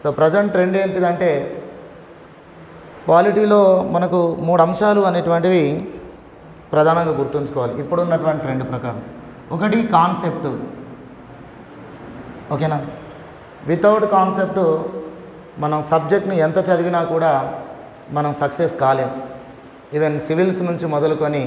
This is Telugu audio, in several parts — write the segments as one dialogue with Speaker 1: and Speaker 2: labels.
Speaker 1: సో ప్రజెంట్ ట్రెండ్ ఏంటిదంటే పాలిటీలో మనకు మూడు అంశాలు అనేటువంటివి ప్రధానంగా గుర్తుంచుకోవాలి ఇప్పుడున్నటువంటి ట్రెండ్ ప్రకారం ఒకటి కాన్సెప్ట్ ఓకేనా వితౌట్ కాన్సెప్ట్ మనం సబ్జెక్ట్ని ఎంత చదివినా కూడా మనం సక్సెస్ కాలేం ఈవెన్ సివిల్స్ నుంచి మొదలుకొని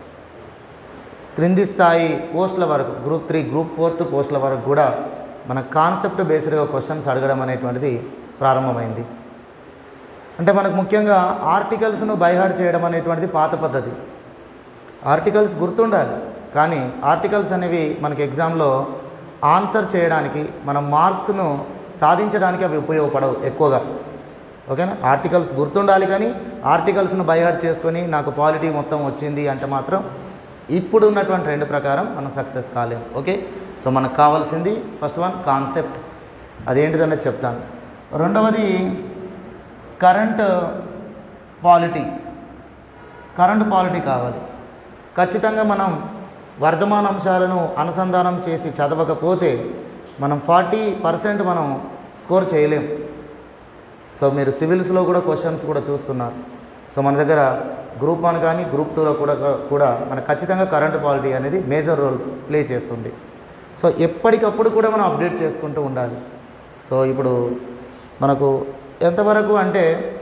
Speaker 1: క్రింది స్థాయి పోస్టుల వరకు గ్రూప్ త్రీ గ్రూప్ ఫోర్త్ పోస్టుల వరకు కూడా మన కాన్సెప్ట్ బేస్డ్గా క్వశ్చన్స్ అడగడం అనేటువంటిది ప్రారంభమైంది అంటే మనకు ముఖ్యంగా ఆర్టికల్స్ను బైహార్డ్ చేయడం అనేటువంటిది పాత పద్ధతి ఆర్టికల్స్ గుర్తుండాలి కానీ ఆర్టికల్స్ అనేవి మనకి ఎగ్జామ్లో ఆన్సర్ చేయడానికి మన మార్క్స్ను సాధించడానికి అవి ఉపయోగపడవు ఎక్కువగా ఓకేనా ఆర్టికల్స్ గుర్తుండాలి కానీ ఆర్టికల్స్ను బైహార్డ్ చేసుకొని నాకు పాలిటీ మొత్తం వచ్చింది అంటే మాత్రం ఇప్పుడు ఉన్నటువంటి రెండు ప్రకారం మనం సక్సెస్ కాలేం ఓకే సో మనకు కావాల్సింది ఫస్ట్ వన్ కాన్సెప్ట్ అదేంటిదనేది చెప్తాను రెండవది కరెంట్ పాలిటీ కరెంట్ పాలిటీ కావాలి ఖచ్చితంగా మనం వర్ధమాన అంశాలను అనుసంధానం చేసి చదవకపోతే మనం ఫార్టీ పర్సెంట్ మనం స్కోర్ చేయలేం సో మీరు సివిల్స్లో కూడా క్వశ్చన్స్ కూడా చూస్తున్నారు సో మన దగ్గర గ్రూప్ వన్ కానీ గ్రూప్ టూలో కూడా కూడా మనకు ఖచ్చితంగా కరెంట్ పాలిటీ అనేది మేజర్ రోల్ ప్లే చేస్తుంది సో ఎప్పటికప్పుడు కూడా మనం అప్డేట్ చేసుకుంటూ ఉండాలి సో ఇప్పుడు మనకు ఎంతవరకు అంటే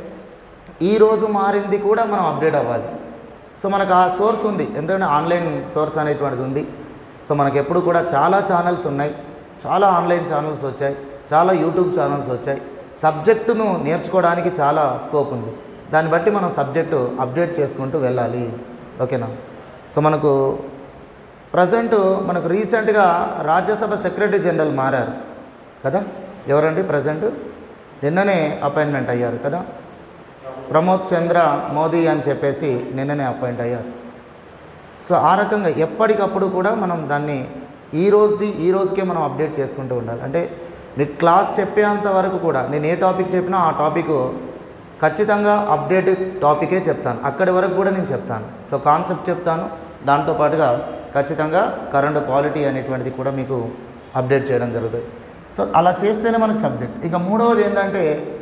Speaker 1: ఈరోజు మారింది కూడా మనం అప్డేట్ అవ్వాలి సో మనకు ఆ సోర్స్ ఉంది ఎందుకంటే ఆన్లైన్ సోర్స్ అనేటువంటిది ఉంది సో మనకు ఎప్పుడు కూడా చాలా ఛానల్స్ ఉన్నాయి చాలా ఆన్లైన్ ఛానల్స్ వచ్చాయి చాలా యూట్యూబ్ ఛానల్స్ వచ్చాయి సబ్జెక్టును నేర్చుకోవడానికి చాలా స్కోప్ ఉంది దాన్ని బట్టి మనం సబ్జెక్టు అప్డేట్ చేసుకుంటూ వెళ్ళాలి ఓకేనా సో మనకు ప్రజెంట్ మనకు రీసెంట్గా రాజ్యసభ సెక్రటరీ జనరల్ మారారు కదా ఎవరండి ప్రజెంట్ నిన్ననే అపాయింట్మెంట్ అయ్యారు కదా ప్రమోద్ చంద్ర మోదీ అని చెప్పేసి నిన్ననే అపాయింట్ అయ్యారు సో ఆ రకంగా ఎప్పటికప్పుడు కూడా మనం దాన్ని ఈ రోజుది ఈ రోజుకే మనం అప్డేట్ చేసుకుంటూ ఉండాలి అంటే మీకు క్లాస్ చెప్పేంత వరకు కూడా నేను ఏ టాపిక్ చెప్పినా ఆ టాపిక్ ఖచ్చితంగా అప్డేట్ టాపికే చెప్తాను అక్కడి వరకు కూడా నేను చెప్తాను సో కాన్సెప్ట్ చెప్తాను దాంతోపాటుగా ఖచ్చితంగా కరెంట్ పాలిటీ అనేటువంటిది కూడా మీకు అప్డేట్ చేయడం జరుగుతుంది సో అలా చేస్తేనే మనకు సబ్జెక్ట్ ఇక మూడవది ఏంటంటే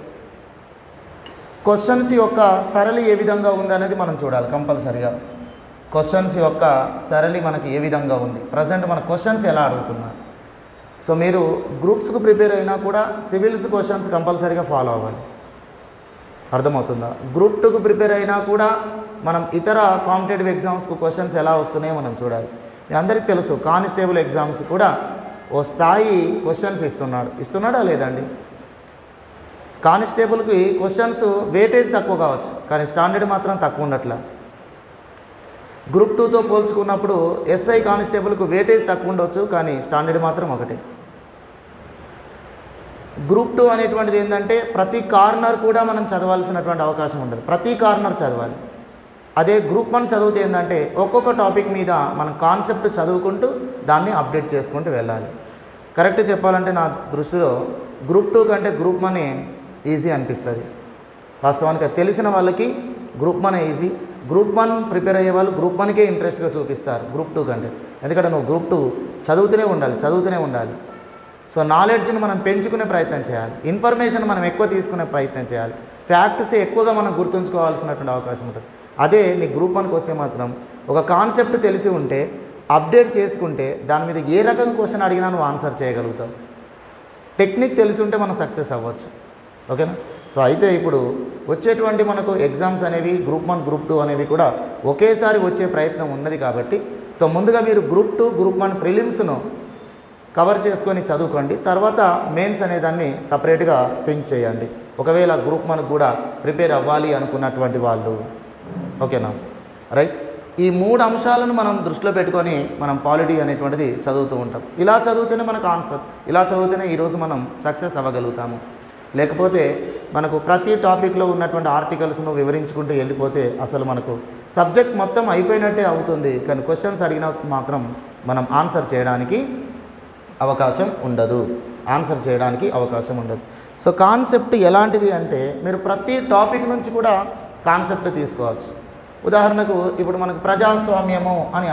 Speaker 1: క్వశ్చన్స్ యొక్క సరళి ఏ విధంగా ఉందనేది మనం చూడాలి కంపల్సరిగా క్వశ్చన్స్ యొక్క సరళి మనకి ఏ విధంగా ఉంది ప్రజెంట్ మన క్వశ్చన్స్ ఎలా అడుగుతున్నారు సో మీరు గ్రూప్స్కు ప్రిపేర్ అయినా కూడా సివిల్స్ క్వశ్చన్స్ కంపల్సరీగా ఫాలో అవ్వాలి అర్థమవుతుందా గ్రూప్ టూకు ప్రిపేర్ అయినా కూడా మనం ఇతర కాంపిటేటివ్ ఎగ్జామ్స్కు క్వశ్చన్స్ ఎలా వస్తున్నాయో మనం చూడాలి మీ అందరికీ తెలుసు కానిస్టేబుల్ ఎగ్జామ్స్ కూడా ఓ స్థాయి క్వశ్చన్స్ ఇస్తున్నాడు ఇస్తున్నాడా లేదండి కానిస్టేబుల్కి క్వశ్చన్స్ వేటేజ్ తక్కువ కావచ్చు కానీ స్టాండర్డ్ మాత్రం తక్కువ ఉండట్లా గ్రూప్ టూతో పోల్చుకున్నప్పుడు ఎస్ఐ కానిస్టేబుల్కు వేటేజ్ తక్కువ ఉండొచ్చు కానీ స్టాండర్డ్ మాత్రం ఒకటే గ్రూప్ టూ అనేటువంటిది ఏంటంటే ప్రతి కార్నర్ కూడా మనం చదవాల్సినటువంటి అవకాశం ఉండదు ప్రతి కార్నర్ చదవాలి అదే గ్రూప్ వన్ చదివితే ఏంటంటే ఒక్కొక్క టాపిక్ మీద మనం కాన్సెప్ట్ చదువుకుంటూ దాన్ని అప్డేట్ చేసుకుంటూ వెళ్ళాలి కరెక్ట్ చెప్పాలంటే నా దృష్టిలో గ్రూప్ టూ కంటే గ్రూప్ వనే ఈజీ అనిపిస్తుంది వాస్తవానికి అది తెలిసిన వాళ్ళకి group one easy group one prepare అయ్యే వాళ్ళు గ్రూప్ వన్కే ఇంట్రెస్ట్గా చూపిస్తారు గ్రూప్ టూ కంటే ఎందుకంటే నువ్వు గ్రూప్ టూ చదువుతూనే ఉండాలి చదువుతూనే ఉండాలి సో నాలెడ్జ్ని మనం పెంచుకునే ప్రయత్నం చేయాలి ఇన్ఫర్మేషన్ మనం ఎక్కువ తీసుకునే ప్రయత్నం చేయాలి ఫ్యాక్ట్స్ ఎక్కువగా మనం గుర్తుంచుకోవాల్సినటువంటి అవకాశం ఉంటుంది అదే నీ గ్రూప్ వన్కి వస్తే మాత్రం ఒక కాన్సెప్ట్ తెలిసి ఉంటే అప్డేట్ చేసుకుంటే దాని మీద ఏ రకం క్వశ్చన్ అడిగినా నువ్వు ఆన్సర్ చేయగలుగుతావు టెక్నిక్ తెలిసి ఉంటే మనం సక్సెస్ అవ్వచ్చు ఓకేనా సో అయితే ఇప్పుడు వచ్చేటువంటి మనకు ఎగ్జామ్స్ అనేవి గ్రూప్ వన్ గ్రూప్ టూ అనేవి కూడా ఒకేసారి వచ్చే ప్రయత్నం ఉన్నది కాబట్టి సో ముందుగా మీరు గ్రూప్ టూ గ్రూప్ వన్ ప్రిలిమ్స్ను కవర్ చేసుకొని చదువుకోండి తర్వాత మెయిన్స్ అనే దాన్ని సపరేట్గా థింక్ చేయండి ఒకవేళ గ్రూప్ మనకు కూడా ప్రిపేర్ అవ్వాలి అనుకున్నటువంటి వాళ్ళు ఓకేనా రైట్ ఈ మూడు అంశాలను మనం దృష్టిలో పెట్టుకొని మనం పాలిటీ అనేటువంటిది చదువుతూ ఉంటాం ఇలా చదివితేనే మనకు ఆన్సర్ ఇలా చదివితేనే ఈరోజు మనం సక్సెస్ అవ్వగలుగుతాము లేకపోతే మనకు ప్రతి టాపిక్లో ఉన్నటువంటి ఆర్టికల్స్ను వివరించుకుంటూ వెళ్ళిపోతే అసలు మనకు సబ్జెక్ట్ మొత్తం అయిపోయినట్టే అవుతుంది కానీ క్వశ్చన్స్ అడిగిన మాత్రం మనం ఆన్సర్ చేయడానికి అవకాశం ఉండదు ఆన్సర్ చేయడానికి అవకాశం ఉండదు సో కాన్సెప్ట్ ఎలాంటిది అంటే మీరు ప్రతి టాపిక్ నుంచి కూడా కాన్సెప్ట్ తీసుకోవచ్చు ఉదాహరణకు ఇప్పుడు మనకు ప్రజాస్వామ్యము అని అంటాం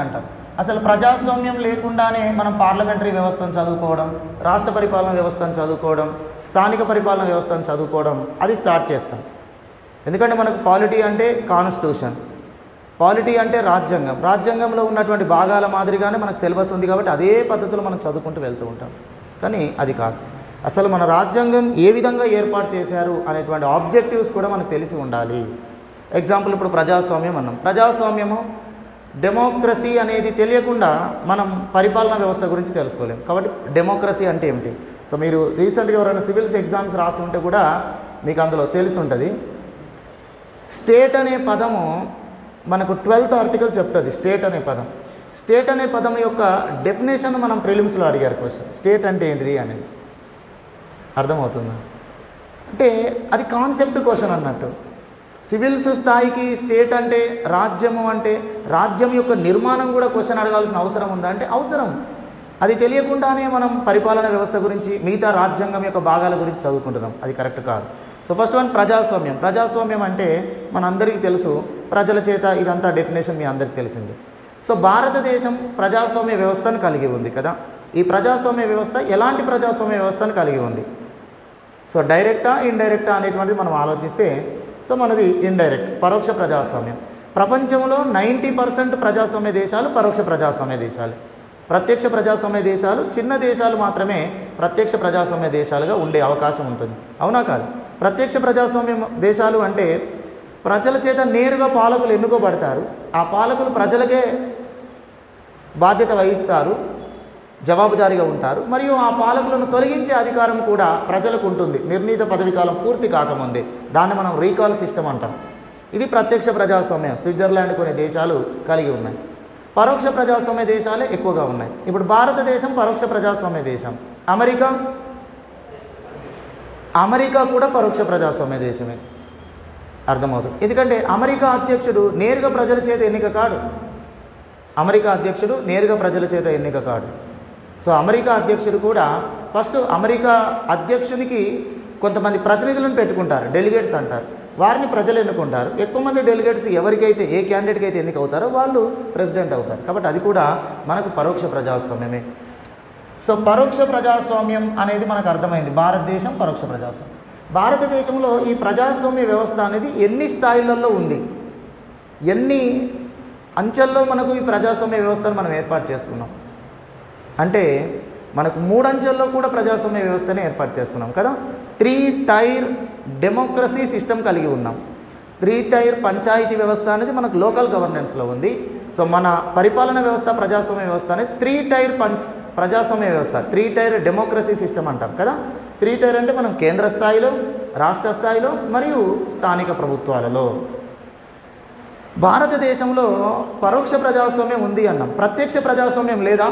Speaker 1: అసలు ప్రజాస్వామ్యం లేకుండానే మనం పార్లమెంటరీ వ్యవస్థను చదువుకోవడం రాష్ట్ర పరిపాలన వ్యవస్థను చదువుకోవడం స్థానిక పరిపాలన వ్యవస్థను చదువుకోవడం అది స్టార్ట్ చేస్తాం ఎందుకంటే మనకు పాలిటీ అంటే కాన్స్టిట్యూషన్ పాలిటీ అంటే రాజ్యాంగం రాజ్యాంగంలో ఉన్నటువంటి భాగాల మాదిరిగానే మనకు సిలబస్ ఉంది కాబట్టి అదే పద్ధతిలో మనం చదువుకుంటూ వెళ్తూ ఉంటాం కానీ అది కాదు అసలు మన రాజ్యాంగం ఏ విధంగా ఏర్పాటు చేశారు అనేటువంటి ఆబ్జెక్టివ్స్ కూడా మనకు తెలిసి ఉండాలి ఎగ్జాంపుల్ ఇప్పుడు ప్రజాస్వామ్యం అన్నాం ప్రజాస్వామ్యము డెమోక్రసీ అనేది తెలియకుండా మనం పరిపాలనా వ్యవస్థ గురించి తెలుసుకోలేం కాబట్టి డెమోక్రసీ అంటే ఏమిటి సో మీరు రీసెంట్గా ఎవరైనా సివిల్స్ ఎగ్జామ్స్ రాసి ఉంటే కూడా మీకు అందులో తెలిసి ఉంటుంది స్టేట్ అనే పదము మనకు ట్వెల్త్ ఆర్టికల్ చెప్తుంది స్టేట్ అనే పదం స్టేట్ అనే పదం యొక్క డెఫినేషన్ మనం ప్రిలిమ్స్లో అడిగారు క్వశ్చన్ స్టేట్ అంటే ఏంటిది అనేది అర్థమవుతుందా అంటే అది కాన్సెప్ట్ క్వశ్చన్ అన్నట్టు సివిల్స్ స్థాయికి స్టేట్ అంటే రాజ్యము అంటే రాజ్యం యొక్క నిర్మాణం కూడా క్వశ్చన్ అడగాల్సిన అవసరం ఉందా అంటే అవసరం అది తెలియకుండానే మనం పరిపాలన వ్యవస్థ గురించి మిగతా రాజ్యాంగం యొక్క భాగాల గురించి చదువుకుంటున్నాం అది కరెక్ట్ కాదు సో ఫస్ట్ వన్ ప్రజాస్వామ్యం ప్రజాస్వామ్యం అంటే మనందరికీ తెలుసు ప్రజల చేత ఇదంతా డెఫినేషన్ మీ అందరికీ తెలిసింది సో భారతదేశం ప్రజాస్వామ్య వ్యవస్థను కలిగి ఉంది కదా ఈ ప్రజాస్వామ్య వ్యవస్థ ఎలాంటి ప్రజాస్వామ్య వ్యవస్థను కలిగి ఉంది సో డైరెక్టా ఇండైరెక్టా అనేటువంటిది మనం ఆలోచిస్తే సో మనది ఇండైరెక్ట్ పరోక్ష ప్రజాస్వామ్యం ప్రపంచంలో నైంటీ పర్సెంట్ ప్రజాస్వామ్య దేశాలు పరోక్ష ప్రజాస్వామ్య దేశాలు ప్రత్యక్ష ప్రజాస్వామ్య దేశాలు చిన్న దేశాలు మాత్రమే ప్రత్యక్ష ప్రజాస్వామ్య దేశాలుగా ఉండే అవకాశం ఉంటుంది అవునా కాదు ప్రత్యక్ష ప్రజాస్వామ్య దేశాలు అంటే ప్రజల చేత నేరుగా పాలకులు ఎన్నుకోబడతారు ఆ పాలకులు ప్రజలకే బాధ్యత వహిస్తారు జవాబుదారీగా ఉంటారు మరియు ఆ పాలకులను తొలగించే అధికారం కూడా ప్రజలకు ఉంటుంది నిర్ణీత పదవి కాలం పూర్తి కాకముందే దాన్ని మనం రీకాల్ సిస్టమ్ అంటాం ఇది ప్రత్యక్ష ప్రజాస్వామ్యం స్విట్జర్లాండ్ కొన్ని దేశాలు కలిగి ఉన్నాయి పరోక్ష ప్రజాస్వామ్య దేశాలే ఎక్కువగా ఉన్నాయి ఇప్పుడు భారతదేశం పరోక్ష ప్రజాస్వామ్య దేశం అమెరికా అమెరికా కూడా పరోక్ష ప్రజాస్వామ్య దేశమే అర్థమవుతుంది ఎందుకంటే అమెరికా అధ్యక్షుడు నేరుగా ప్రజల చేత ఎన్నిక కాడు అమెరికా అధ్యక్షుడు నేరుగా ప్రజల చేత ఎన్నిక కాడు సో అమెరికా అధ్యక్షుడు కూడా ఫస్ట్ అమెరికా అధ్యక్షునికి కొంతమంది ప్రతినిధులను పెట్టుకుంటారు డెలిగేట్స్ అంటారు వారిని ప్రజలు ఎన్నుకుంటారు ఎక్కువ మంది డెలిగేట్స్ ఎవరికైతే ఏ క్యాండిడేట్కి అయితే ఎన్నిక అవుతారో వాళ్ళు ప్రెసిడెంట్ అవుతారు కాబట్టి అది కూడా మనకు పరోక్ష ప్రజాస్వామ్యమే సో పరోక్ష ప్రజాస్వామ్యం అనేది మనకు అర్థమైంది భారతదేశం పరోక్ష ప్రజాస్వామ్యం భారతదేశంలో ఈ ప్రజాస్వామ్య వ్యవస్థ అనేది ఎన్ని స్థాయిలలో ఉంది ఎన్ని అంచెల్లో మనకు ఈ ప్రజాస్వామ్య వ్యవస్థను మనం ఏర్పాటు చేసుకున్నాం అంటే మనకు మూడు అంచెల్లో కూడా ప్రజాస్వామ్య వ్యవస్థని ఏర్పాటు చేసుకున్నాం కదా త్రీ టైర్ డెమోక్రసీ సిస్టమ్ కలిగి ఉన్నాం త్రీ టైర్ పంచాయతీ వ్యవస్థ అనేది మనకు లోకల్ గవర్నెన్స్లో ఉంది సో మన పరిపాలన వ్యవస్థ ప్రజాస్వామ్య వ్యవస్థ అనేది త్రీ టైర్ పం ప్రజాస్వామ్య వ్యవస్థ త్రీ టైర్ డెమోక్రసీ సిస్టమ్ అంటాం కదా త్రీ టైర్ అంటే మనం కేంద్ర స్థాయిలో రాష్ట్ర స్థాయిలో మరియు స్థానిక ప్రభుత్వాలలో భారతదేశంలో పరోక్ష ప్రజాస్వామ్యం ఉంది అన్నాం ప్రత్యక్ష ప్రజాస్వామ్యం లేదా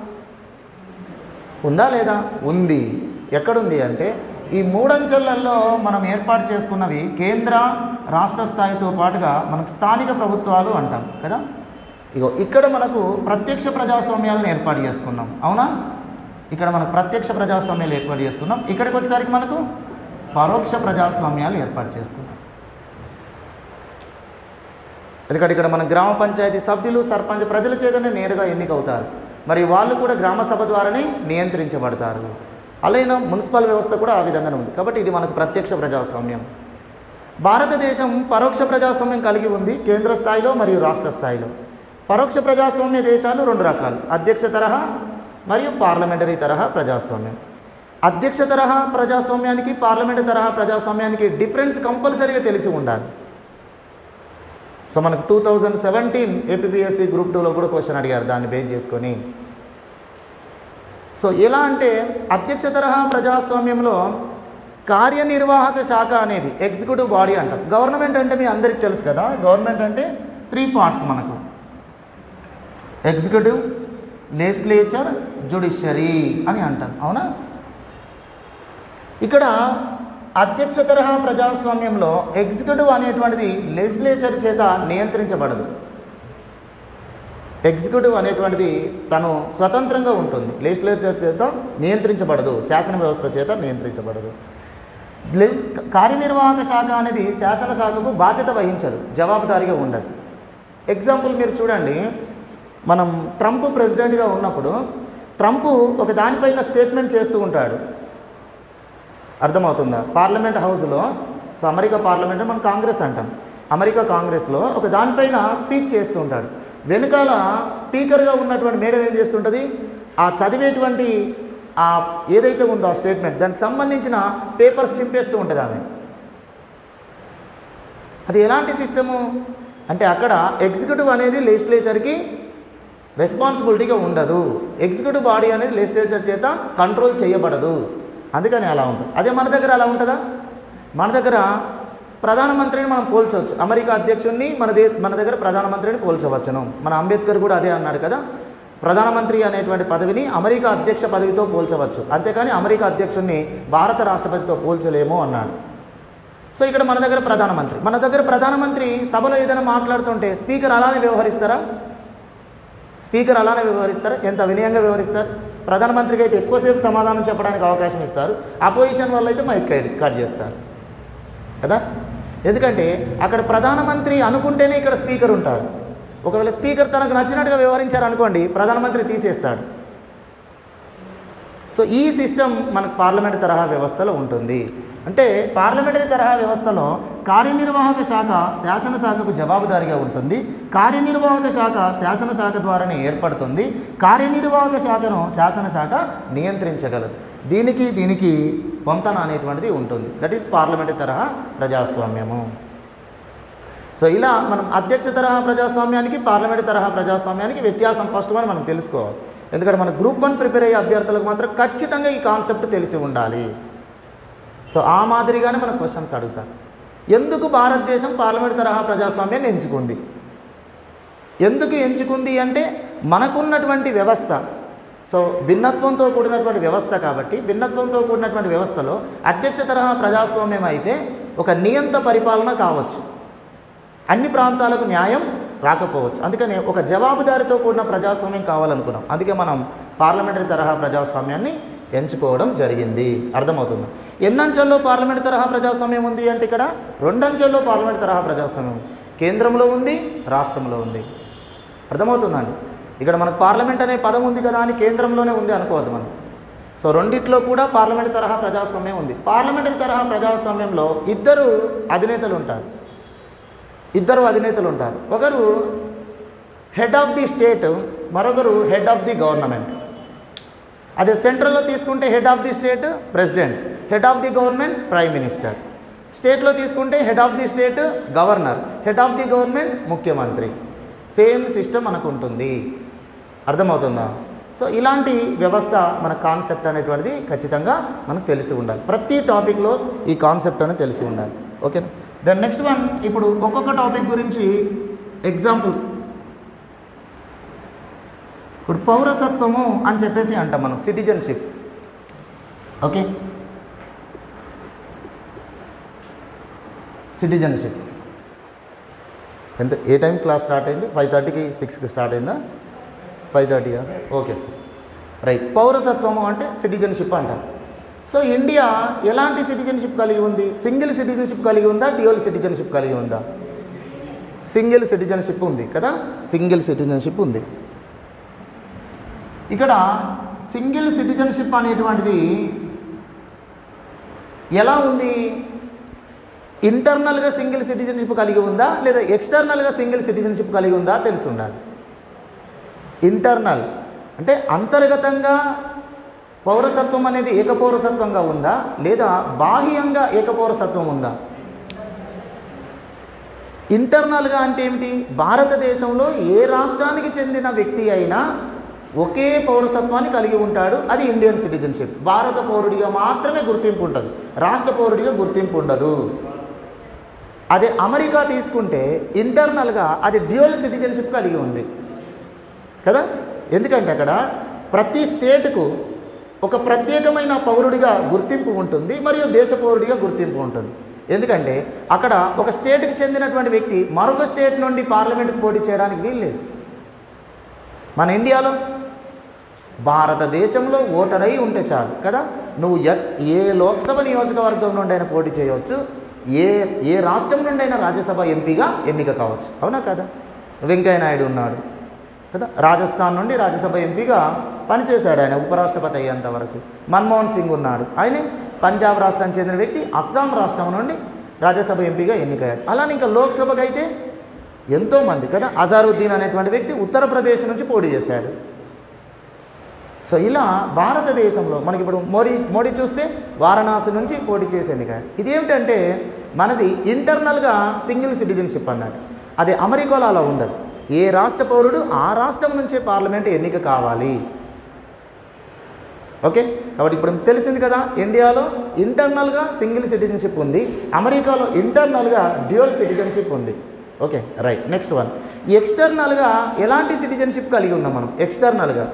Speaker 1: ఉందా లేదా ఉంది ఎక్కడుంది అంటే ఈ మూడంచెలలో మనం ఏర్పాటు చేసుకున్నవి కేంద్ర రాష్ట్ర స్థాయితో పాటుగా మనకు స్థానిక ప్రభుత్వాలు అంటాం కదా ఇగో ఇక్కడ మనకు ప్రత్యక్ష ప్రజాస్వామ్యాలను ఏర్పాటు చేసుకున్నాం అవునా ఇక్కడ మనకు ప్రత్యక్ష ప్రజాస్వామ్యాలు ఏర్పాటు చేసుకున్నాం ఇక్కడికి వచ్చేసరికి మనకు పరోక్ష ప్రజాస్వామ్యాలు ఏర్పాటు చేసుకున్నాం ఎందుకంటే ఇక్కడ మన గ్రామ పంచాయతీ సభ్యులు సర్పంచ్ ప్రజల చేతనే నేరుగా ఎన్నికవుతారు మరి వాళ్ళు కూడా గ్రామ సభ ద్వారానే నియంత్రించబడతారు అలాగే మున్సిపల్ వ్యవస్థ కూడా ఆ విధంగానే ఉంది కాబట్టి ఇది మనకు ప్రత్యక్ష ప్రజాస్వామ్యం భారతదేశం పరోక్ష ప్రజాస్వామ్యం కలిగి ఉంది కేంద్ర స్థాయిలో మరియు రాష్ట్ర స్థాయిలో పరోక్ష ప్రజాస్వామ్య దేశాలు రెండు రకాలు అధ్యక్ష తరహా మరియు పార్లమెంటరీ తరహా ప్రజాస్వామ్యం అధ్యక్ష తరహా ప్రజాస్వామ్యానికి పార్లమెంటరీ తరహా ప్రజాస్వామ్యానికి డిఫరెన్స్ కంపల్సరీగా తెలిసి ఉండాలి సో మనకు two thousand seventeen APSC group టూలో కూడా క్వశ్చన్ అడిగారు దాన్ని బేస్ చేసుకొని సో ఎలా అంటే అధ్యక్ష తరహా ప్రజాస్వామ్యంలో కార్యనిర్వాహక శాఖ అనేది ఎగ్జిక్యూటివ్ బాడీ అంటాం గవర్నమెంట్ అంటే మీ అందరికీ తెలుసు కదా గవర్నమెంట్ అంటే త్రీ పార్ట్స్ మనకు ఎగ్జిక్యూటివ్ లెజిస్లేచర్ జుడిషియరీ అని అంటాం అవునా ఇక్కడ అధ్యక్ష తరహా ప్రజాస్వామ్యంలో ఎగ్జిక్యూటివ్ అనేటువంటిది లెజిస్లేచర్ చేత నియంత్రించబడదు ఎగ్జిక్యూటివ్ అనేటువంటిది తను స్వతంత్రంగా ఉంటుంది లెజిస్లేచర్ చేత నియంత్రించబడదు శాసన వ్యవస్థ చేత నియంత్రించబడదు లెజ్ కార్యనిర్వాహక శాఖ అనేది శాసన శాఖకు బాధ్యత వహించదు జవాబుదారీగా ఉండదు ఎగ్జాంపుల్ మీరు చూడండి మనం ట్రంప్ ప్రెసిడెంట్గా ఉన్నప్పుడు ట్రంప్ ఒక దానిపైన స్టేట్మెంట్ చేస్తూ ఉంటాడు అర్థమవుతుందా పార్లమెంట్ హౌస్లో సో అమెరికా పార్లమెంట్ మనం కాంగ్రెస్ అంటాం అమెరికా కాంగ్రెస్లో ఒక దానిపైన స్పీచ్ చేస్తూ ఉంటాడు వెనుకాల స్పీకర్గా ఉన్నటువంటి మేడం ఏం చేస్తుంటుంది ఆ చదివేటువంటి ఆ ఏదైతే ఉందో ఆ స్టేట్మెంట్ దానికి సంబంధించిన పేపర్స్ చింపేస్తూ ఉంటుంది ఆమె అది ఎలాంటి సిస్టము అంటే అక్కడ ఎగ్జిక్యూటివ్ అనేది లెజిస్లేచర్కి రెస్పాన్సిబిలిటీగా ఉండదు ఎగ్జిక్యూటివ్ బాడీ అనేది లెజిస్లేచర్ చేత కంట్రోల్ చేయబడదు అందుకని అలా ఉంటుంది అదే మన దగ్గర అలా ఉంటుందా మన దగ్గర ప్రధానమంత్రిని మనం పోల్చవచ్చు అమెరికా అధ్యక్షుడిని మన దే మన దగ్గర ప్రధానమంత్రిని పోల్చవచ్చును మన అంబేద్కర్ కూడా అదే అన్నాడు కదా ప్రధానమంత్రి అనేటువంటి పదవిని అమెరికా అధ్యక్ష పదవితో పోల్చవచ్చు అంతేకాని అమెరికా అధ్యక్షుడిని భారత రాష్ట్రపతితో పోల్చలేము అన్నాడు సో ఇక్కడ మన దగ్గర ప్రధానమంత్రి మన దగ్గర ప్రధానమంత్రి సభలో ఏదైనా మాట్లాడుతుంటే స్పీకర్ అలానే వ్యవహరిస్తారా స్పీకర్ అలానే వ్యవహరిస్తారు ఎంత వినయంగా వ్యవహరిస్తారు ప్రధానమంత్రికి అయితే ఎక్కువసేపు సమాధానం చెప్పడానికి అవకాశం ఇస్తారు అపోజిషన్ వాళ్ళు అయితే మైక్ కట్ కట్ చేస్తారు కదా ఎందుకంటే అక్కడ ప్రధానమంత్రి అనుకుంటేనే ఇక్కడ స్పీకర్ ఉంటారు ఒకవేళ స్పీకర్ తనకు నచ్చినట్టుగా వ్యవహరించారు అనుకోండి ప్రధానమంత్రి తీసేస్తాడు సో ఈ సిస్టమ్ మనకు పార్లమెంట్ తరహా వ్యవస్థలో ఉంటుంది అంటే పార్లమెంటరీ తరహా వ్యవస్థలో కార్యనిర్వాహక శాఖ శాసనశాఖకు జవాబుదారీగా ఉంటుంది కార్యనిర్వాహక శాఖ శాసనశాఖ ద్వారానే ఏర్పడుతుంది కార్యనిర్వాహక శాఖను శాసనశాఖ నియంత్రించగలదు దీనికి దీనికి పొంతన అనేటువంటిది ఉంటుంది దట్ ఈస్ పార్లమెంటరీ తరహా ప్రజాస్వామ్యము సో ఇలా మనం అధ్యక్ష తరహా ప్రజాస్వామ్యానికి పార్లమెంట్ తరహా ప్రజాస్వామ్యానికి వ్యత్యాసం ఫస్ట్ వన్ మనం తెలుసుకోవాలి ఎందుకంటే మన గ్రూప్ వన్ ప్రిపేర్ అయ్యే అభ్యర్థులకు మాత్రం ఖచ్చితంగా ఈ కాన్సెప్ట్ తెలిసి ఉండాలి సో ఆ మాదిరిగానే మన క్వశ్చన్స్ అడుగుతారు ఎందుకు భారతదేశం పార్లమెంట్ తరహా ప్రజాస్వామ్యాన్ని ఎంచుకుంది ఎందుకు ఎంచుకుంది అంటే మనకున్నటువంటి వ్యవస్థ సో భిన్నత్వంతో కూడినటువంటి వ్యవస్థ కాబట్టి భిన్నత్వంతో కూడినటువంటి వ్యవస్థలో అధ్యక్ష తరహా ప్రజాస్వామ్యం అయితే ఒక నియంత పరిపాలన కావచ్చు అన్ని ప్రాంతాలకు న్యాయం రాకపోవచ్చు అందుకని ఒక జవాబుదారితో కూడిన ప్రజాస్వామ్యం కావాలనుకున్నాం అందుకే మనం పార్లమెంటరీ తరహా ప్రజాస్వామ్యాన్ని ఎంచుకోవడం జరిగింది అర్థమవుతుంది ఎన్నంచెల్లో పార్లమెంట్ తరహా ప్రజాస్వామ్యం ఉంది అంటే ఇక్కడ రెండంచెల్లో పార్లమెంట్ తరహా ప్రజాస్వామ్యం ఉంది. కేంద్రంలో ఉంది రాష్ట్రంలో ఉంది అర్థమవుతుందండి ఇక్కడ మనకు పార్లమెంట్ అనే పదం ఉంది కదా అని కేంద్రంలోనే ఉంది అనుకోవద్దు మనం సో రెండిట్లో కూడా పార్లమెంట్ తరహా ప్రజాస్వామ్యం ఉంది పార్లమెంటరీ తరహా ప్రజాస్వామ్యంలో ఇద్దరు అధినేతలు ఉంటారు ఇద్దరు అధినేతలు ఉంటారు ఒకరు హెడ్ ఆఫ్ ది స్టేట్ మరొకరు హెడ్ ఆఫ్ ది గవర్నమెంట్ అదే సెంట్రల్లో తీసుకుంటే head of the state president head of the government prime minister స్టేట్లో తీసుకుంటే head of the state governor head of the government ముఖ్యమంత్రి సేమ్ సిస్టమ్ మనకు ఉంటుంది అర్థమవుతుందా సో ఇలాంటి వ్యవస్థ మన కాన్సెప్ట్ అనేటువంటిది ఖచ్చితంగా మనకు తెలిసి ఉండాలి ప్రతి టాపిక్లో ఈ కాన్సెప్ట్ అనేది తెలిసి ఉండాలి ఓకేనా దెన్ నెక్స్ట్ వన్ ఇప్పుడు ఒక్కొక్క టాపిక్ గురించి ఎగ్జాంపుల్ ఇప్పుడు పౌరసత్వము అని చెప్పేసి అంటాం మనం సిటిజన్షిప్ ఓకే సిటిజన్షిప్ ఎంత ఏ టైం క్లాస్ స్టార్ట్ అయింది ఫైవ్ థర్టీకి సిక్స్కి స్టార్ట్ అయిందా ఫైవ్ థర్టీయా సార్ ఓకే సార్ రైట్ పౌరసత్వము అంటే సిటిజన్షిప్ అంటాం సో ఇండియా ఎలాంటి సిటిజన్షిప్ కలిగి ఉంది సింగిల్ సిటిజన్షిప్ కలిగి ఉందా డ్యూయల్ సిటిజన్షిప్ కలిగి ఉందా సింగిల్ సిటిజన్షిప్ ఉంది కదా సింగిల్ సిటిజన్షిప్ ఉంది ఇక్కడ సింగిల్ సిటిజన్షిప్ అనేటువంటిది ఎలా ఉంది ఇంటర్నల్గా సింగిల్ సిటిజన్షిప్ కలిగి ఉందా లేదా ఎక్స్టర్నల్గా సింగిల్ సిటిజన్షిప్ కలిగి ఉందా తెలిసి ఉండాలి ఇంటర్నల్ అంటే అంతర్గతంగా పౌరసత్వం అనేది ఏకపౌరసత్వంగా ఉందా లేదా బాహ్యంగా ఏకపౌరసత్వం ఉందా ఇంటర్నల్గా అంటే ఏమిటి భారతదేశంలో ఏ రాష్ట్రానికి చెందిన వ్యక్తి అయినా ఒకే పౌరసత్వాన్ని కలిగి ఉంటాడు అది ఇండియన్ సిటిజన్షిప్ భారత పౌరుడిగా మాత్రమే గుర్తింపు ఉంటుంది రాష్ట్ర పౌరుడిగా గుర్తింపు ఉండదు అదే అమెరికా తీసుకుంటే ఇంటర్నల్గా అది డ్యూయల్ సిటిజన్షిప్ కలిగి ఉంది కదా ఎందుకంటే అక్కడ ప్రతి స్టేట్కు ఒక ప్రత్యేకమైన పౌరుడిగా గుర్తింపు ఉంటుంది మరియు దేశ పౌరుడిగా గుర్తింపు ఉంటుంది ఎందుకంటే అక్కడ ఒక స్టేట్కి చెందినటువంటి వ్యక్తి మరొక స్టేట్ నుండి పార్లమెంట్కి పోటీ చేయడానికి వీల్లేదు మన ఇండియాలో భారతదేశంలో ఓటర్ అయి ఉంటే చాలు కదా నువ్వు ఎ- ఏ లోక్సభ నియోజకవర్గం నుండి అయినా పోటీ చేయవచ్చు ఏ ఏ రాష్ట్రం నుండి అయినా రాజ్యసభ ఎంపీగా ఎన్నిక కావచ్చు అవునా కదా వెంకయ్య నాయుడు ఉన్నాడు కదా రాజస్థాన్ నుండి రాజ్యసభ ఎంపీగా పనిచేశాడు ఆయన ఉపరాష్ట్రపతి అయ్యేంత వరకు మన్మోహన్ సింగ్ ఉన్నాడు ఆయన పంజాబ్ రాష్ట్రానికి చెందిన వ్యక్తి అస్సాం రాష్ట్రం నుండి రాజ్యసభ ఎంపీగా ఎన్నికయ్యాడు అలానే ఇంకా లోక్సభకు అయితే ఎంతోమంది కదా అజారుద్దీన్ అనేటువంటి వ్యక్తి ఉత్తరప్రదేశ్ నుంచి పోటీ చేశాడు సో ఇలా భారతదేశంలో మనకి ఇప్పుడు మోడీ మోడీ చూస్తే వారణాసి నుంచి పోటీ చేసి ఎన్నికయ్యాడు ఇదేమిటంటే మనది ఇంటర్నల్గా సింగిల్ సిటిజన్షిప్ అన్నాడు అది అమెరికాలో అలా ఉండదు ఏ రాష్ట్ర పౌరుడు ఆ రాష్ట్రం నుంచే పార్లమెంట్ ఎన్నిక కావాలి ఓకే కాబట్టి ఇప్పుడు తెలిసింది కదా ఇండియాలో ఇంటర్నల్గా సింగిల్ సిటిజన్షిప్ ఉంది అమెరికాలో ఇంటర్నల్గా డ్యూయల్ సిటిజన్షిప్ ఉంది ఓకే రైట్ నెక్స్ట్ వన్ ఎక్స్టర్నల్గా ఎలాంటి సిటిజన్షిప్ కలిగి ఉన్నాం మనం ఎక్స్టర్నల్గా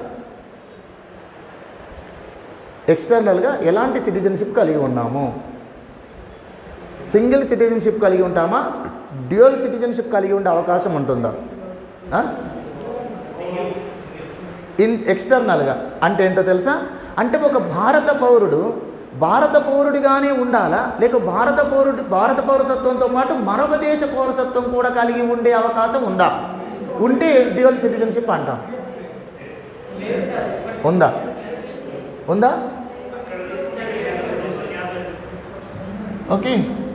Speaker 1: ఎక్స్టర్నల్గా ఎలాంటి సిటిజన్షిప్ కలిగి ఉన్నాము సింగిల్ సిటిజన్షిప్ కలిగి ఉంటామా డ్యూయల్ సిటిజన్షిప్ కలిగి ఉండే అవకాశం ఉంటుందా ఆ? ఇన్ ఎక్స్టర్నల్గా అంటే ఏంటో తెలుసా అంటే ఒక భారత పౌరుడు భారత పౌరుడిగానే ఉండాలా లేక భారత పౌరుడు భారత పౌరసత్వంతో పాటు మరొక దేశ పౌరసత్వం కూడా కలిగి ఉండే అవకాశం ఉందా ఉంటే డ్యూయల్ సిటిజన్షిప్ అంటాం ఉందా ఉందా ఓకే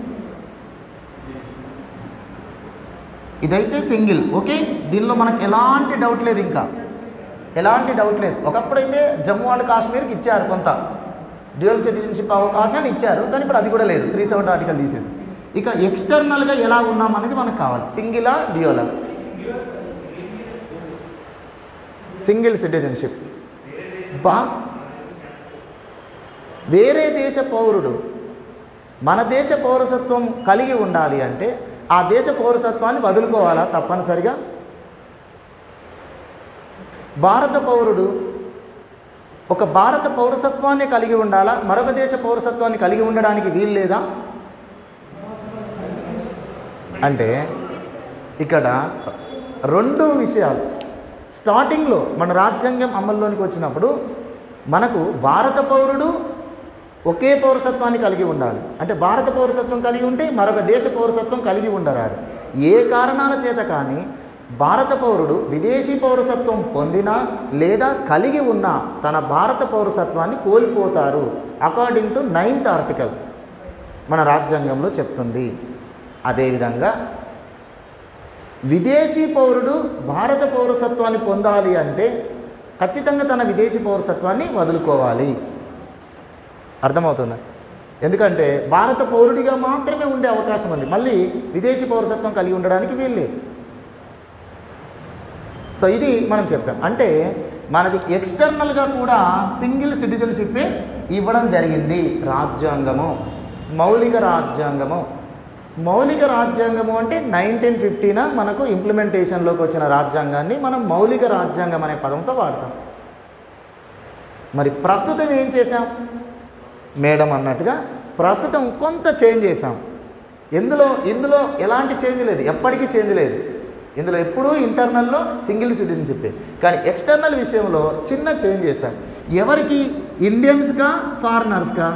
Speaker 1: ఇదైతే సింగిల్ ఓకే దీనిలో మనకు ఎలాంటి డౌట్ లేదు ఇంకా ఎలాంటి డౌట్ లేదు ఒకప్పుడైతే జమ్మూ అండ్ కాశ్మీర్కి ఇచ్చారు కొంత డ్యూయల్ సిటిజన్షిప్ అవకాశాన్ని ఇచ్చారు కానీ ఇప్పుడు అది కూడా లేదు త్రీ సెవెంటీ ఆర్టికల్ తీసేసి ఇక ఎక్స్టర్నల్గా ఎలా ఉన్నాం అనేది మనకు కావాలి సింగిలా డ్యూయలా సింగిల్ సిటిజన్షిప్ బా వేరే దేశ పౌరుడు మన దేశ పౌరసత్వం కలిగి ఉండాలి అంటే ఆ దేశ పౌరసత్వాన్ని వదులుకోవాలా తప్పనిసరిగా భారత పౌరుడు ఒక భారత పౌరసత్వాన్ని కలిగి ఉండాలా మరొక దేశ పౌరసత్వాన్ని కలిగి ఉండడానికి వీలు లేదా అంటే ఇక్కడ రెండు విషయాలు స్టార్టింగ్లో మన రాజ్యాంగం అమల్లోనికి వచ్చినప్పుడు మనకు భారత పౌరుడు ఒకే పౌరసత్వాన్ని కలిగి ఉండాలి అంటే భారత పౌరసత్వం కలిగి ఉంటే మరొక దేశ పౌరసత్వం కలిగి ఉండరాదు ఏ కారణాల చేత కానీ భారత పౌరుడు విదేశీ పౌరసత్వం పొందినా లేదా కలిగి ఉన్న తన భారత పౌరసత్వాన్ని కోల్పోతారు అకార్డింగ్ టు నైన్త్ ఆర్టికల్ మన రాజ్యాంగంలో చెప్తుంది అదేవిధంగా విదేశీ పౌరుడు భారత పౌరసత్వాన్ని పొందాలి అంటే ఖచ్చితంగా తన విదేశీ పౌరసత్వాన్ని వదులుకోవాలి అర్థమవుతుందా ఎందుకంటే భారత పౌరుడిగా మాత్రమే ఉండే అవకాశం ఉంది మళ్ళీ విదేశీ పౌరసత్వం కలిగి ఉండడానికి వీల్లేదు సో ఇది మనం చెప్పాం అంటే మనది ఎక్స్టర్నల్గా కూడా సింగిల్ సిటిజన్షిప్పే ఇవ్వడం జరిగింది రాజ్యాంగము మౌలిక రాజ్యాంగము మౌలిక రాజ్యాంగము అంటే నైన్టీన్ ఫిఫ్టీన మనకు ఇంప్లిమెంటేషన్లోకి వచ్చిన రాజ్యాంగాన్ని మనం మౌలిక రాజ్యాంగం అనే పదంతో వాడతాం మరి ప్రస్తుతం ఏం చేశాం మేడం అన్నట్టుగా ప్రస్తుతం కొంత చేంజ్ చేశాం ఎందులో ఇందులో ఎలాంటి చేంజ్ లేదు ఎప్పటికీ చేంజ్ లేదు ఇందులో ఎప్పుడూ ఇంటర్నల్లో సింగిల్ సిటిజన్షిప్ కానీ ఎక్స్టర్నల్ విషయంలో చిన్న చేంజ్ చేశాం ఎవరికి ఇండియన్స్కా ఫారినర్స్కా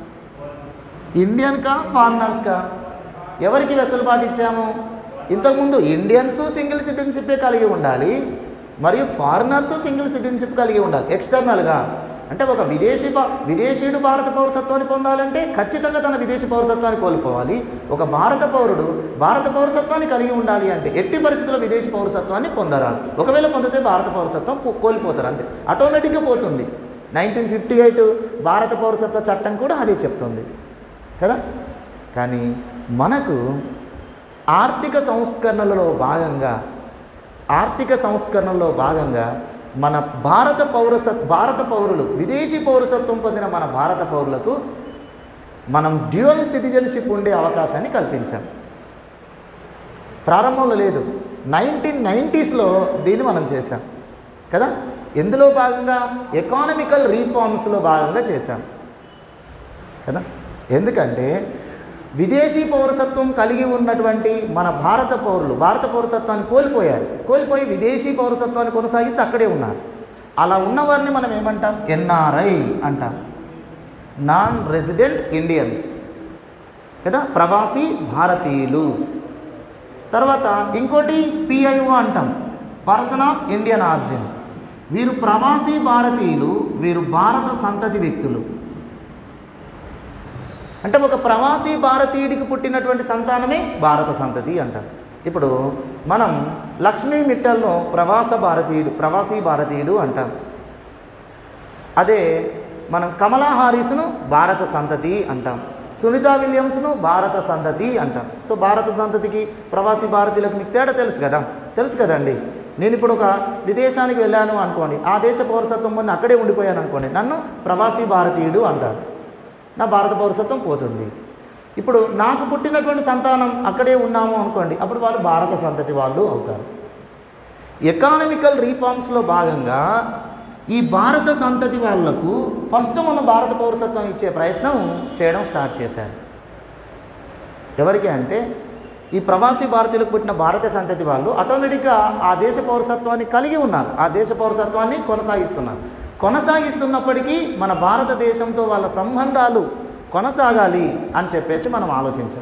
Speaker 1: ఇండియన్కా ఫారినర్స్కా ఎవరికి వెసులుబాటు ఇచ్చాము ఇంతకుముందు ఇండియన్స్ సింగిల్ సిటిజన్షిప్పే కలిగి ఉండాలి మరియు ఫారినర్స్ సింగిల్ సిటిజన్షిప్ కలిగి ఉండాలి ఎక్స్టర్నల్గా అంటే ఒక విదేశీ భా- విదేశీయుడు భారత పౌరసత్వాన్ని పొందాలంటే ఖచ్చితంగా తన విదేశీ పౌరసత్వాన్ని కోల్పోవాలి ఒక భారత పౌరుడు భారత పౌరసత్వాన్ని కలిగి ఉండాలి అంటే ఎట్టి పరిస్థితుల్లో విదేశీ పౌరసత్వాన్ని పొందరాదు ఒకవేళ పొందితే భారత పౌరసత్వం కో- కోల్పోతారు అంతే ఆటోమేటిక్గా పోతుంది నైన్టీన్ ఫిఫ్టీ ఎయిట్ భారత పౌరసత్వ చట్టం కూడా అదే చెప్తుంది కదా కానీ మనకు ఆర్థిక సంస్కరణలలో భాగంగా ఆర్థిక సంస్కరణలో భాగంగా మన భారత పౌరసత్ భారత పౌరులు విదేశీ పౌరసత్వం పొందిన మన భారత పౌరులకు మనం డ్యూయల్ సిటిజన్షిప్ ఉండే అవకాశాన్ని కల్పించాం ప్రారంభంలో లేదు నైన్టీన్ నైంటీస్లో దీన్ని మనం చేశాం కదా ఎందులో భాగంగా ఎకానమికల్ రీఫార్మ్స్లో భాగంగా చేశాం కదా ఎందుకంటే విదేశీ పౌరసత్వం కలిగి ఉన్నటువంటి మన భారత పౌరులు భారత పౌరసత్వాన్ని కోల్పోయారు కోల్పోయి విదేశీ పౌరసత్వాన్ని కొనసాగిస్తే అక్కడే ఉన్నారు అలా ఉన్నవారిని మనం ఏమంటాం ఎన్ఆర్ఐ అంటాం నాన్ రెసిడెంట్ ఇండియన్స్ కదా ప్రవాసీ భారతీయులు తర్వాత ఇంకోటి పిఐఓ అంటాం పర్సన్ ఆఫ్ ఇండియన్ ఆర్జిన్ వీరు ప్రవాసీ భారతీయులు వీరు భారత సంతతి వ్యక్తులు అంటే ఒక ప్రవాసీ భారతీయుడికి పుట్టినటువంటి సంతానమే భారత సంతతి అంటారు ఇప్పుడు మనం లక్ష్మీ మిట్టల్ను ప్రవాస భారతీయుడు ప్రవాసీ భారతీయుడు అంటాం అదే మనం కమలా హారిస్ను భారత సంతతి అంటాం సునీతా విలియమ్స్ను భారత సంతతి అంటాం సో భారత సంతతికి ప్రవాసీ భారతీయులకు మీకు తేడా తెలుసు కదా తెలుసు కదండి నేను ఇప్పుడు ఒక విదేశానికి వెళ్ళాను అనుకోండి ఆ దేశ పౌరసత్వం పొంది అక్కడే ఉండిపోయాను అనుకోండి నన్ను ప్రవాసీ భారతీయుడు అంటారు నా భారత పౌరసత్వం పోతుంది ఇప్పుడు నాకు పుట్టినటువంటి సంతానం అక్కడే ఉన్నాము అనుకోండి అప్పుడు వాళ్ళు భారత సంతతి వాళ్ళు అవుతారు ఎకానమికల్ రీఫార్మ్స్లో భాగంగా ఈ భారత సంతతి వాళ్లకు ఫస్ట్ మన భారత పౌరసత్వం ఇచ్చే ప్రయత్నం చేయడం స్టార్ట్ చేశారు ఎవరికి అంటే ఈ ప్రవాసీ భారతీయులకు పుట్టిన భారత సంతతి వాళ్ళు ఆటోమేటిక్గా ఆ దేశ పౌరసత్వాన్ని కలిగి ఉన్నారు ఆ దేశ పౌరసత్వాన్ని కొనసాగిస్తున్నారు కొనసాగిస్తున్నప్పటికీ మన భారతదేశంతో వాళ్ళ సంబంధాలు కొనసాగాలి అని చెప్పేసి మనం ఆలోచించాం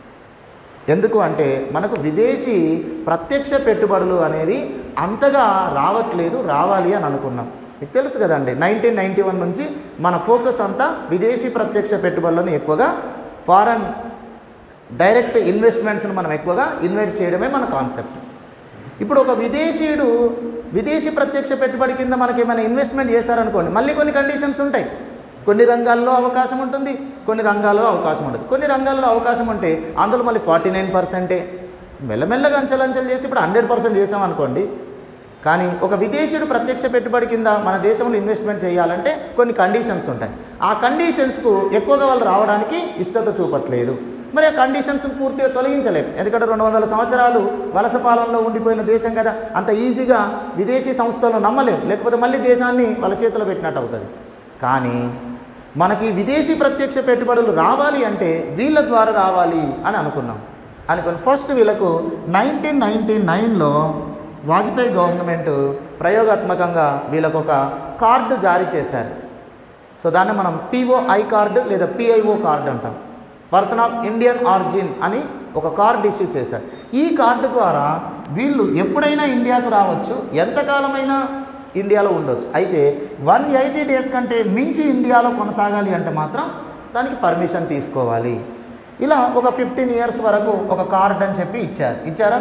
Speaker 1: ఎందుకు అంటే మనకు విదేశీ ప్రత్యక్ష పెట్టుబడులు అనేవి అంతగా రావట్లేదు రావాలి అని అనుకున్నాం మీకు తెలుసు కదండి నైన్టీన్ నైంటీ వన్ నుంచి మన ఫోకస్ అంతా విదేశీ ప్రత్యక్ష పెట్టుబడులను ఎక్కువగా ఫారెన్ డైరెక్ట్ ఇన్వెస్ట్మెంట్స్ని మనం ఎక్కువగా ఇన్వెస్ట్ చేయడమే మన కాన్సెప్ట్ ఇప్పుడు ఒక విదేశీయుడు విదేశీ ప్రత్యక్ష పెట్టుబడి కింద మనకి ఏమైనా ఇన్వెస్ట్మెంట్ చేశారనుకోండి మళ్ళీ కొన్ని కండిషన్స్ ఉంటాయి కొన్ని రంగాల్లో అవకాశం ఉంటుంది కొన్ని రంగాల్లో అవకాశం ఉంటుంది కొన్ని రంగాల్లో అవకాశం ఉంటే అందులో మళ్ళీ ఫార్టీ నైన్ పర్సెంటే మెల్లమెల్లగా అంచెలంచెలు చేసి ఇప్పుడు హండ్రెడ్ పర్సెంట్ చేసామనుకోండి కానీ ఒక విదేశీయుడు ప్రత్యక్ష పెట్టుబడి కింద మన దేశంలో ఇన్వెస్ట్మెంట్ చేయాలంటే కొన్ని కండిషన్స్ ఉంటాయి ఆ కండిషన్స్కు ఎక్కువగా వాళ్ళు రావడానికి ఇష్టత చూపట్లేదు మరి ఆ కండిషన్స్ పూర్తిగా తొలగించలేము ఎందుకంటే రెండు వందల సంవత్సరాలు వలస పాలనలో ఉండిపోయిన దేశం కదా అంత ఈజీగా విదేశీ సంస్థలను నమ్మలేం లేకపోతే మళ్ళీ దేశాన్ని వాళ్ళ చేతిలో పెట్టినట్టు అవుతుంది కానీ మనకి విదేశీ ప్రత్యక్ష పెట్టుబడులు రావాలి అంటే వీళ్ళ ద్వారా రావాలి అని అనుకున్నాం అనుకుని ఫస్ట్ వీళ్ళకు నైన్టీన్ నైన్టీ నైన్లో వాజ్పేయి గవర్నమెంట్ ప్రయోగాత్మకంగా వీళ్ళకు ఒక కార్డు జారీ చేశారు సో దాన్ని మనం పిఓఐ కార్డు లేదా పిఐఓ కార్డు అంటాం పర్సన్ ఆఫ్ ఇండియన్ ఆరిజిన్ అని ఒక కార్డు ఇష్యూ చేశారు ఈ కార్డు ద్వారా వీళ్ళు ఎప్పుడైనా ఇండియాకు రావచ్చు ఎంతకాలమైనా ఇండియాలో ఉండొచ్చు అయితే వన్ ఎయిటీ డేస్ కంటే మించి ఇండియాలో కొనసాగాలి అంటే మాత్రం దానికి పర్మిషన్ తీసుకోవాలి ఇలా ఒక ఫిఫ్టీన్ ఇయర్స్ వరకు ఒక కార్డ్ అని చెప్పి ఇచ్చారు ఇచ్చారా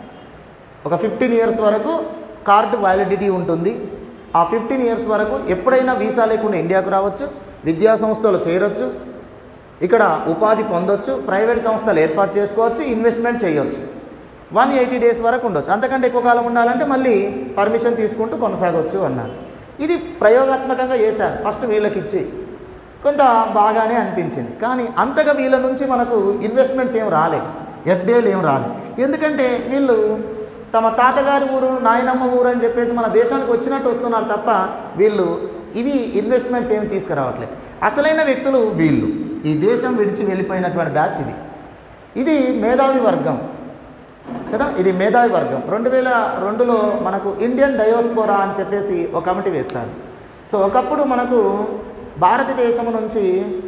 Speaker 1: ఒక ఫిఫ్టీన్ ఇయర్స్ వరకు కార్డు వ్యాలిడిటీ ఉంటుంది ఆ ఫిఫ్టీన్ ఇయర్స్ వరకు ఎప్పుడైనా వీసా లేకుండా ఇండియాకు రావచ్చు విద్యా సంస్థలు చేరొచ్చు ఇక్కడ ఉపాధి పొందొచ్చు ప్రైవేట్ సంస్థలు ఏర్పాటు చేసుకోవచ్చు ఇన్వెస్ట్మెంట్ చేయొచ్చు వన్ ఎయిటీ డేస్ వరకు ఉండొచ్చు అంతకంటే ఎక్కువ కాలం ఉండాలంటే మళ్ళీ పర్మిషన్ తీసుకుంటూ కొనసాగొచ్చు అన్నారు ఇది ప్రయోగాత్మకంగా చేశారు ఫస్ట్ వీళ్ళకి ఇచ్చి కొంత బాగానే అనిపించింది కానీ అంతగా వీళ్ళ నుంచి మనకు ఇన్వెస్ట్మెంట్స్ ఏం రాలే ఎఫ్డిఐలు ఏం రాలే ఎందుకంటే వీళ్ళు తమ తాతగారి ఊరు నాయనమ్మ ఊరు అని చెప్పేసి మన దేశానికి వచ్చినట్టు వస్తున్నారు తప్ప వీళ్ళు ఇవి ఇన్వెస్ట్మెంట్స్ ఏమి తీసుకురావట్లేదు అసలైన వ్యక్తులు వీళ్ళు ఈ దేశం విడిచి వెళ్ళిపోయినటువంటి బ్యాచ్ ఇది ఇది మేధావి వర్గం కదా ఇది మేధావి వర్గం రెండు వేల రెండులో మనకు ఇండియన్ డయోస్పోరా అని చెప్పేసి ఒక కమిటీ వేస్తారు సో ఒకప్పుడు మనకు భారతదేశం నుంచి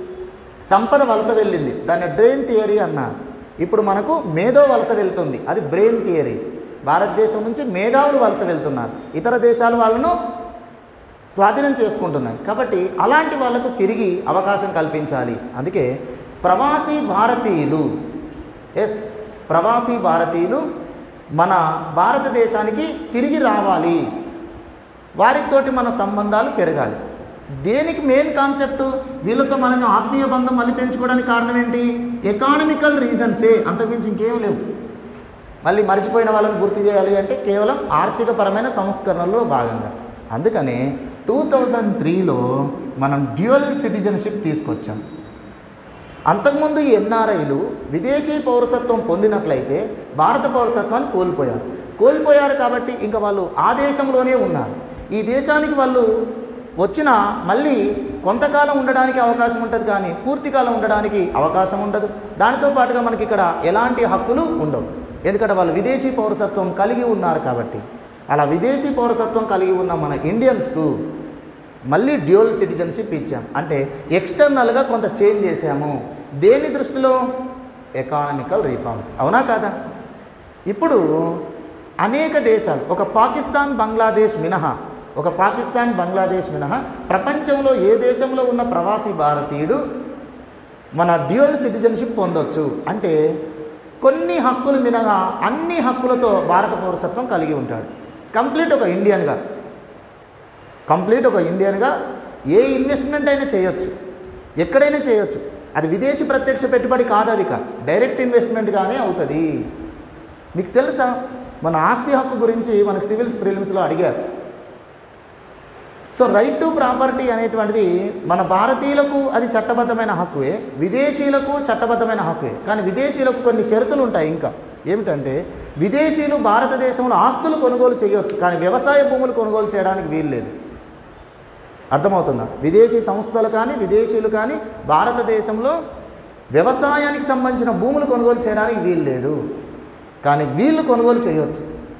Speaker 1: సంపద వలస వెళ్ళింది దాన్ని డ్రెయిన్ థియరీ అన్నారు ఇప్పుడు మనకు మేధో వలస వెళ్తుంది అది బ్రెయిన్ థియరీ భారతదేశం నుంచి మేధావులు వలస వెళ్తున్నారు ఇతర దేశాల వాళ్ళను స్వాధీనం చేసుకుంటున్నాయి కాబట్టి అలాంటి వాళ్ళకు తిరిగి అవకాశం కల్పించాలి అందుకే ప్రవాసీ భారతీయులు ఎస్ ప్రవాసీ భారతీయులు మన భారతదేశానికి తిరిగి రావాలి వారితోటి మన సంబంధాలు పెరగాలి దేనికి మెయిన్ కాన్సెప్ట్ వీళ్ళతో మనం ఆత్మీయ బంధం మళ్ళీ పెంచుకోవడానికి కారణం ఏంటి ఎకానమికల్ రీజన్సే అంతకుమించి ఇంకేం లేవు మళ్ళీ మర్చిపోయిన వాళ్ళని గుర్తు చేయాలి అంటే కేవలం ఆర్థికపరమైన సంస్కరణలో భాగంగా అందుకనే టూ థౌజండ్ త్రీలో మనం డ్యూయల్ సిటిజన్షిప్ తీసుకొచ్చాం అంతకుముందు ఈ ఎన్ఆర్ఐలు విదేశీ పౌరసత్వం పొందినట్లయితే భారత పౌరసత్వాన్ని కోల్పోయారు కోల్పోయారు కాబట్టి ఇంకా వాళ్ళు ఆ దేశంలోనే ఉన్నారు ఈ దేశానికి వాళ్ళు వచ్చిన మళ్ళీ కొంతకాలం ఉండడానికి అవకాశం ఉంటుంది కానీ పూర్తికాలం ఉండడానికి అవకాశం ఉండదు దానితో పాటుగా మనకి ఇక్కడ ఎలాంటి హక్కులు ఉండవు ఎందుకంటే వాళ్ళు విదేశీ పౌరసత్వం కలిగి ఉన్నారు కాబట్టి అలా విదేశీ పౌరసత్వం కలిగి ఉన్న మన ఇండియన్స్కు మళ్ళీ డ్యూయల్ సిటిజన్షిప్ ఇచ్చాం అంటే ఎక్స్టర్నల్గా కొంత చేంజ్ చేసాము దేని దృష్టిలో ఎకానమికల్ రిఫార్మ్స్ అవునా కాదా ఇప్పుడు అనేక దేశాలు ఒక పాకిస్తాన్ బంగ్లాదేశ్ మినహా ఒక పాకిస్తాన్ బంగ్లాదేశ్ మినహా ప్రపంచంలో ఏ దేశంలో ఉన్న ప్రవాసీ భారతీయుడు మన డ్యూయల్ సిటిజన్షిప్ పొందొచ్చు అంటే కొన్ని హక్కులు మినహా అన్ని హక్కులతో భారత పౌరసత్వం కలిగి ఉంటాడు కంప్లీట్ ఒక ఇండియన్గా కంప్లీట్ ఒక ఇండియన్గా ఏ ఇన్వెస్ట్మెంట్ అయినా చేయొచ్చు ఎక్కడైనా చేయొచ్చు అది విదేశీ ప్రత్యక్ష పెట్టుబడి కాదు అది కాదు డైరెక్ట్ ఇన్వెస్ట్మెంట్గానే అవుతుంది మీకు తెలుసా మన ఆస్తి హక్కు గురించి మనకు సివిల్స్ ప్రిలిమ్స్లో అడిగారు సో రైట్ టు ప్రాపర్టీ అనేటువంటిది మన భారతీయులకు అది చట్టబద్ధమైన హక్కువే విదేశీయులకు చట్టబద్ధమైన హక్కువే కానీ విదేశీయులకు కొన్ని షరతులు ఉంటాయి ఇంకా ఏమిటంటే విదేశీయులు భారతదేశంలో ఆస్తులు కొనుగోలు చేయవచ్చు కానీ వ్యవసాయ భూములు కొనుగోలు చేయడానికి వీలు లేదు అర్థమవుతుందా విదేశీ సంస్థలు కానీ విదేశీయులు కానీ భారతదేశంలో వ్యవసాయానికి సంబంధించిన భూములు కొనుగోలు చేయడానికి వీలు లేదు కానీ వీళ్ళు కొనుగోలు చేయవచ్చు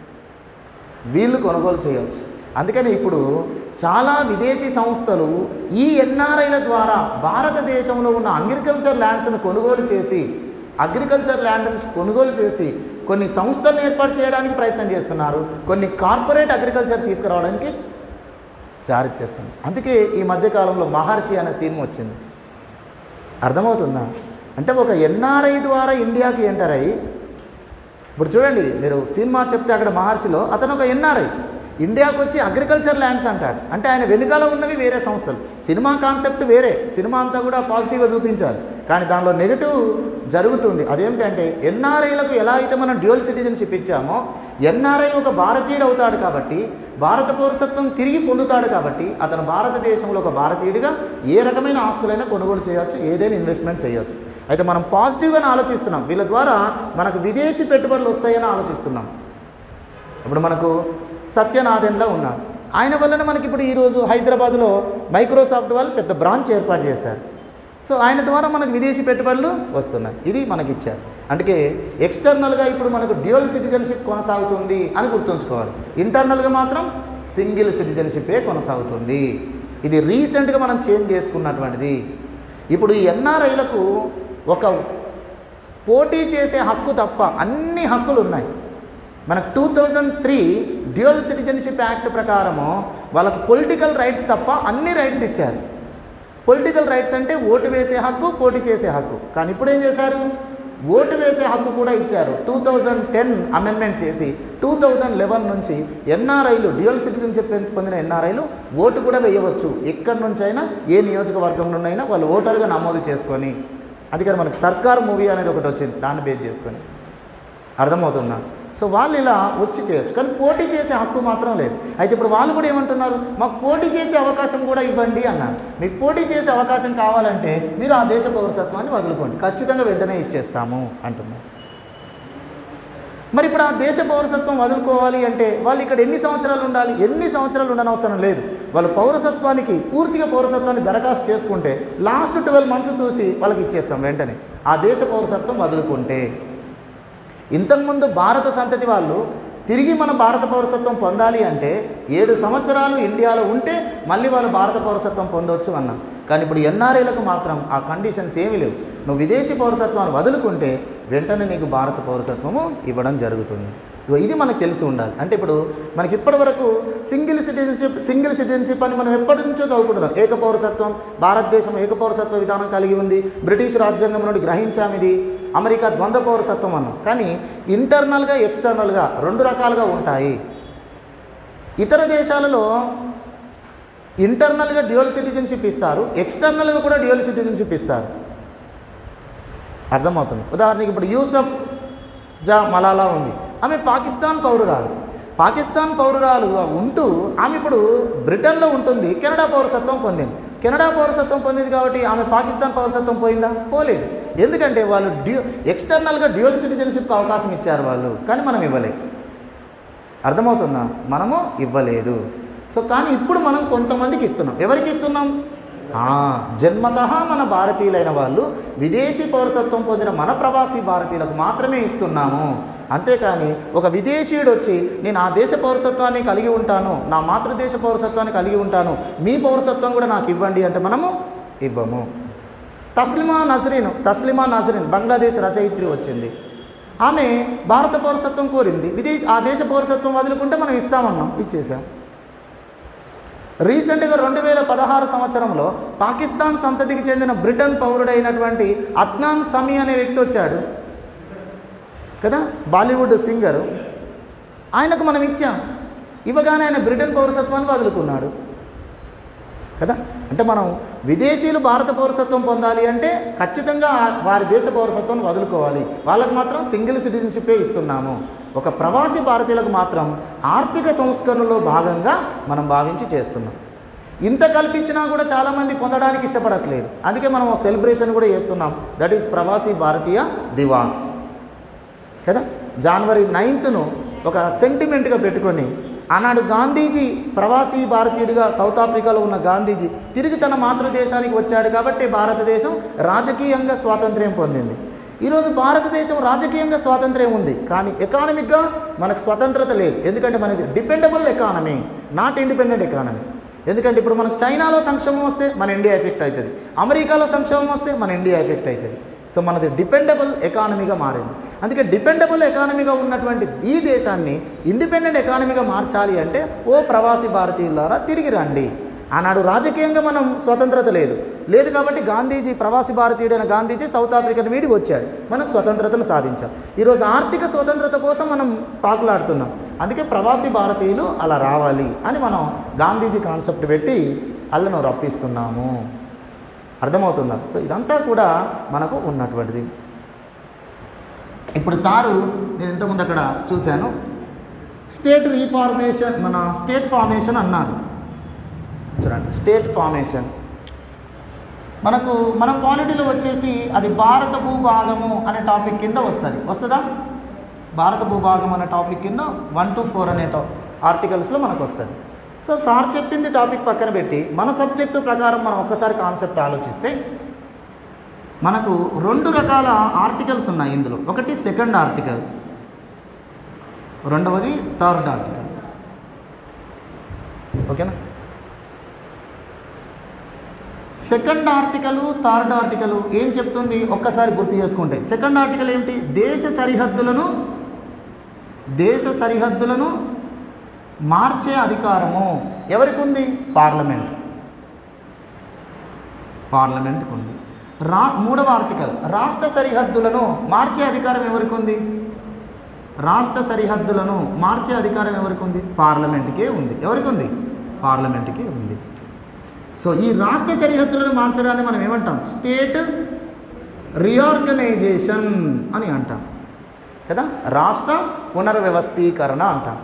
Speaker 1: వీళ్ళు కొనుగోలు చేయవచ్చు అందుకని ఇప్పుడు చాలా విదేశీ సంస్థలు ఈ ఎన్ఆర్ఐల ద్వారా భారతదేశంలో ఉన్న అగ్రికల్చర్ ల్యాండ్స్ను కొనుగోలు చేసి అగ్రికల్చర్ ల్యాండ్స్ కొనుగోలు చేసి కొన్ని సంస్థలను ఏర్పాటు చేయడానికి ప్రయత్నం చేస్తున్నారు కొన్ని కార్పొరేట్ అగ్రికల్చర్ తీసుకురావడానికి జారీ చేస్తుంది అందుకే ఈ మధ్యకాలంలో మహర్షి అనే సినిమా వచ్చింది అర్థమవుతుందా అంటే ఒక ఎన్ఆర్ఐ ద్వారా ఇండియాకి ఎంటర్ అయ్యి ఇప్పుడు చూడండి మీరు సినిమా చెప్తే అక్కడ మహర్షిలో అతను ఒక ఎన్ఆర్ఐ ఇండియాకు వచ్చి అగ్రికల్చర్ ల్యాండ్స్ అంటాడు అంటే ఆయన వెనుకాల ఉన్నవి వేరే సంస్థలు సినిమా కాన్సెప్ట్ వేరే సినిమా అంతా కూడా పాజిటివ్గా చూపించాలి కానీ దానిలో నెగిటివ్ జరుగుతుంది అదేమిటంటే ఎన్ఆర్ఐలకు ఎలా అయితే మనం డ్యూయల్ సిటిజన్షిప్ ఇచ్చామో ఎన్ఆర్ఐ ఒక భారతీయుడు అవుతాడు కాబట్టి భారత పౌరసత్వం తిరిగి పొందుతాడు కాబట్టి అతను భారతదేశంలో ఒక భారతీయుడిగా ఏ రకమైన ఆస్తులైనా కొనుగోలు చేయవచ్చు ఏదైనా ఇన్వెస్ట్మెంట్ చేయవచ్చు అయితే మనం పాజిటివ్గానే ఆలోచిస్తున్నాం వీళ్ళ ద్వారా మనకు విదేశీ పెట్టుబడులు వస్తాయని ఆలోచిస్తున్నాం ఇప్పుడు మనకు సత్యనాథన్లో ఉన్నాడు ఆయన వలన మనకి ఇప్పుడు ఈరోజు హైదరాబాద్లో మైక్రోసాఫ్ట్ వాళ్ళు పెద్ద బ్రాంచ్ ఏర్పాటు చేశారు సో ఆయన ద్వారా మనకు విదేశీ పెట్టుబడులు వస్తున్నాయి ఇది మనకి ఇచ్చారు అందుకే ఎక్స్టర్నల్గా ఇప్పుడు మనకు డ్యూయల్ సిటిజన్షిప్ కొనసాగుతుంది అని గుర్తుంచుకోవాలి ఇంటర్నల్గా మాత్రం సింగిల్ సిటిజన్షిప్పే కొనసాగుతుంది ఇది రీసెంట్గా మనం చేంజ్ చేసుకున్నటువంటిది ఇప్పుడు ఈ ఎన్ఆర్ఐలకు ఒక పోటీ చేసే హక్కు తప్ప అన్ని హక్కులు ఉన్నాయి మనకు two thousand three dual citizenship act ప్రకారము వాళ్ళకు పొలిటికల్ రైట్స్ తప్ప అన్ని రైట్స్ ఇచ్చారు పొలిటికల్ రైట్స్ అంటే ఓటు వేసే హక్కు పోటీ చేసే హక్కు కానీ ఇప్పుడు ఏం చేశారు ఓటు వేసే హక్కు కూడా ఇచ్చారు టూ థౌజండ్ టెన్ అమెండ్మెంట్ చేసి టూ థౌజండ్ లెవెన్ నుంచి ఎన్ఆర్ఐలు డ్యూయల్ సిటిజన్షిప్ పొందిన ఎన్ఆర్ఐలు ఓటు కూడా వేయవచ్చు ఎక్కడి నుంచైనా ఏ నియోజకవర్గం నుండి అయినా వాళ్ళు ఓటర్గా నమోదు చేసుకొని అందుకని మనకు సర్కార్ మూవీ అనేది ఒకటి వచ్చింది దాన్ని బేస్ చేసుకొని అర్థమవుతుందా సో వాళ్ళు ఇలా వచ్చి చేయొచ్చు కానీ పోటీ చేసే హక్కు మాత్రం లేదు అయితే ఇప్పుడు వాళ్ళు కూడా ఏమంటున్నారు మాకు పోటీ చేసే అవకాశం కూడా ఇవ్వండి అన్నారు మీకు పోటీ చేసే అవకాశం కావాలంటే మీరు ఆ దేశ పౌరసత్వాన్ని వదులుకోండి ఖచ్చితంగా వెంటనే ఇచ్చేస్తాము అంటున్నారు మరి ఇప్పుడు ఆ దేశ పౌరసత్వం వదులుకోవాలి అంటే వాళ్ళు ఇక్కడ ఎన్ని సంవత్సరాలు ఉండాలి ఎన్ని సంవత్సరాలు ఉండనవసరం లేదు వాళ్ళు పౌరసత్వానికి పూర్తిగా పౌరసత్వాన్ని దరఖాస్తు చేసుకుంటే లాస్ట్ ట్వెల్వ్ మంత్స్ చూసి వాళ్ళకి ఇచ్చేస్తాం వెంటనే ఆ దేశ పౌరసత్వం వదులుకుంటే ఇంతకుముందు భారత సంతతి వాళ్ళు తిరిగి మన భారత పౌరసత్వం పొందాలి అంటే ఏడు సంవత్సరాలు ఇండియాలో ఉంటే మళ్ళీ వాళ్ళు భారత పౌరసత్వం పొందవచ్చు అన్నాం కానీ ఇప్పుడు ఎన్ఆర్ఐలకు మాత్రం ఆ కండిషన్స్ ఏమీ లేవు నువ్వు విదేశీ పౌరసత్వాన్ని వదులుకుంటే వెంటనే నీకు భారత పౌరసత్వము ఇవ్వడం జరుగుతుంది ఇగో ఇది మనకు తెలిసి ఉండాలి అంటే ఇప్పుడు మనకి ఇప్పటి వరకు సింగిల్ సిటిజన్షిప్ సింగిల్ సిటిజన్షిప్ అని మనం ఎప్పటి నుంచో చదువుకుంటున్నాం ఏక పౌరసత్వం భారతదేశం ఏక పౌరసత్వ విధానం కలిగి ఉంది బ్రిటిష్ రాజ్యాంగం నుండి గ్రహించాం ఇది అమెరికా ద్వంద్వ పౌరసత్వం అన్నాం కానీ ఇంటర్నల్గా ఎక్స్టర్నల్గా రెండు రకాలుగా ఉంటాయి ఇతర దేశాలలో ఇంటర్నల్గా డ్యూయల్ సిటిజన్షిప్ ఇస్తారు ఎక్స్టర్నల్గా కూడా డ్యూయల్ సిటిజన్షిప్ ఇస్తారు అర్థమవుతుంది ఉదాహరణకి ఇప్పుడు యూసఫ్ జా మలాలా ఉంది ఆమె పాకిస్తాన్ పౌరురాలు పాకిస్తాన్ పౌరురాలుగా ఉంటూ ఆమె ఇప్పుడు బ్రిటన్లో ఉంటుంది కెనడా పౌరసత్వం పొందింది కెనడా పౌరసత్వం పొందింది కాబట్టి ఆమె పాకిస్తాన్ పౌరసత్వం పోయిందా పోలేదు ఎందుకంటే వాళ్ళు డ్యూ ఎక్స్టర్నల్గా డ్యూయల్ సిటిజన్షిప్కి అవకాశం ఇచ్చారు వాళ్ళు కానీ మనం ఇవ్వలేదు అర్థమవుతుందా మనము ఇవ్వలేదు సో కానీ ఇప్పుడు మనం కొంతమందికి ఇస్తున్నాం ఎవరికి ఇస్తున్నాం ఆ, జన్మతః మన భారతీయులైన వాళ్ళు విదేశీ పౌరసత్వం పొందిన మన ప్రవాసీ భారతీయులకు మాత్రమే ఇస్తున్నాము అంతేకాని ఒక విదేశీయుడు వచ్చి నేను ఆ దేశ పౌరసత్వాన్ని కలిగి ఉంటాను నా మాతృదేశ పౌరసత్వాన్ని కలిగి ఉంటాను మీ పౌరసత్వం కూడా నాకు ఇవ్వండి అంటే మనము ఇవ్వము తస్లిమా నజరీన్ తస్లిమా నజరీన్ బంగ్లాదేశ్ రచయిత్రి వచ్చింది ఆమె భారత పౌరసత్వం కోరింది విదేశ ఆ దేశ పౌరసత్వం వదులుకుంటే మనం ఇస్తామన్నాం ఇచ్చేసాం రీసెంట్గా రెండు వేల పదహారు సంవత్సరంలో పాకిస్తాన్ సంతతికి చెందిన బ్రిటన్ పౌరుడైనటువంటి అద్నాన్ సమీ అనే వ్యక్తి వచ్చాడు కదా బాలీవుడ్ సింగర్ ఆయనకు మనం ఇచ్చాం ఇవ్వగానే ఆయన బ్రిటన్ పౌరసత్వాన్ని వదులుకున్నాడు కదా అంటే మనం విదేశీయులు భారత పౌరసత్వం పొందాలి అంటే ఖచ్చితంగా ఆ- వారి దేశ పౌరసత్వం వదులుకోవాలి వాళ్ళకు మాత్రం సింగిల్ సిటిజన్షిప్పే ఇస్తున్నాము ఒక ప్రవాసీ భారతీయులకు మాత్రం ఆర్థిక సంస్కరణలో భాగంగా మనం భావించి చేస్తున్నాం ఇంత కల్పించినా కూడా చాలామంది పొందడానికి ఇష్టపడట్లేదు అందుకే మనం సెలబ్రేషన్ కూడా చేస్తున్నాం దట్ ఈస్ ప్రవాసీ భారతీయ దివాస్ కదా జనవరి నైన్త్ను ఒక సెంటిమెంట్గా పెట్టుకొని ఆనాడు గాంధీజీ ప్రవాసీ భారతీయుడిగా సౌత్ ఆఫ్రికాలో ఉన్న గాంధీజీ తిరిగి తన మాతృదేశానికి వచ్చాడు కాబట్టి భారతదేశం రాజకీయంగా స్వాతంత్ర్యం పొందింది ఈరోజు భారతదేశం రాజకీయంగా స్వాతంత్ర్యం ఉంది కానీ ఎకానమిక్గా మనకు స్వతంత్రత లేదు ఎందుకంటే మనది dependable economy not independent economy ఎందుకంటే ఇప్పుడు మనకు చైనాలో సంక్షేమం వస్తే మన ఇండియా ఎఫెక్ట్ అవుతుంది అమెరికాలో సంక్షేమం వస్తే మన ఇండియా ఎఫెక్ట్ అవుతుంది సో మనది డిపెండబుల్ ఎకానమీగా మారింది అందుకే డిపెండబుల్ ఎకానమీగా ఉన్నటువంటి ఈ దేశాన్ని ఇండిపెండెంట్ ఎకానమీగా మార్చాలి అంటే ఓ ప్రవాసీ భారతీయులారా తిరిగి రండి ఆనాడు రాజకీయంగా మనం స్వతంత్రత లేదు లేదు కాబట్టి గాంధీజీ ప్రవాసీ భారతీయుడైన గాంధీజీ సౌత్ ఆఫ్రికన్ వీడికి వచ్చాడు మనం స్వతంత్రతను సాధించాం ఈరోజు ఆర్థిక స్వతంత్రత కోసం మనం పాకులాడుతున్నాం అందుకే ప్రవాసీ భారతీయులు అలా రావాలి అని మనం గాంధీజీ కాన్సెప్ట్ పెట్టి అల్లను రప్పిస్తున్నాము అర్థమవుతుందా సో ఇదంతా కూడా మనకు ఉన్నటువంటిది ఇప్పుడు సారు నేను ఇంతకుముందు అక్కడ చూశాను స్టేట్ రీఫార్మేషన్ మన స్టేట్ ఫార్మేషన్ అన్నారు చూడండి స్టేట్ ఫార్మేషన్ మనకు మన క్వాలిటీలో వచ్చేసి అది భారత భూభాగము అనే టాపిక్ కింద వస్తుంది వస్తుందా భారత భూభాగం అనే టాపిక్ కింద వన్ టు ఫోర్ అనే టా ఆర్టికల్స్లో మనకు వస్తుంది సో సార్ చెప్పింది టాపిక్ పక్కన పెట్టి మన సబ్జెక్టు ప్రకారం మనం ఒక్కసారి కాన్సెప్ట్ ఆలోచిస్తే మనకు రెండు రకాల ఆర్టికల్స్ ఉన్నాయి ఇందులో ఒకటి సెకండ్ ఆర్టికల్ రెండవది థర్డ్ ఆర్టికల్ ఓకేనా సెకండ్ ఆర్టికల్ థర్డ్ ఆర్టికల్ ఏం చెప్తుంది ఒక్కసారి గుర్తు చేసుకుంటే సెకండ్ ఆర్టికల్ ఏంటి దేశ సరిహద్దులను దేశ సరిహద్దులను మార్చే అధికారము ఎవరికి ఉంది పార్లమెంట్ పార్లమెంట్కి ఉంది రా మూడవ ఆర్టికల్ రాష్ట్ర సరిహద్దులను మార్చే అధికారం ఎవరికి ఉంది రాష్ట్ర సరిహద్దులను మార్చే అధికారం ఎవరికి ఉంది పార్లమెంట్కే ఉంది ఎవరికి ఉంది పార్లమెంట్కి ఉంది సో ఈ రాష్ట్ర సరిహద్దులను మార్చడాన్ని మనం ఏమంటాం స్టేట్ రీఆర్గనైజేషన్ అని అంటాం కదా రాష్ట్ర పునర్వ్యవస్థీకరణ అంటాం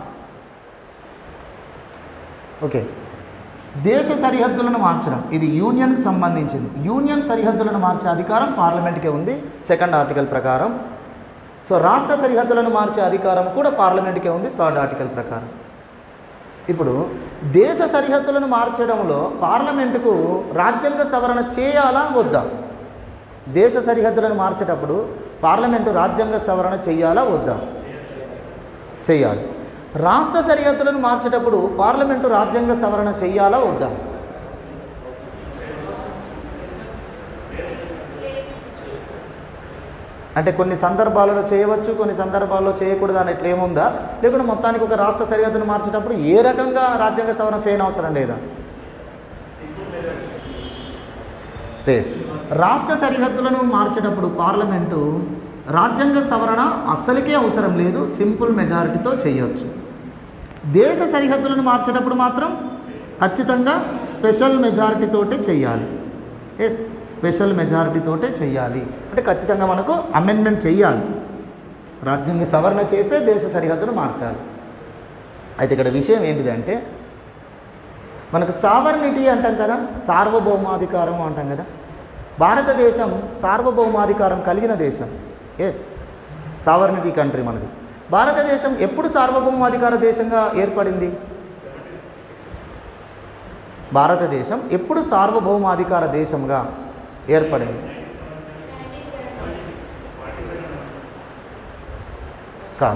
Speaker 1: ఓకే దేశ సరిహద్దులను మార్చడం ఇది యూనియన్కి సంబంధించింది యూనియన్ సరిహద్దులను మార్చే అధికారం పార్లమెంట్కే ఉంది సెకండ్ ఆర్టికల్ ప్రకారం సో రాష్ట్ర సరిహద్దులను మార్చే అధికారం కూడా పార్లమెంట్కే ఉంది థర్డ్ ఆర్టికల్ ప్రకారం ఇప్పుడు దేశ సరిహద్దులను మార్చడంలో పార్లమెంటుకు రాజ్యాంగ సవరణ చేయాలా వద్దా దేశ సరిహద్దులను మార్చేటప్పుడు పార్లమెంటు రాజ్యాంగ సవరణ చేయాలా వద్దా చేయాలి రాష్ట్ర సరిహద్దులను మార్చేటప్పుడు పార్లమెంటు రాజ్యాంగ సవరణ చేయాలా వద్దా అంటే కొన్ని సందర్భాలలో చేయవచ్చు కొన్ని సందర్భాల్లో చేయకూడదు అని ఇట్లా ఏముందా లేకుంటే మొత్తానికి ఒక రాష్ట్ర సరిహద్దును మార్చేటప్పుడు ఏ రకంగా రాజ్యాంగ సవరణ చేయనవసరం లేదా రేస్ రాష్ట్ర సరిహద్దులను మార్చేటప్పుడు పార్లమెంటు రాజ్యాంగ సవరణ అస్సలకే అవసరం లేదు సింపుల్ మెజారిటీతో చేయొచ్చు దేశ సరిహద్దులను మార్చేటప్పుడు మాత్రం ఖచ్చితంగా స్పెషల్ మెజారిటీతోటే చేయాలి ఎస్ స్పెషల్ మెజారిటీతోటే చేయాలి అంటే ఖచ్చితంగా మనకు అమెండ్మెంట్ చేయాలి రాజ్యాంగ సవరణ చేసే దేశ సరిహద్దును మార్చాలి అయితే ఇక్కడ విషయం ఏంటిదంటే మనకు సావర్నిటీ అంటాం కదా సార్వభౌమాధికారం అంటాం కదా భారతదేశం సార్వభౌమాధికారం కలిగిన దేశం ఎస్ సావర్నిటీ కంట్రీ మనది భారతదేశం ఎప్పుడు సార్వభౌమాధికార దేశంగా ఏర్పడింది భారతదేశం ఎప్పుడు సార్వభౌమాధికార దేశంగా ఏర్పడింది కాదు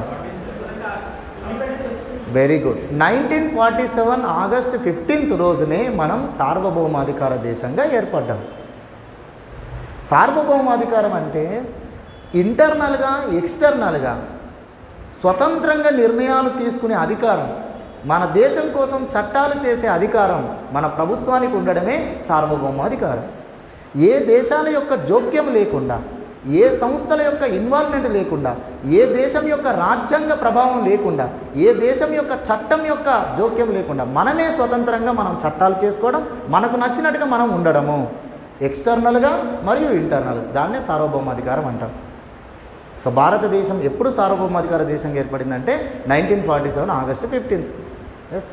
Speaker 1: very good nineteen forty seven August fifteenth రోజునే మనం సార్వభౌమాధికార దేశంగా ఏర్పడ్డాం సార్వభౌమాధికారం అంటే ఇంటర్నల్గా ఎక్స్టర్నల్గా స్వతంత్రంగా నిర్ణయాలు తీసుకునే అధికారం మన దేశం కోసం చట్టాలు చేసే అధికారం మన ప్రభుత్వానికి ఉండడమే సార్వభౌమాధికారం ఏ దేశాల యొక్క జోక్యం లేకుండా ఏ సంస్థల యొక్క ఇన్వాల్వ్మెంట్ లేకుండా ఏ దేశం యొక్క రాజ్యాంగ ప్రభావం లేకుండా ఏ దేశం యొక్క చట్టం యొక్క జోక్యం లేకుండా మనమే స్వతంత్రంగా మనం చట్టాలు చేసుకోవడం మనకు నచ్చినట్టుగా మనం ఉండడము ఎక్స్టర్నల్గా మరియు ఇంటర్నల్ దాన్నే సార్వభౌమాధికారం అంటాం సో భారతదేశం ఎప్పుడు సార్వభౌమాధికార దేశంగా ఏర్పడిందంటే nineteen forty seven August fifteenth yes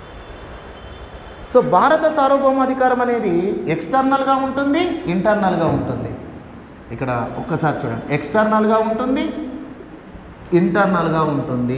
Speaker 1: so భారత సార్వభౌమాధికారం అనేది ఎక్స్టర్నల్గా ఉంటుంది ఇంటర్నల్గా ఉంటుంది ఇక్కడ ఒక్కసారి చూడండి ఎక్స్టర్నల్గా ఉంటుంది ఇంటర్నల్గా ఉంటుంది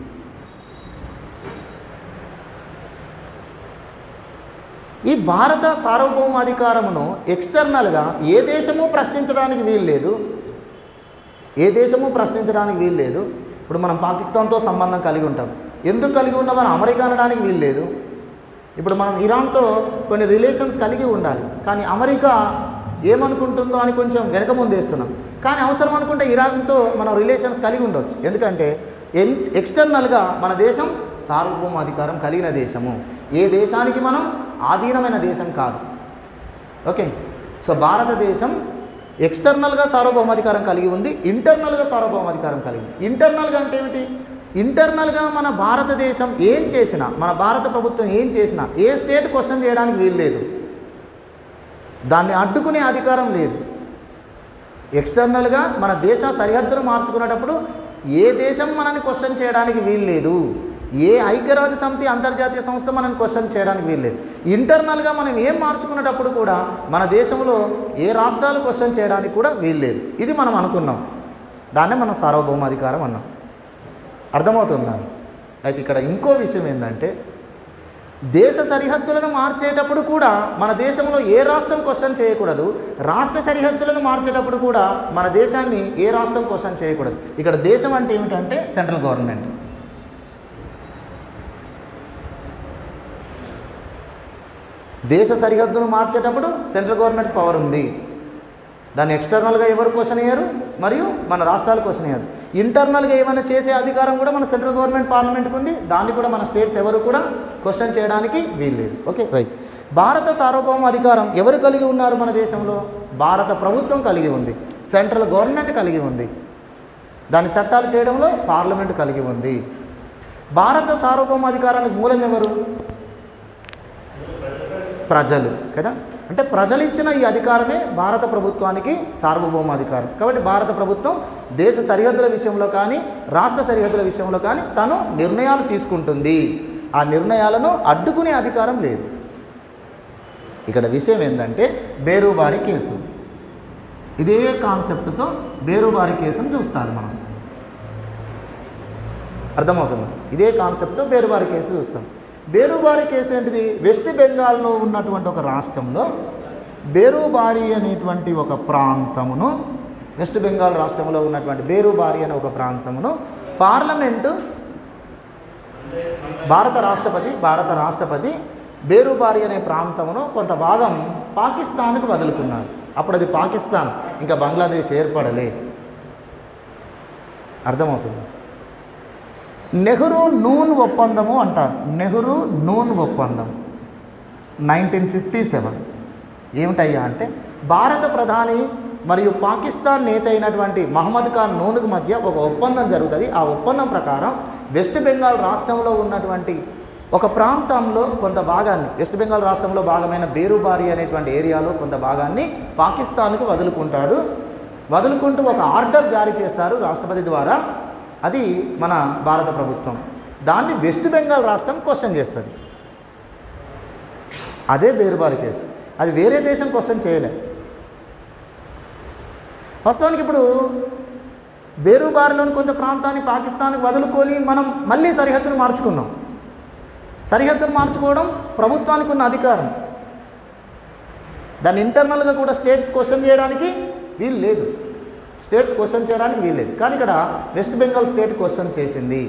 Speaker 1: ఈ భారత సార్వభౌమాధికారమును ఎక్స్టర్నల్గా ఏ దేశము ప్రశ్నించడానికి వీలు లేదు ఏ దేశము ప్రశ్నించడానికి వీలు లేదు ఇప్పుడు మనం పాకిస్తాన్తో సంబంధం కలిగి ఉంటాం ఎందుకు కలిగి ఉన్నామని అమెరికా అనడానికి వీలు లేదు ఇప్పుడు మనం ఇరాన్తో కొన్ని రిలేషన్స్ కలిగి ఉండాలి కానీ అమెరికా ఏమనుకుంటుందో అని కొంచెం వెనక ముందేస్తున్నాం కానీ అవసరం అనుకుంటే ఇరాన్తో మనం రిలేషన్స్ కలిగి ఉండవచ్చు ఎందుకంటే ఎన్ ఎక్స్టర్నల్గా మన దేశం సార్వభౌమ అధికారం కలిగిన దేశము ఏ దేశానికి మనం ఆధీనమైన దేశం కాదు ఓకే సో భారతదేశం ఎక్స్టర్నల్గా సార్వభౌమాధికారం కలిగి ఉంది ఇంటర్నల్గా సార్వభౌమాధికారం కలిగి ఉంది ఇంటర్నల్గా అంటే ఏమిటి ఇంటర్నల్గా మన భారతదేశం ఏం చేసినా మన భారత ప్రభుత్వం ఏం చేసినా ఏ స్టేట్ క్వశ్చన్ చేయడానికి వీలు లేదు దాన్ని అడ్డుకునే అధికారం లేదు ఎక్స్టర్నల్గా మన దేశ సరిహద్దులు మార్చుకునేటప్పుడు ఏ దేశం మనల్ని క్వశ్చన్ చేయడానికి వీలు లేదు ఏ ఐక్యరాజ్య సమితి అంతర్జాతీయ సంస్థ మనల్ని క్వశ్చన్ చేయడానికి వీలు లేదు ఇంటర్నల్గా మనం ఏం మార్చుకునేటప్పుడు కూడా మన దేశంలో ఏ రాష్ట్రాలు క్వశ్చన్ చేయడానికి కూడా వీలు లేదు ఇది మనం అనుకున్నాం దాన్నే మనం సార్వభౌమాధికారం అన్నాం అర్థమవుతుందా అయితే ఇక్కడ ఇంకో విషయం ఏంటంటే దేశ సరిహద్దులను మార్చేటప్పుడు కూడా మన దేశంలో ఏ రాష్ట్రం క్వశ్చన్ చేయకూడదు రాష్ట్ర సరిహద్దులను మార్చేటప్పుడు కూడా మన దేశాన్ని ఏ రాష్ట్రం క్వశ్చన్ చేయకూడదు ఇక్కడ దేశం అంటే ఏమిటంటే సెంట్రల్ గవర్నమెంట్ దేశ సరిహద్దును మార్చేటప్పుడు సెంట్రల్ గవర్నమెంట్ పవర్ ఉంది దాన్ని ఎక్స్టర్నల్గా ఎవరు క్వశ్చన్ అయ్యారు మరియు మన రాష్ట్రాలు క్వశ్చన్ అయ్యారు ఇంటర్నల్గా ఏమైనా చేసే అధికారం కూడా మన సెంట్రల్ గవర్నమెంట్ పార్లమెంట్కి ఉంది దాన్ని కూడా మన స్టేట్స్ ఎవరు కూడా క్వశ్చన్ చేయడానికి వీల్లేదు ఓకే రైట్ భారత సార్వభౌమ అధికారం ఎవరు కలిగి ఉన్నారు మన దేశంలో భారత ప్రభుత్వం కలిగి ఉంది సెంట్రల్ గవర్నమెంట్ కలిగి ఉంది దాని చట్టాలు చేయడంలో పార్లమెంట్ కలిగి ఉంది భారత సార్వభౌమ అధికారానికి మూలం ఎవరు ప్రజలు కదా అంటే ప్రజలు ఇచ్చిన ఈ అధికారమే భారత ప్రభుత్వానికి సార్వభౌమాధికారం కాబట్టి భారత ప్రభుత్వం దేశ సరిహద్దుల విషయంలో కానీ రాష్ట్ర సరిహద్దుల విషయంలో కానీ తను నిర్ణయాలు తీసుకుంటుంది ఆ నిర్ణయాలను అడ్డుకునే అధికారం లేదు ఇక్కడ విషయం ఏంటంటే బేరుబారి కేసు ఇదే కాన్సెప్ట్తో బేరుబారి కేసును చూస్తాను మనం అర్థమవుతుంది ఇదే కాన్సెప్ట్తో బేరుబారి కేసు చూస్తాం బేరుబారి కేసు ఏంటిది వెస్ట్ బెంగాల్లో ఉన్నటువంటి ఒక రాష్ట్రంలో బేరుబారి అనేటువంటి ఒక ప్రాంతమును వెస్ట్ బెంగాల్ రాష్ట్రంలో ఉన్నటువంటి బేరుబారి అనే ఒక ప్రాంతమును పార్లమెంటు భారత రాష్ట్రపతి భారత రాష్ట్రపతి బేరుబారి అనే ప్రాంతమును కొంత భాగం పాకిస్తాన్కు వదులుకున్నారు అప్పుడు అది పాకిస్తాన్ ఇంకా బంగ్లాదేశ్ ఏర్పడలే అర్థమవుతుంది నెహ్రూ నూన్ ఒప్పందము అంటారు నెహ్రూ నూన్ ఒప్పందం నైన్టీన్ ఫిఫ్టీ సెవెన్ ఏమిటయ్యా అంటే భారత ప్రధాని మరియు పాకిస్తాన్ నేత అయినటువంటి మహమ్మద్ ఖాన్ నూన్కు మధ్య ఒక ఒప్పందం జరుగుతుంది ఆ ఒప్పందం ప్రకారం వెస్ట్ బెంగాల్ రాష్ట్రంలో ఉన్నటువంటి ఒక ప్రాంతంలో కొంత భాగాన్ని వెస్ట్ బెంగాల్ రాష్ట్రంలో భాగమైన బేరుబారి అనేటువంటి ఏరియాలో కొంత భాగాన్ని పాకిస్తాన్కు వదులుకుంటాడు వదులుకుంటూ ఒక ఆర్డర్ జారీ చేస్తారు రాష్ట్రపతి ద్వారా అది మన భారత ప్రభుత్వం దాన్ని వెస్ట్ బెంగాల్ రాష్ట్రం క్వశ్చన్ చేస్తుంది అదే బేరుబారి కేసు అది వేరే దేశం క్వశ్చన్ చేయలే వాస్తవానికి ఇప్పుడు బేరుబారిలోని కొంత ప్రాంతాన్ని పాకిస్తాన్కి వదులుకొని మనం మళ్ళీ సరిహద్దును మార్చుకున్నాం సరిహద్దును మార్చుకోవడం ప్రభుత్వానికి ఉన్న అధికారం దాన్ని ఇంటర్నల్గా కూడా స్టేట్స్ క్వశ్చన్ చేయడానికి వీలు లేదు స్టేట్స్ క్వశ్చన్ చేయడానికి వీల్లేదు కానీ ఇక్కడ వెస్ట్ బెంగాల్ స్టేట్ క్వశ్చన్ చేసింది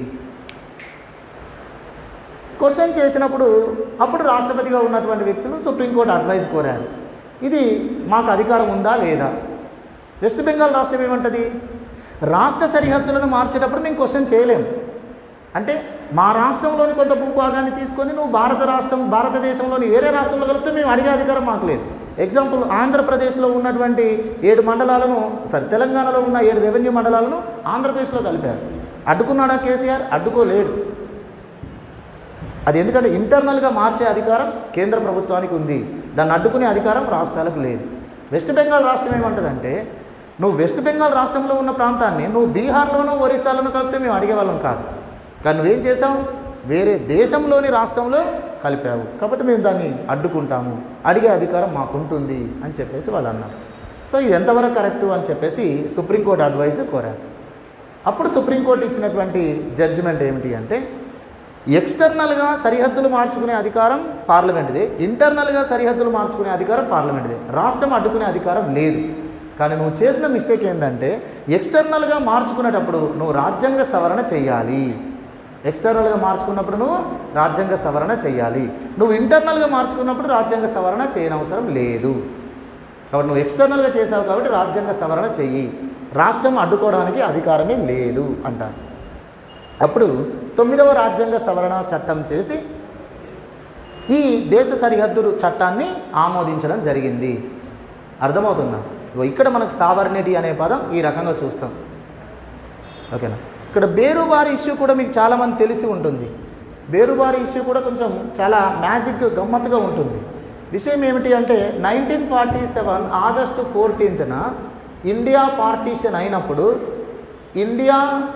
Speaker 1: క్వశ్చన్ చేసినప్పుడు అప్పుడు రాష్ట్రపతిగా ఉన్నటువంటి వ్యక్తులు సుప్రీంకోర్టు అడ్వైస్ కోరారు ఇది మాకు అధికారం ఉందా లేదా వెస్ట్ బెంగాల్ రాష్ట్రం ఏమంటది రాష్ట్ర సరిహద్దులను మార్చేటప్పుడు మేము క్వశ్చన్ చేయలేము అంటే మా రాష్ట్రంలోని కొంత భూభాగాన్ని తీసుకొని నువ్వు భారత రాష్ట్రం భారతదేశంలోని వేరే రాష్ట్రంలో కలిపితే మేము అడిగే అధికారం మాకు లేదు ఎగ్జాంపుల్ ఆంధ్రప్రదేశ్లో ఉన్నటువంటి ఏడు మండలాలను సారీ తెలంగాణలో ఉన్న ఏడు రెవెన్యూ మండలాలను ఆంధ్రప్రదేశ్లో కలిపారు అడ్డుకున్నాడా కేసీఆర్ అడ్డుకోలేడు అది ఎందుకంటే ఇంటర్నల్గా మార్చే అధికారం కేంద్ర ప్రభుత్వానికి ఉంది దాన్ని అడ్డుకునే అధికారం రాష్ట్రాలకు లేదు వెస్ట్ బెంగాల్ రాష్ట్రం ఏమంటుందంటే నువ్వు వెస్ట్ బెంగాల్ రాష్ట్రంలో ఉన్న ప్రాంతాన్ని నువ్వు బీహార్లోనూ ఒరిస్సాలోనూ కలిపితే మేము అడిగేవాళ్ళం కాదు కానీ నువ్వేం చేసావు వేరే దేశంలోని రాష్ట్రంలో కలిపావు కాబట్టి మేము దాన్ని అడ్డుకుంటాము అడిగే అధికారం మాకుంటుంది అని చెప్పేసి వాళ్ళు అన్నారు సో ఇది ఎంతవరకు కరెక్టు అని చెప్పేసి సుప్రీంకోర్టు అడ్వైస్ కోరారు అప్పుడు సుప్రీంకోర్టు ఇచ్చినటువంటి జడ్జిమెంట్ ఏమిటి అంటే ఎక్స్టర్నల్గా సరిహద్దులు మార్చుకునే అధికారం పార్లమెంట్దే ఇంటర్నల్గా సరిహద్దులు మార్చుకునే అధికారం పార్లమెంట్దే రాష్ట్రం అడ్డుకునే అధికారం లేదు కానీ నువ్వు చేసిన మిస్టేక్ ఏంటంటే ఎక్స్టర్నల్గా మార్చుకునేటప్పుడు నువ్వు రాజ్యాంగ సవరణ చేయాలి ఎక్స్టర్నల్గా మార్చుకున్నప్పుడు నువ్వు రాజ్యాంగ సవరణ చేయాలి నువ్వు ఇంటర్నల్గా మార్చుకున్నప్పుడు రాజ్యాంగ సవరణ చేయనవసరం లేదు కాబట్టి నువ్వు ఎక్స్టర్నల్గా చేసావు కాబట్టి రాజ్యాంగ సవరణ చెయ్యి రాష్ట్రం అడ్డుకోవడానికి అధికారమే లేదు అంటారు అప్పుడు తొమ్మిదవ రాజ్యాంగ సవరణ చట్టం చేసి ఈ దేశ సరిహద్దులు చట్టాన్ని ఆమోదించడం జరిగింది అర్థమవుతుందా ఇగో ఇక్కడ మనకు సావర్నిటీ అనే పదం ఈ రకంగా చూస్తాం ఓకేనా ఇక్కడ బేరుబారి ఇష్యూ కూడా మీకు చాలామంది తెలిసి ఉంటుంది బేరుబారి ఇష్యూ కూడా కొంచెం చాలా మ్యాజిక్ గమ్మత్తుగా ఉంటుంది విషయం ఏమిటి అంటే నైన్టీన్ ఫార్టీ సెవెన్ ఆగస్టు ఫోర్టీన్త్న ఇండియా పార్టీషన్ అయినప్పుడు ఇండియా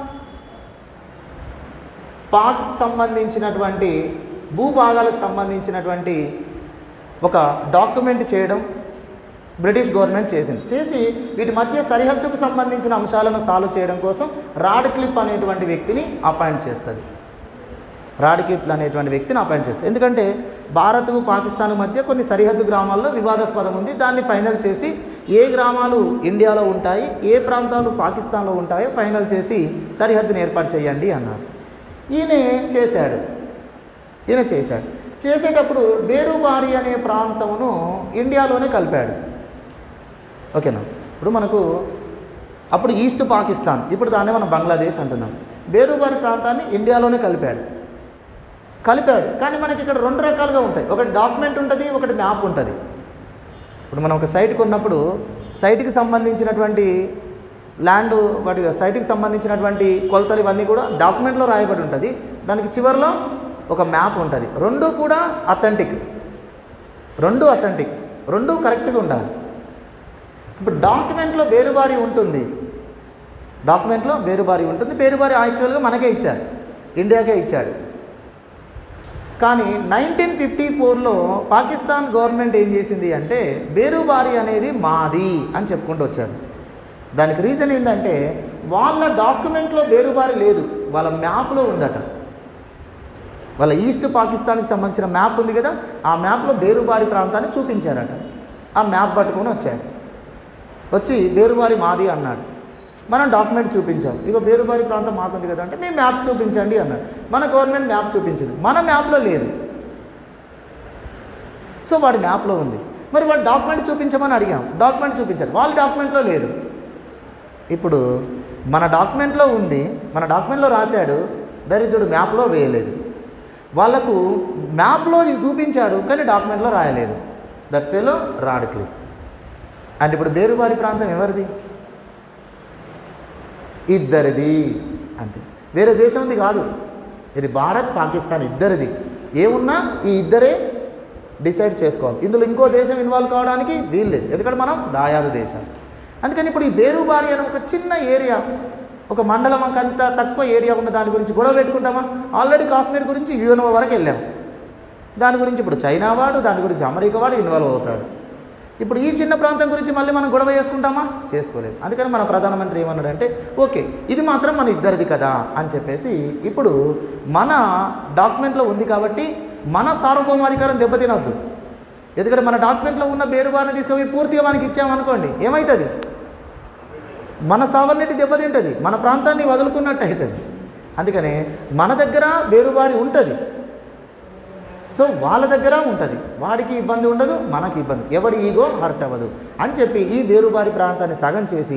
Speaker 1: పాక్ సంబంధించినటువంటి భూభాగాలకు సంబంధించినటువంటి ఒక డాక్యుమెంట్ చేయడం బ్రిటిష్ గవర్నమెంట్ చేసింది చేసి వీటి మధ్య సరిహద్దుకు సంబంధించిన అంశాలను సాల్వ్ చేయడం కోసం రాడ్ క్లిప్ అనేటువంటి వ్యక్తిని అపాయింట్ చేస్తుంది రాడ్ క్లిప్ అనేటువంటి వ్యక్తిని అపాయింట్ చేస్తుంది ఎందుకంటే భారత్ పాకిస్తాన్ మధ్య కొన్ని సరిహద్దు గ్రామాల్లో వివాదాస్పదం ఉంది దాన్ని ఫైనల్ చేసి ఏ గ్రామాలు ఇండియాలో ఉంటాయి ఏ ప్రాంతాలు పాకిస్తాన్లో ఉంటాయో ఫైనల్ చేసి సరిహద్దుని ఏర్పాటు చేయండి అన్నారు ఈయన చేశాడు ఈయన చేశాడు చేసేటప్పుడు బేరుబారి అనే ప్రాంతమును ఇండియాలోనే కలిపాడు ఓకేనా ఇప్పుడు మనకు అప్పుడు ఈస్ట్ పాకిస్తాన్ ఇప్పుడు దాన్ని మనం బంగ్లాదేశ్ అంటున్నాం బేరుబారి ప్రాంతాన్ని ఇండియాలోనే కలిపాడు కలిపాడు కానీ మనకి ఇక్కడ రెండు రకాలుగా ఉంటాయి ఒకటి డాక్యుమెంట్ ఉంటుంది ఒకటి మ్యాప్ ఉంటుంది ఇప్పుడు మనం ఒక సైట్ కొన్నప్పుడు సైట్కి సంబంధించినటువంటి ల్యాండ్ వాటి సైట్కి సంబంధించినటువంటి కొలతలు ఇవన్నీ కూడా డాక్యుమెంట్లో రాయబడి ఉంటుంది దానికి చివరిలో ఒక మ్యాప్ ఉంటుంది రెండు కూడా అథెంటిక్ రెండు అథెంటిక్ రెండు కరెక్ట్గా ఉండాలి ఇప్పుడు డాక్యుమెంట్లో బేరుబారి ఉంటుంది డాక్యుమెంట్లో బేరుబారి ఉంటుంది బేరుబారి యాక్చువల్గా మనకే ఇచ్చారు ఇండియాకే ఇచ్చాడు కానీ నైన్టీన్ ఫిఫ్టీ ఫోర్లో పాకిస్తాన్ గవర్నమెంట్ ఏం చేసింది అంటే బేరుబారి అనేది మాది అని చెప్పుకుంటూ వచ్చారు దానికి రీజన్ ఏంటంటే వాళ్ళ డాక్యుమెంట్లో బేరుబారి లేదు వాళ్ళ మ్యాప్లో ఉందట వాళ్ళ ఈస్ట్ పాకిస్తాన్కి సంబంధించిన మ్యాప్ ఉంది కదా ఆ మ్యాప్లో బేరుబారి ప్రాంతాన్ని చూపించారట ఆ మ్యాప్ పట్టుకొని వచ్చాడు వచ్చి బేరుబారి మాది అన్నాడు మనం డాక్యుమెంట్ చూపించాం ఇక బేరుబారి ప్రాంతం మాకుంది కదా అంటే మేము మ్యాప్ చూపించండి అన్నాడు మన గవర్నమెంట్ మ్యాప్ చూపించింది మన మ్యాప్లో లేదు సో వాడి మ్యాప్లో ఉంది మరి వాడు డాక్యుమెంట్ చూపించమని అడిగాం డాక్యుమెంట్ చూపించారు వాళ్ళ డాక్యుమెంట్లో లేదు ఇప్పుడు మన డాక్యుమెంట్లో ఉంది మన డాక్యుమెంట్లో రాశాడు దరిద్రుడు మ్యాప్లో వేయలేదు వాళ్ళకు మ్యాప్లో చూపించాడు కానీ డాక్యుమెంట్లో రాయలేదు దట్ ఫేలో రాడ్ క్లిఫ్ అంటే ఇప్పుడు బేరుబారి ప్రాంతం ఎవరిది ఇద్దరిది అంతే వేరే దేశంది కాదు ఇది భారత్ పాకిస్తాన్ ఇద్దరిది ఏమున్నా ఈ ఇద్దరే డిసైడ్ చేసుకోవాలి ఇందులో ఇంకో దేశం ఇన్వాల్వ్ కావడానికి వీల్లేదు ఎందుకంటే మనం దాయాదు దేశాలు అందుకని ఇప్పుడు ఈ బేరుబారి అనే ఒక చిన్న ఏరియా ఒక మండలం అంత తక్కువ ఏరియా ఉన్న దాని గురించి గొడవ పెట్టుకుంటామా ఆల్రెడీ కాశ్మీర్ గురించి యూఎన్ఓ వరకు వెళ్ళాం దాని గురించి ఇప్పుడు చైనా వాడు దాని గురించి అమెరికా వాడు ఇన్వాల్వ్ అవుతాడు ఇప్పుడు ఈ చిన్న ప్రాంతం గురించి మళ్ళీ మనం గొడవ చేసుకుంటామా చేసుకోలేము అందుకని మన ప్రధానమంత్రి ఏమన్నాడంటే ఓకే ఇది మాత్రం మన ఇద్దరిది కదా అని చెప్పేసి ఇప్పుడు మన డాక్యుమెంట్లో ఉంది కాబట్టి మన సార్వభౌమాధికారం దెబ్బతినొద్దు ఎందుకంటే మన డాక్యుమెంట్లో ఉన్న బేరుబారిని తీసుకుపోయి పూర్తిగా మనకి ఇచ్చామనుకోండి ఏమవుతుంది మన సావర్నిటీ దెబ్బతింటుంది మన ప్రాంతాన్ని వదులుకున్నట్టు అవుతుంది అందుకనే మన దగ్గర బేరుబారి ఉంటుంది సో వాళ్ళ దగ్గర ఉంటుంది వాడికి ఇబ్బంది ఉండదు మనకి ఇబ్బంది ఎవడి ఈగో హర్ట్ అవ్వదు అని చెప్పి ఈ బేరుబారి ప్రాంతాన్ని సగం చేసి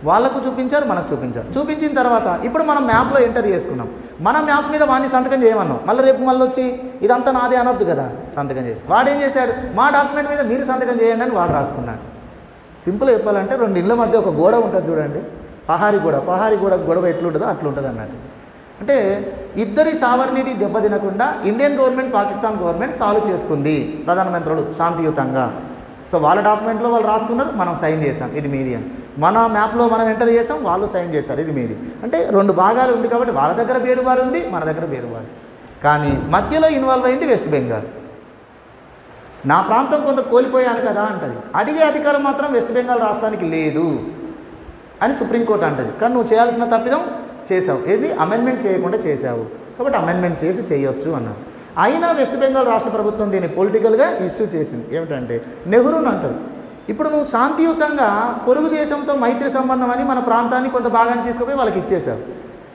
Speaker 1: వాళ్ళకు చూపించారు మనకు చూపించారు చూపించిన తర్వాత ఇప్పుడు మనం మ్యాప్లో ఎంటర్ చేసుకున్నాం మన మ్యాప్ మీద వాడిని సంతకం చేయమన్నాం మళ్ళీ రేపు మళ్ళీ వచ్చి ఇదంతా నాదే అనొద్దు కదా సంతకం చేసి వాడు ఏం చేశాడు మా డాక్యుమెంట్ మీద మీరు సంతకం చేయండి అని వాడు రాసుకున్నాడు సింపుల్ చెప్పాలంటే రెండు ఇళ్ళ మధ్య ఒక గోడ ఉంటుంది చూడండి పహారి గోడ పహారి గోడ గొడవ ఎట్లుంటుందో అట్లుంటుంది అన్నట్టు అంటే ఇద్దరి సావర్నిటీ దెబ్బతినకుండా Indian government Pakistan government solve చేసుకుంది ప్రధానమంత్రులు శాంతియుతంగా సో వాళ్ళ డాక్యుమెంట్లో వాళ్ళు రాసుకున్నారు మనం సైన్ చేసాం ఇది మీది అని మన మ్యాప్లో మనం ఎంటర్ చేసాం వాళ్ళు సైన్ చేశారు ఇది మీది అంటే రెండు భాగాలు ఉంది కాబట్టి వాళ్ళ దగ్గర బేరుబారు ఉంది మన దగ్గర బేరుబారు కానీ మధ్యలో ఇన్వాల్వ్ అయింది వెస్ట్ బెంగాల్ నా ప్రాంతం కొంత కోల్పోయాను కదా అంటది అడిగే అధికారం మాత్రం వెస్ట్ బెంగాల్ రాష్ట్రానికి లేదు అని సుప్రీంకోర్టు అంటది కానీ నువ్వు చేయాల్సిన తప్పిదం చేసావు ఏది అమెండ్మెంట్ చేయకుండా చేసావు కాబట్టి అమెండ్మెంట్ చేసి చేయొచ్చు అన్నారు అయినా వెస్ట్ బెంగాల్ రాష్ట్ర ప్రభుత్వం దీన్ని పొలిటికల్గా ఇష్యూ చేసింది ఏమిటంటే నెహ్రూని అంటారు ఇప్పుడు నువ్వు శాంతియుతంగా పొరుగు దేశంతో మైత్రి సంబంధం అని మన ప్రాంతాన్ని కొంత భాగాన్ని తీసుకుపోయి వాళ్ళకి ఇచ్చేసావు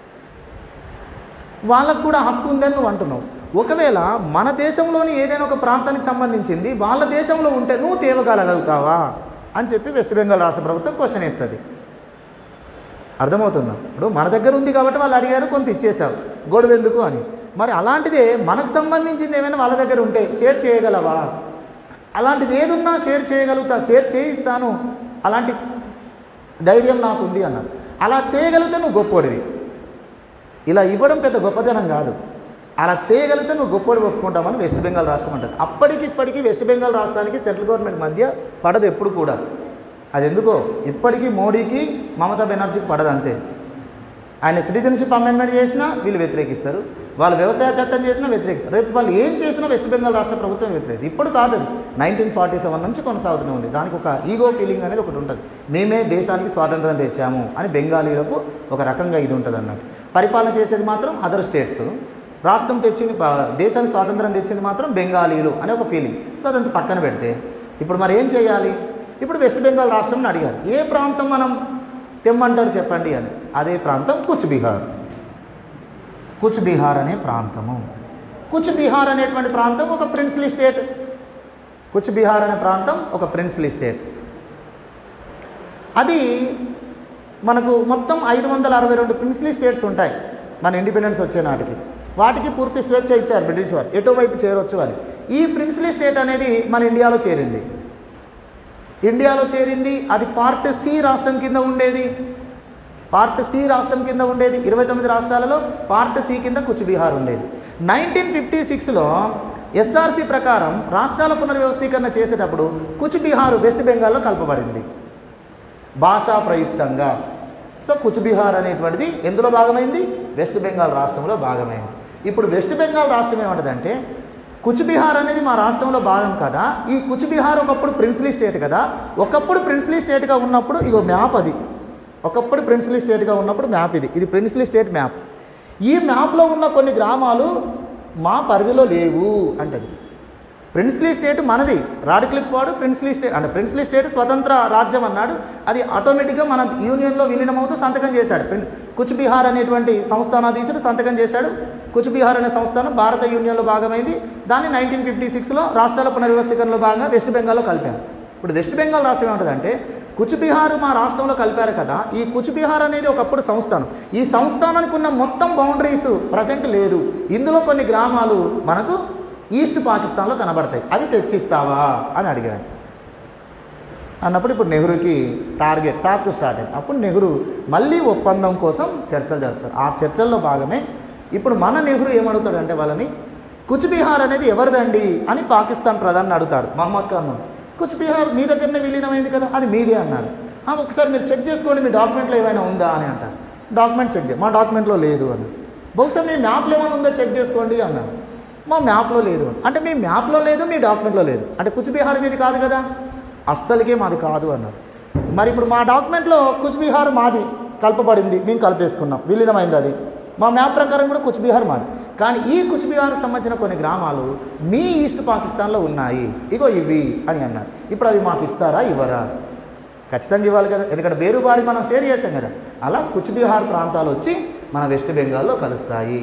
Speaker 1: వాళ్ళకు కూడా హక్కు ఉందని నువ్వు అంటున్నావు ఒకవేళ మన దేశంలోని ఏదైనా ఒక ప్రాంతానికి సంబంధించింది వాళ్ళ దేశంలో ఉంటే నువ్వు తేవగలగలుగుతావా అని చెప్పి వెస్ట్ బెంగాల్ రాష్ట్ర ప్రభుత్వం క్వశ్చన్ వేస్తుంది అర్థమవుతుందా ఇప్పుడు మన దగ్గర ఉంది కాబట్టి వాళ్ళు అడిగారు కొంత ఇచ్చేసావు గొడవ ఎందుకు అని మరి అలాంటిదే మనకు సంబంధించింది ఏమైనా వాళ్ళ దగ్గర ఉంటే షేర్ చేయగలవా అలాంటిది ఏదున్నా షేర్ చేయగలుగుతా షేర్ చేయిస్తాను అలాంటి ధైర్యం నాకు ఉంది అన్నారు అలా చేయగలిగితే నువ్వు గొప్పోడివి ఇలా ఇవ్వడం పెద్ద గొప్పతనం కాదు అలా చేయగలిగితే నువ్వు గొప్పడి ఒప్పుకుంటామని వెస్ట్ బెంగాల్ రాష్ట్రం అంటారు అప్పటికి ఇప్పటికీ వెస్ట్ బెంగాల్ రాష్ట్రానికి సెంట్రల్ గవర్నమెంట్ మధ్య పడదు ఎప్పుడు కూడా అది ఎందుకో ఇప్పటికీ మోడీకి మమతా బెనర్జీకి పడదు అంతే ఆయన సిటిజన్షిప్ అమెండ్మెంట్ చేసినా వీళ్ళు వ్యతిరేకిస్తారు వాళ్ళు వ్యవసాయ చట్టం చేసినా వ్యతిరేకిస్తారు రేపు వాళ్ళు ఏం చేసినా వెస్ట్ బెంగాల్ రాష్ట్ర ప్రభుత్వం వ్యతిరేకిస్తారు ఇప్పుడు కాదు అది నైన్టీన్ ఫార్టీ సెవెన్ నుంచి కొనసాగుతూనే ఉంది దానికి ఒక ఈగో ఫీలింగ్ అనేది ఒకటి ఉంటుంది మేమే దేశానికి స్వాతంత్రం తెచ్చాము అని బెంగాలీలకు ఒక రకంగా ఇది ఉంటుంది అన్నట్టు పరిపాలన చేసేది మాత్రం అదర్ స్టేట్స్ రాష్ట్రం తెచ్చింది ప- దేశానికి స్వాతంత్రం తెచ్చింది మాత్రం బెంగాలీలు అనే ఒక ఫీలింగ్ సో అదంతా పక్కన పెడితే ఇప్పుడు మరి ఏం చేయాలి ఇప్పుడు వెస్ట్ బెంగాల్ రాష్ట్రంని అడిగారు ఏ ప్రాంతం మనం తెమ్మంటారు చెప్పండి అని అదే ప్రాంతం కుచ్ బీహార్ కుచ్ బీహార్ అనే ప్రాంతము కుచ్ బీహార్ అనేటువంటి ప్రాంతం ఒక ప్రిన్స్లీ స్టేట్ కుచ్ బీహార్ అనే ప్రాంతం ఒక ప్రిన్స్లీ స్టేట్ అది మనకు మొత్తం ఐదు వందల అరవై రెండు ప్రిన్స్లీ స్టేట్స్ ఉంటాయి మన ఇండిపెండెన్స్ వచ్చే నాటికి వాటికి పూర్తి స్వేచ్ఛ ఇచ్చారు బ్రిటిష్ వారు ఎటో వైపు చేరొచ్చు అని ఈ ప్రిన్స్లీ స్టేట్ అనేది మన ఇండియాలో చేరింది ఇండియాలో చేరింది అది పార్ట్ సి రాష్ట్రం కింద ఉండేది పార్ట్ సి రాష్ట్రం కింద ఉండేది ఇరవై తొమ్మిది రాష్ట్రాలలో పార్ట్ సి కింద కుచ్ బీహార్ ఉండేది నైన్టీన్ ఫిఫ్టీ సిక్స్లో ఎస్ఆర్సి ప్రకారం రాష్ట్రాల పునర్వ్యవస్థీకరణ చేసేటప్పుడు కుచ్ బీహార్ వెస్ట్ బెంగాల్లో కలపబడింది భాషా ప్రయుక్తంగా సో కుచ్ బీహార్ అనేటువంటిది ఎందులో భాగమైంది వెస్ట్ బెంగాల్ రాష్ట్రంలో భాగమైంది ఇప్పుడు వెస్ట్ బెంగాల్ రాష్ట్రం ఏమంటదంటే కుచ్ బీహార్ అనేది మా రాష్ట్రంలో భాగం కదా ఈ కుచ్ బీహార్ ఒకప్పుడు ప్రిన్స్లీ స్టేట్ కదా ఒకప్పుడు ప్రిన్స్లీ స్టేట్గా ఉన్నప్పుడు ఇగో మ్యాప్ అది ఒకప్పుడు ప్రిన్స్లీ స్టేట్గా ఉన్నప్పుడు మ్యాప్ ఇది ఇది ప్రిన్స్లీ స్టేట్ మ్యాప్ ఈ మ్యాప్లో ఉన్న కొన్ని గ్రామాలు మా పరిధిలో లేవు అంటది ప్రిన్స్లీ స్టేట్ మనది రాడిక్లిప్ వాడు ప్రిన్స్లీ స్టేట్ అంటే ప్రిన్స్లీ స్టేట్ స్వతంత్ర రాజ్యం అన్నాడు అది ఆటోమేటిక్గా మన యూనియన్లో విలీనమవుతూ సంతకం చేశాడు ప్రిన్- కుచ్ బీహార్ అనేటువంటి సంస్థానాధీశుడు సంతకం చేశాడు కుచ్ బీహార్ అనే సంస్థానం భారత యూనియన్లో భాగమైంది దాన్ని నైన్టీన్ ఫిఫ్టీ సిక్స్లో రాష్ట్రాల పునర్వ్యవస్థీకరణలో భాగంగా వెస్ట్ బెంగాల్లో కలిపాం ఇప్పుడు వెస్ట్ బెంగాల్ రాష్ట్రం ఏముంటుందంటే కుచ్ బీహార్ మా రాష్ట్రంలో కలిపారు కదా ఈ కుచ్ బీహార్ అనేది ఒకప్పుడు సంస్థానం ఈ సంస్థానానికి ఉన్న మొత్తం బౌండరీస్ ప్రజెంట్ లేదు ఇందులో కొన్ని గ్రామాలు మనకు ఈస్ట్ పాకిస్తాన్లో కనబడతాయి అవి తెచ్చిస్తావా అని అడిగాడు అన్నప్పుడు ఇప్పుడు నెహ్రూకి టార్గెట్ టాస్క్ స్టార్ట్ అయింది అప్పుడు నెహ్రూ మళ్ళీ ఒప్పందం కోసం చర్చలు జరుపుతారు ఆ చర్చల్లో భాగమే ఇప్పుడు మన నెహ్రూ ఏమడుగుతాడంటే వాళ్ళని కుచ్ బీహార్ అనేది ఎవరిదండి అని పాకిస్తాన్ ప్రధాని అడుగుతాడు మహమ్మద్ ఖాన్ కుచ్ బీహార్ మీ దగ్గరనే విలీనమైంది కదా అది మీదే అన్నారు "ఆ, ఒకసారి మీరు చెక్ చేసుకోండి మీ డాక్యుమెంట్లో ఏమైనా ఉందా అని అంటారు డాక్యుమెంట్ చెక్ చేయ మా డాక్యుమెంట్లో లేదు అని బహుశా మీ మ్యాప్లో ఏమైనా ఉందో చెక్ చేసుకోండి అన్నారు మా మ్యాప్లో లేదు అని అంటే మీ మ్యాప్లో లేదు మీ డాక్యుమెంట్లో లేదు అంటే కుచ్ బీహార్ మీది కాదు కదా అస్సలకే మాది కాదు అన్నారు మరి ఇప్పుడు మా డాక్యుమెంట్లో కుచ్ బీహార్ మాది కలపబడింది మేము కలిపేసుకున్నాం విలీనమైంది అది మా మ్యాప్ ప్రకారం కూడా కుచ్ బీహార్ మాది కానీ ఈ కుచ్ బీహార్కి సంబంధించిన కొన్ని గ్రామాలు మీ ఈస్ట్ పాకిస్తాన్లో ఉన్నాయి ఇగో ఇవి అని అన్నారు ఇప్పుడు అవి మాకు ఇస్తారా ఇవ్వరా ఖచ్చితంగా ఇవ్వాలి కదా ఎందుకంటే బేరుబారి మనం షేర్ చేసాం కదా అలా కుచ్ బీహార్ ప్రాంతాలు వచ్చి మన వెస్ట్ బెంగాల్లో కలుస్తాయి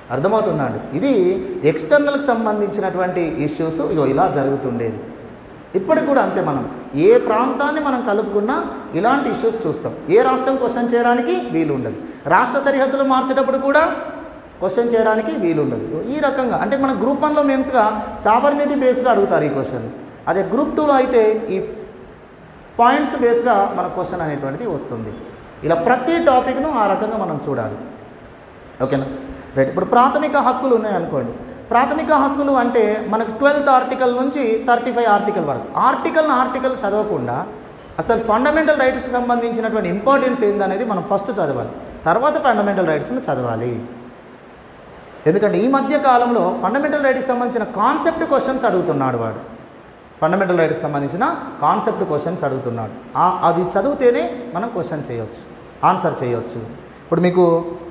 Speaker 1: అర్థమవుతుందండి ఇది ఎక్స్టర్నల్కి సంబంధించినటువంటి ఇష్యూస్ ఇగో ఇలా జరుగుతుండేది ఇప్పటికి కూడా అంతే మనం ఏ ప్రాంతాన్ని మనం కలుపుకున్నా ఇలాంటి ఇష్యూస్ చూస్తాం ఏ రాష్ట్రం క్వశ్చన్ చేయడానికి వీలు ఉండదు రాష్ట్ర సరిహద్దులు మార్చేటప్పుడు కూడా క్వశ్చన్ చేయడానికి వీలు ఉండదు ఈ రకంగా అంటే మన గ్రూప్ వన్లో మెయిన్స్గా సాబర్నిటీ బేస్గా అడుగుతారు ఈ క్వశ్చన్ అదే గ్రూప్ టూలో అయితే ఈ పాయింట్స్ బేస్గా మన క్వశ్చన్ అనేటువంటిది వస్తుంది ఇలా ప్రతి టాపిక్ను ఆ రకంగా మనం చూడాలి ఓకేనా రైట్ ఇప్పుడు ప్రాథమిక హక్కులు ఉన్నాయి అనుకోండి ప్రాథమిక హక్కులు అంటే మనకు ట్వెల్త్ ఆర్టికల్ నుంచి థర్టీ ఫైవ్ ఆర్టికల్ వరకు ఆర్టికల్ ఆర్టికల్ చదవకుండా అసలు ఫండమెంటల్ రైట్స్కి సంబంధించినటువంటి ఇంపార్టెన్స్ ఏందనేది మనం ఫస్ట్ చదవాలి తర్వాత ఫండమెంటల్ రైట్స్ని చదవాలి ఎందుకంటే ఈ మధ్య కాలంలో ఫండమెంటల్ రైట్స్కి సంబంధించిన కాన్సెప్ట్ క్వశ్చన్స్ అడుగుతున్నాడు వాడు ఫండమెంటల్ రైట్స్కి సంబంధించిన కాన్సెప్ట్ క్వశ్చన్స్ అడుగుతున్నాడు ఆ- అది చదివితేనే మనం క్వశ్చన్ చేయొచ్చు ఆన్సర్ చేయొచ్చు ఇప్పుడు మీకు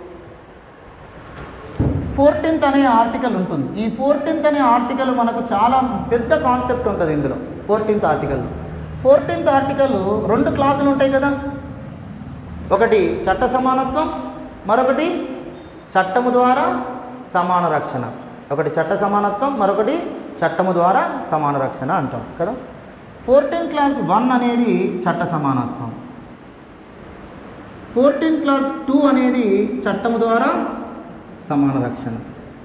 Speaker 1: ఫోర్టీన్త్ అనే ఆర్టికల్ ఉంటుంది ఈ ఫోర్టీన్త్ అనే ఆర్టికల్ మనకు చాలా పెద్ద కాన్సెప్ట్ ఉంటుంది ఇందులో ఫోర్టీన్త్ ఆర్టికల్ ఫోర్టీన్త్ ఆర్టికల్ రెండు క్లాసులు ఉంటాయి కదా ఒకటి చట్ట సమానత్వం మరొకటి చట్టము ద్వారా సమాన రక్షణ ఒకటి చట్ట సమానత్వం మరొకటి చట్టము ద్వారా సమాన రక్షణ అంటాం కదా ఫోర్టీన్ క్లాస్ వన్ అనేది చట్ట సమానత్వం ఫోర్టీన్ క్లాస్ టూ అనేది చట్టము ద్వారా సమాన రక్షణ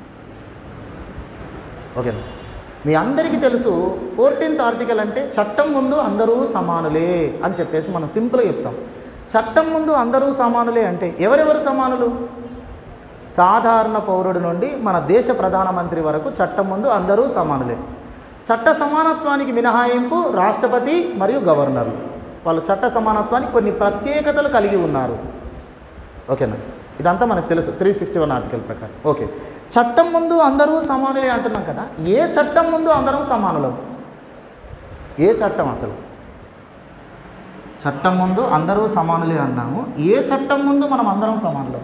Speaker 1: ఓకేనా మీ అందరికీ తెలుసు ఫోర్టీన్త్ ఆర్టికల్ అంటే చట్టం ముందు అందరూ సమానులే అని చెప్పేసి మనం సింపుల్గా చెప్తాం చట్టం ముందు అందరూ సమానులే అంటే ఎవరెవరు సమానులు సాధారణ పౌరుడి నుండి మన దేశ ప్రధానమంత్రి వరకు చట్టం ముందు అందరూ సమానులే చట్ట సమానత్వానికి మినహాయింపు రాష్ట్రపతి మరియు గవర్నర్లు వాళ్ళు చట్ట సమానత్వానికి కొన్ని ప్రత్యేకతలు కలిగి ఉన్నారు ఓకేనా ఇదంతా మనకు తెలుసు త్రీ సిక్స్టీ వన్ ఆర్టికల్ ప్రకారం ఓకే చట్టం ముందు అందరూ సమానులే అంటున్నాం కదా ఏ చట్టం ముందు అందరం సమానులం ఏ చట్టం అసలు చట్టం ముందు అందరూ సమానులే అన్నాము ఏ చట్టం ముందు మనం అందరం సమానులం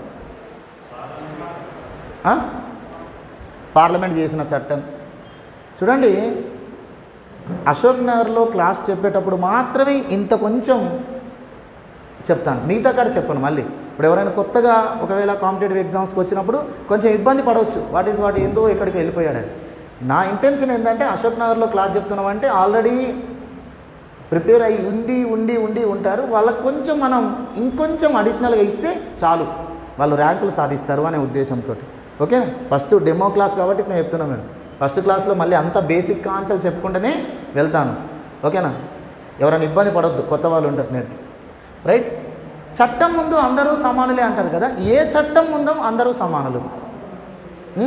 Speaker 1: ఆ? పార్లమెంట్ చేసిన చట్టం చూడండి అశోక్ నగర్లో క్లాస్ చెప్పేటప్పుడు మాత్రమే ఇంత కొంచెం చెప్తాను మిగతా కాడ చెప్పను మళ్ళీ ఇప్పుడు ఎవరైనా కొత్తగా ఒకవేళ కాంపిటేటివ్ ఎగ్జామ్స్కి వచ్చినప్పుడు కొంచెం ఇబ్బంది పడవచ్చు వాట్ ఈస్ వాట్ ఏందో ఎక్కడికి వెళ్ళిపోయాడని నా ఇంటెన్షన్ ఏంటంటే అశోక్ నగర్లో క్లాస్ చెప్తున్నామంటే ఆల్రెడీ ప్రిపేర్ అయ్యి ఉండి ఉండి ఉండి ఉంటారు వాళ్ళకి కొంచెం మనం ఇంకొంచెం అడిషనల్గా ఇస్తే చాలు వాళ్ళు ర్యాంకులు సాధిస్తారు అనే ఉద్దేశంతో ఓకేనా ఫస్ట్ డెమో క్లాస్ కాబట్టి నేను చెప్తున్నాను మేడం ఫస్ట్ క్లాస్లో మళ్ళీ అంత బేసిక్ కాన్సెప్ట్ చెప్పుకుంటూనే వెళ్తాను ఓకేనా ఎవరైనా ఇబ్బంది పడొద్దు కొత్త వాళ్ళు ఉంటారు నేను రైట్ చట్టం ముందు అందరూ సమానులే అంటారు కదా ఏ చట్టం ముందు అందరూ సమానులు ఉం?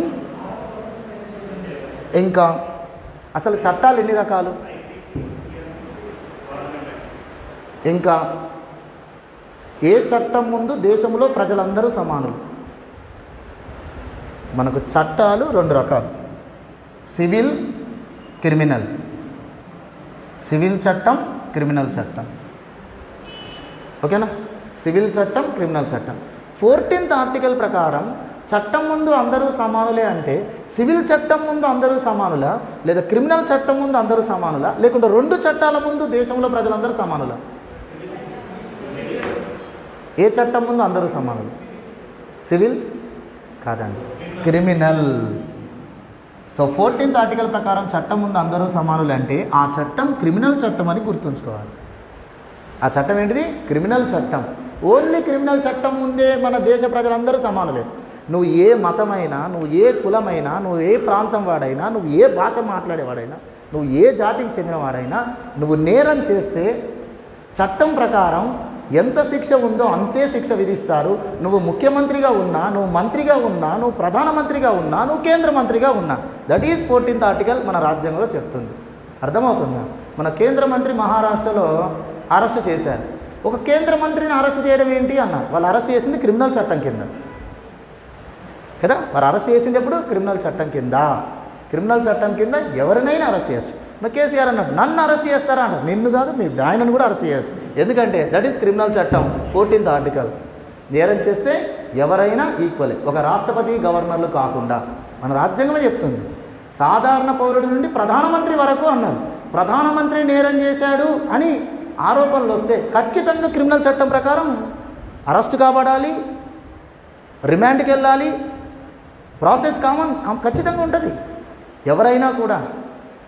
Speaker 1: ఇంకా అసలు చట్టాలు ఎన్ని రకాలు ఇంకా ఏ చట్టం ముందు దేశంలో ప్రజలందరూ సమానులు మనకు చట్టాలు రెండు రకాలు సివిల్ క్రిమినల్ సివిల్ చట్టం క్రిమినల్ చట్టం ఓకేనా సివిల్ చట్టం క్రిమినల్ చట్టం ఫోర్టీన్త్ ఆర్టికల్ ప్రకారం చట్టం ముందు అందరూ సమానులే అంటే సివిల్ చట్టం ముందు అందరూ సమానులా లేదా క్రిమినల్ చట్టం ముందు అందరూ సమానులా లేకుంటే రెండు చట్టాల ముందు దేశంలో ప్రజలందరూ సమానులా ఏ చట్టం ముందు అందరూ సమానులు సివిల్ కాదండి క్రిమినల్ సో ఫోర్టీన్త్ ఆర్టికల్ ప్రకారం చట్టం ముందు అందరూ సమానులు అంటే ఆ చట్టం క్రిమినల్ చట్టం అని గుర్తుంచుకోవాలి ఆ చట్టం ఏంటిది క్రిమినల్ చట్టం ఓన్లీ క్రిమినల్ చట్టం ముందే మన దేశ ప్రజలందరూ సమానులే నువ్వు ఏ మతమైనా నువ్వు ఏ కులమైనా నువ్వు ఏ ప్రాంతం వాడైనా నువ్వు ఏ భాష మాట్లాడేవాడైనా నువ్వు ఏ జాతికి చెందినవాడైనా నువ్వు నేరం చేస్తే చట్టం ప్రకారం ఎంత శిక్ష ఉందో అంతే శిక్ష విధిస్తారు నువ్వు ముఖ్యమంత్రిగా ఉన్నా నువ్వు మంత్రిగా ఉన్నా నువ్వు ప్రధానమంత్రిగా ఉన్నా నువ్వు కేంద్ర మంత్రిగా ఉన్నా దట్ ఈజ్ ఫోర్టీన్త్ ఆర్టికల్ మన రాజ్యాంగంలో చెప్తుంది అర్థమవుతుందా మన కేంద్ర మంత్రి మహారాష్ట్రలో అరెస్ట్ చేశారు ఒక కేంద్ర మంత్రిని అరెస్ట్ చేయడం ఏంటి అన్నారు వాళ్ళు అరెస్ట్ చేసింది క్రిమినల్ చట్టం కింద కదా వారు అరెస్ట్ చేసింది ఎప్పుడు క్రిమినల్ చట్టం కింద క్రిమినల్ చట్టం కింద ఎవరినైనా అరెస్ట్ చేయొచ్చు నా కేసీఆర్ అన్నాడు నన్ను అరెస్ట్ చేస్తారా అంటారు నిన్ను కాదు మీ ఆయనను కూడా అరెస్ట్ చేయొచ్చు ఎందుకంటే దట్ ఈస్ క్రిమినల్ చట్టం ఫోర్టీన్త్ ఆర్టికల్ నేరం చేస్తే ఎవరైనా ఈక్వలే ఒక రాష్ట్రపతి గవర్నర్లు కాకుండా మన రాజ్యాంగమే చెప్తుంది సాధారణ పౌరుడి నుండి ప్రధానమంత్రి వరకు అన్నారు ప్రధానమంత్రి నేరం చేశాడు అని ఆరోపణలు వస్తే ఖచ్చితంగా క్రిమినల్ చట్టం ప్రకారం అరెస్ట్ కాబడాలి రిమాండ్కి వెళ్ళాలి ప్రాసెస్ కామన్ ఖచ్చితంగా ఉంటుంది ఎవరైనా కూడా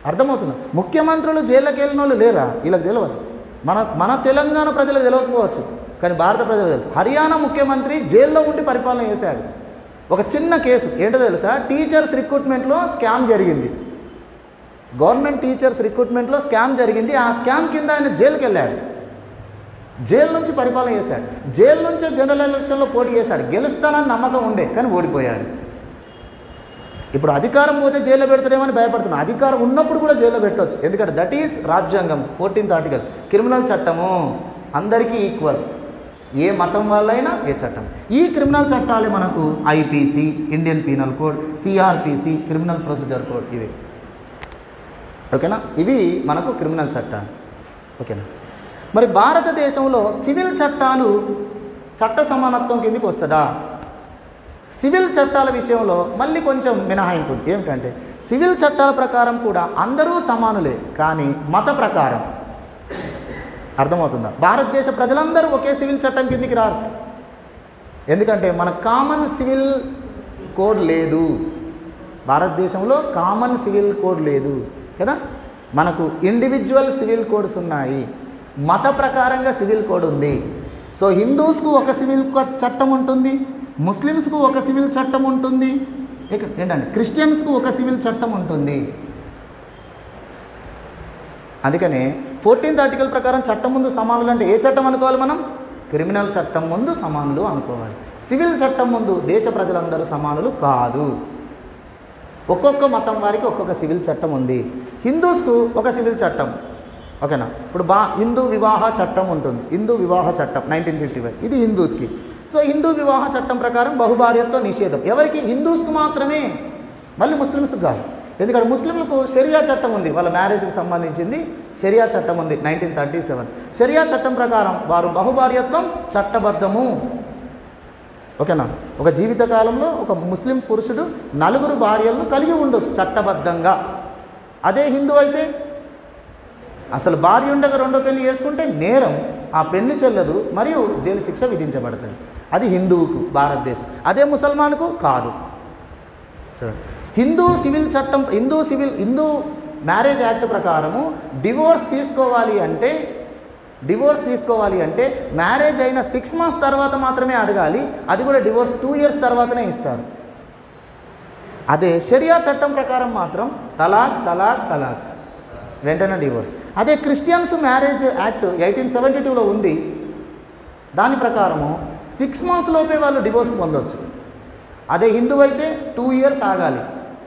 Speaker 1: అర్థమవుతుంది ముఖ్యమంత్రులు జైల్లోకి వెళ్ళిన వాళ్ళు లేరా వీళ్ళకి తెలియదు మన మన తెలంగాణ ప్రజలకు తెలియకపోవచ్చు కానీ భారత ప్రజలకు తెలుసు హర్యానా ముఖ్యమంత్రి జైల్లో ఉండి పరిపాలన చేశాడు ఒక చిన్న కేసు ఏంటో తెలుసా టీచర్స్ రిక్రూట్మెంట్లో స్కామ్ జరిగింది గవర్నమెంట్ టీచర్స్ రిక్రూట్మెంట్లో స్కామ్ జరిగింది ఆ స్కామ్ కింద ఆయన జైలుకి వెళ్ళాడు జైలు నుంచి పరిపాలన చేశాడు జైలు నుంచే జనరల్ ఎలక్షన్లో పోటీ చేశాడు గెలుస్తానని నమ్మకం ఉండే కానీ ఓడిపోయాడు ఇప్పుడు అధికారం పోతే జైల్లో పెడతాడేమని భయపడుతున్నాను అధికారం ఉన్నప్పుడు కూడా జైల్లో పెట్టవచ్చు ఎందుకంటే దట్ ఈస్ రాజ్యాంగం ఫోర్టీన్త్ ఆర్టికల్ క్రిమినల్ చట్టము అందరికీ ఈక్వల్ ఏ మతం వాళ్ళైనా ఏ చట్టం ఈ క్రిమినల్ చట్టాలే మనకు IPC Indian penal code CrPC criminal procedure code ఇవి ఓకేనా ఇవి మనకు క్రిమినల్ చట్టాలు ఓకేనా మరి భారతదేశంలో సివిల్ చట్టాలు చట్ట సమానత్వం కిందకి వస్తుందా సివిల్ చట్టాల విషయంలో మళ్ళీ కొంచెం మినహాయింపు ఉంది ఏమిటంటే సివిల్ చట్టాల ప్రకారం కూడా అందరూ సమానులే కానీ మత ప్రకారం అర్థమవుతుందా భారతదేశ ప్రజలందరూ ఒకే సివిల్ చట్టం కిందికి రారు ఎందుకంటే మన కామన్ సివిల్ కోడ్ లేదు భారతదేశంలో కామన్ సివిల్ కోడ్ లేదు కదా మనకు ఇండివిజువల్ సివిల్ కోడ్స్ ఉన్నాయి మత ప్రకారంగా సివిల్ కోడ్ ఉంది సో హిందూస్కు ఒక సివిల్ కో- చట్టం ఉంటుంది ముస్లిమ్స్కు ఒక సివిల్ చట్టం ఉంటుంది ఇక ఏంటంటే క్రిస్టియన్స్కు ఒక సివిల్ చట్టం ఉంటుంది అందుకనే ఫోర్టీన్త్ ఆర్టికల్ ప్రకారం చట్టం ముందు సమానులు అంటే ఏ చట్టం అనుకోవాలి మనం క్రిమినల్ చట్టం ముందు సమానులు అనుకోవాలి సివిల్ చట్టం ముందు దేశ ప్రజలందరూ సమానులు కాదు ఒక్కొక్క మతం వారికి ఒక్కొక్క సివిల్ చట్టం ఉంది హిందూస్కు ఒక సివిల్ చట్టం ఓకేనా ఇప్పుడు బా హిందూ వివాహ చట్టం ఉంటుంది హిందూ వివాహ చట్టం నైన్టీన్ ఫిఫ్టీ ఫైవ్ ఇది హిందూస్కి సో హిందూ వివాహ చట్టం ప్రకారం బహుభార్యత్వ నిషేధం ఎవరికి హిందూస్కు మాత్రమే మళ్ళీ ముస్లిమ్స్కి కాదు ఎందుకంటే ముస్లింలకు షరియా చట్టం ఉంది వాళ్ళ మ్యారేజ్కి సంబంధించింది షరియా చట్టం ఉంది నైన్టీన్ థర్టీ సెవెన్ షరియా చట్టం ప్రకారం వారు బహుభార్యత్వం చట్టబద్ధము ఓకేనా ఒక జీవితకాలంలో ఒక ముస్లిం పురుషుడు నలుగురు భార్యలను కలిగి ఉండొచ్చు చట్టబద్ధంగా అదే హిందూ అయితే అసలు భార్య ఉండగా రెండో పెళ్లి చేసుకుంటే నేరం ఆ పెళ్లి చెల్లదు మరియు జైలు శిక్ష విధించబడుతుంది అది హిందువుకు భారతదేశం అదే ముసల్మాన్కు కాదు చూడండి హిందూ సివిల్ చట్టం Hindu civil Hindu marriage act ప్రకారము డివోర్స్ తీసుకోవాలి అంటే డివోర్స్ తీసుకోవాలి అంటే మ్యారేజ్ అయిన సిక్స్ మంత్స్ తర్వాత మాత్రమే అడగాలి అది కూడా డివోర్స్ టూ ఇయర్స్ తర్వాతనే ఇస్తారు అదే షరియా చట్టం ప్రకారం మాత్రం తలాక్ తలాక్ తలాక్ వెంటనే డివోర్స్ అదే Christians marriage act eighteen seventy టూలో ఉంది దాని ప్రకారము సిక్స్ మంత్స్ లోపే వాళ్ళు డివోర్స్ పొందొచ్చు అదే హిందూ అయితే టూ ఇయర్స్ ఆగాలి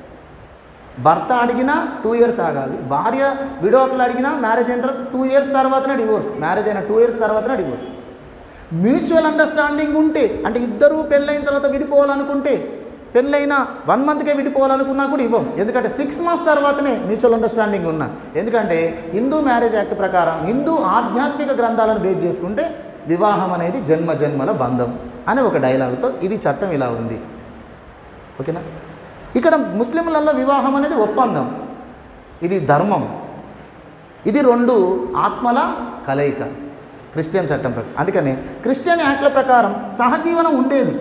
Speaker 1: భర్త అడిగినా టూ ఇయర్స్ ఆగాలి భార్య విడోకులు అడిగినా మ్యారేజ్ అయిన తర్వాత టూ ఇయర్స్ తర్వాతనే డివోర్స్ మ్యారేజ్ అయిన టూ ఇయర్స్ తర్వాతనే డివోర్స్ మ్యూచువల్ అండర్స్టాండింగ్ ఉంటే అంటే ఇద్దరూ పెళ్ళైన తర్వాత విడిపోవాలనుకుంటే పెళ్ళైన వన్ మంత్కే విడిపోవాలనుకున్నా కూడా ఇవ్వం ఎందుకంటే సిక్స్ మంత్స్ తర్వాతనే మ్యూచువల్ అండర్స్టాండింగ్ ఉన్నా ఎందుకంటే హిందూ మ్యారేజ్ యాక్ట్ ప్రకారం హిందూ ఆధ్యాత్మిక గ్రంథాలను బేస్ చేసుకుంటే వివాహం అనేది జన్మ జన్మల బంధం అనే ఒక డైలాగుతో ఇది చట్టం ఇలా ఉంది ఓకేనా ఇక్కడ ముస్లింలలో వివాహం అనేది ఒప్పందం ఇది ధర్మం ఇది రెండు ఆత్మల కలయిక క్రిస్టియన్ చట్టం ప్రకారం అందుకని క్రిస్టియన్ యాక్ట్ల ప్రకారం సహజీవనం ఉండేది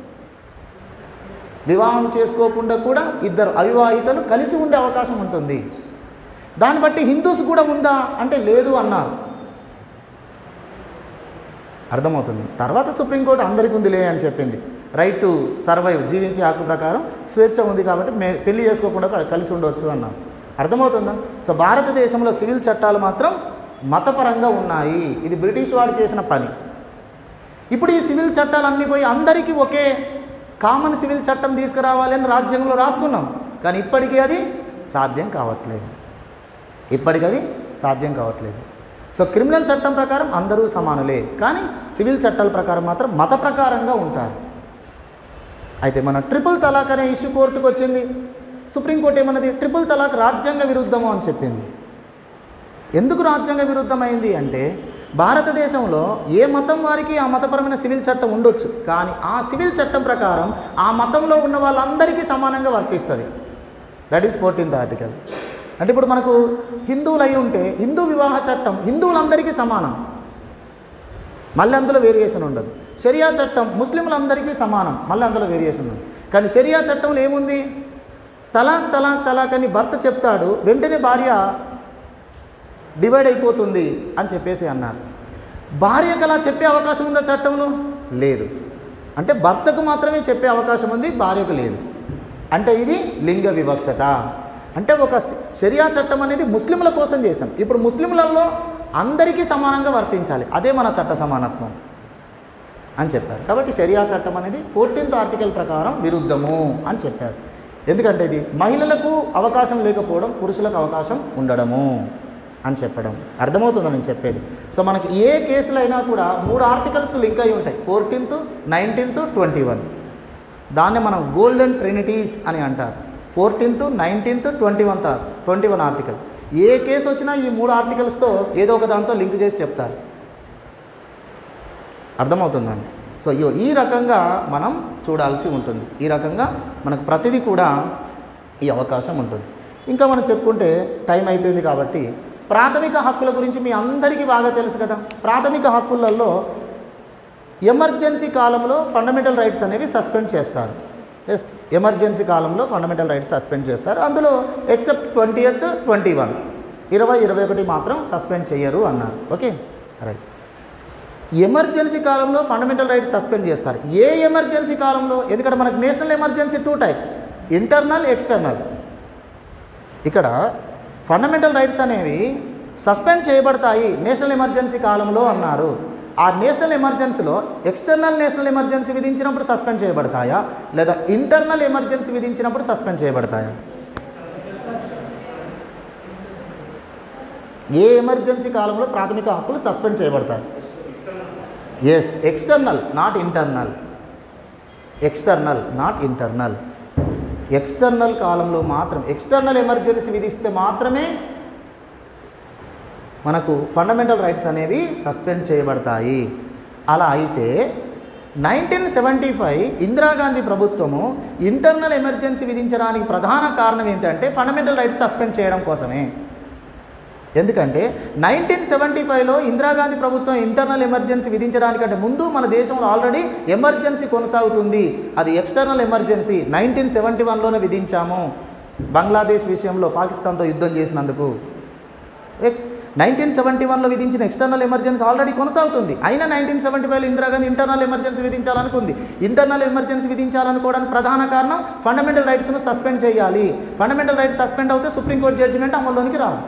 Speaker 1: వివాహం చేసుకోకుండా కూడా ఇద్దరు అవివాహితలు కలిసి ఉండే అవకాశం ఉంటుంది దాన్ని బట్టి హిందూస్ కూడా ఉందా అంటే లేదు అన్నారు అర్థమవుతుంది తర్వాత సుప్రీంకోర్టు అందరికీ ఉందిలే అని చెప్పింది రైట్ టు సర్వైవ్ జీవించే హక్కు ప్రకారం స్వేచ్ఛ ఉంది కాబట్టి మే పెళ్లి చేసుకోకుండా కూడా కలిసి ఉండవచ్చు అన్నారు అర్థమవుతుందా సో భారతదేశంలో సివిల్ చట్టాలు మాత్రం మతపరంగా ఉన్నాయి ఇది బ్రిటిష్ వారు చేసిన పని ఇప్పుడు ఈ సివిల్ చట్టాలన్నీ పోయి అందరికీ ఒకే కామన్ సివిల్ చట్టం తీసుకురావాలని రాజ్యాంగంలో రాసుకున్నాం కానీ ఇప్పటికీ అది సాధ్యం కావట్లేదు ఇప్పటికీ అది సాధ్యం కావట్లేదు సో క్రిమినల్ చట్టం ప్రకారం అందరూ సమానులే కానీ సివిల్ చట్టాల ప్రకారం మాత్రం మత ప్రకారంగా ఉంటారు అయితే మన ట్రిపుల్ తలాక్ అనే ఇష్యూ కోర్టుకు వచ్చింది సుప్రీంకోర్టు ఏమన్నది ట్రిపుల్ తలాక్ రాజ్యాంగ విరుద్ధము అని చెప్పింది ఎందుకు రాజ్యాంగ విరుద్ధమైంది అంటే భారతదేశంలో ఏ మతం వారికి ఆ మతపరమైన సివిల్ చట్టం ఉండొచ్చు కానీ ఆ సివిల్ చట్టం ప్రకారం ఆ మతంలో ఉన్న వాళ్ళందరికీ సమానంగా వర్తిస్తుంది దట్ ఈస్ ఫోర్టీన్త్ ఆర్టికల్ అంటే ఇప్పుడు మనకు హిందువులు అయి ఉంటే హిందూ వివాహ చట్టం హిందువులందరికీ సమానం మళ్ళీ అందులో వేరియేషన్ ఉండదు షరియా చట్టం ముస్లింలందరికీ సమానం మళ్ళీ అందులో వేరియేషన్ ఉంది కానీ షరియా చట్టంలో ఏముంది తలాక్ తలాక్ తలాక్ అని భర్త చెప్తాడు వెంటనే భార్య డివైడ్ అయిపోతుంది అని చెప్పేసి అన్నారు భార్యకు అలా చెప్పే అవకాశం ఉందా చట్టంలో లేదు అంటే భర్తకు మాత్రమే చెప్పే అవకాశం ఉంది భార్యకు లేదు అంటే ఇది లింగ వివక్షత అంటే ఒక శరియా చట్టం అనేది ముస్లింల కోసం చేశాం ఇప్పుడు ముస్లింలలో అందరికీ సమానంగా వర్తించాలి అదే మన చట్ట సమానత్వం అని చెప్పారు కాబట్టి షరియా చట్టం అనేది ఫోర్టీన్త్ ఆర్టికల్ ప్రకారం విరుద్ధము అని చెప్పారు ఎందుకంటే ఇది మహిళలకు అవకాశం లేకపోవడం పురుషులకు అవకాశం ఉండడము అని చెప్పడం అర్థమవుతుందని నేను చెప్పేది సో మనకి ఏ కేసులో అయినా కూడా మూడు ఆర్టికల్స్ లింక్ అయి ఉంటాయి ఫోర్టీన్త్ నైన్టీన్త్ ట్వంటీ వన్ దాన్ని మనం గోల్డెన్ ట్రినిటీస్ అని అంటారు fourteenth nineteenth twenty one twenty one article ఏ కేసు వచ్చినా ఈ మూడు ఆర్టికల్స్తో ఏదో ఒక దాంతో లింక్ చేసి చెప్తారు అర్థమవుతుందండి సో ఇగో ఈ రకంగా మనం చూడాల్సి ఉంటుంది ఈ రకంగా మనకు ప్రతిదీ కూడా ఈ అవకాశం ఉంటుంది ఇంకా మనం చెప్పుకుంటే టైం అయిపోయింది కాబట్టి ప్రాథమిక హక్కుల గురించి మీ అందరికీ బాగా తెలుసు కదా ప్రాథమిక హక్కులలో ఎమర్జెన్సీ కాలంలో ఫండమెంటల్ రైట్స్ అనేవి సస్పెండ్ చేస్తారు ఎస్ ఎమర్జెన్సీ కాలంలో ఫండమెంటల్ రైట్స్ సస్పెండ్ చేస్తారు అందులో except twentieth twenty one ఇరవై ఇరవై ఒకటి మాత్రం సస్పెండ్ చేయరు అన్నారు ఓకే రైట్ ఎమర్జెన్సీ కాలంలో ఫండమెంటల్ రైట్స్ సస్పెండ్ చేస్తారు ఏ ఎమర్జెన్సీ కాలంలో ఎందుకంటే మనకు national emergency two types internal external ఇక్కడ ఫండమెంటల్ రైట్స్ అనేవి సస్పెండ్ చేయబడతాయి నేషనల్ ఎమర్జెన్సీ కాలంలో అన్నారు ఆ నేషనల్ ఎమర్జెన్సీలో ఎక్స్టర్నల్ నేషనల్ ఎమర్జెన్సీ విధించినప్పుడు సస్పెండ్ చేయబడతాయా లేదా ఇంటర్నల్ ఎమర్జెన్సీ విధించినప్పుడు సస్పెండ్ చేయబడతాయా ఏ ఎమర్జెన్సీ కాలంలో ప్రాథమిక హక్కులు సస్పెండ్ చేయబడతాయి yes external not internal external not internal external కాలంలో మాత్రం ఎక్స్టర్నల్ ఎమర్జెన్సీ విధిస్తే మాత్రమే మనకు ఫండమెంటల్ రైట్స్ అనేవి సస్పెండ్ చేయబడతాయి అలా అయితే నైన్టీన్ సెవెంటీ ఫైవ్ ఇందిరాగాంధీ ప్రభుత్వము ఇంటర్నల్ ఎమర్జెన్సీ విధించడానికి ప్రధాన కారణం ఏంటంటే ఫండమెంటల్ రైట్స్ సస్పెండ్ చేయడం కోసమే ఎందుకంటే నైన్టీన్ సెవెంటీ ఫైవ్లో ఇందిరాగాంధీ ప్రభుత్వం ఇంటర్నల్ ఎమర్జెన్సీ విధించడానికంటే ముందు మన దేశంలో ఆల్రెడీ ఎమర్జెన్సీ కొనసాగుతుంది అది ఎక్స్టర్నల్ ఎమర్జెన్సీ నైన్టీన్ సెవెంటీ వన్లోనే విధించాము బంగ్లాదేశ్ విషయంలో పాకిస్తాన్తో యుద్ధం చేసినందుకు నైన్టీన్ సెవెంటీ వన్లో విధించిన ఎక్స్టర్నల్ ఎమర్జెన్సీ ఆల్రెడీ కొనసాగుతుంది అయినా నైన్టీన్ సెవెంటీ ఫైవ్లో Indira Gandhi internal emergency విధించాలనుకుంది internal emergency విధించాలనుకోవడానికి ప్రధాన కారణం ఫండమెంటల్ రైట్స్ను సస్పెండ్ చేయాలి ఫండమెంటల్ రైట్స్ సస్పెండ్ అవుతే సుప్రీంకోర్టు జడ్జిమెంట్ అమల్లోనికి రాదు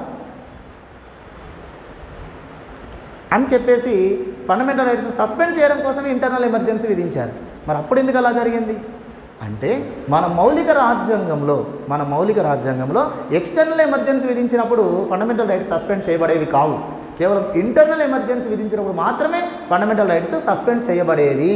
Speaker 1: అని చెప్పేసి ఫండమెంటల్ రైట్స్ సస్పెండ్ చేయడం కోసమే ఇంటర్నల్ ఎమర్జెన్సీ విధించారు మరి అప్పుడు ఎందుకు అలా జరిగింది అంటే మన మౌలిక రాజ్యాంగంలో మన మౌలిక రాజ్యాంగంలో ఎక్స్టర్నల్ ఎమర్జెన్సీ విధించినప్పుడు ఫండమెంటల్ రైట్స్ సస్పెండ్ చేయబడేవి కావు కేవలం ఇంటర్నల్ ఎమర్జెన్సీ విధించినప్పుడు మాత్రమే ఫండమెంటల్ రైట్స్ సస్పెండ్ చేయబడేవి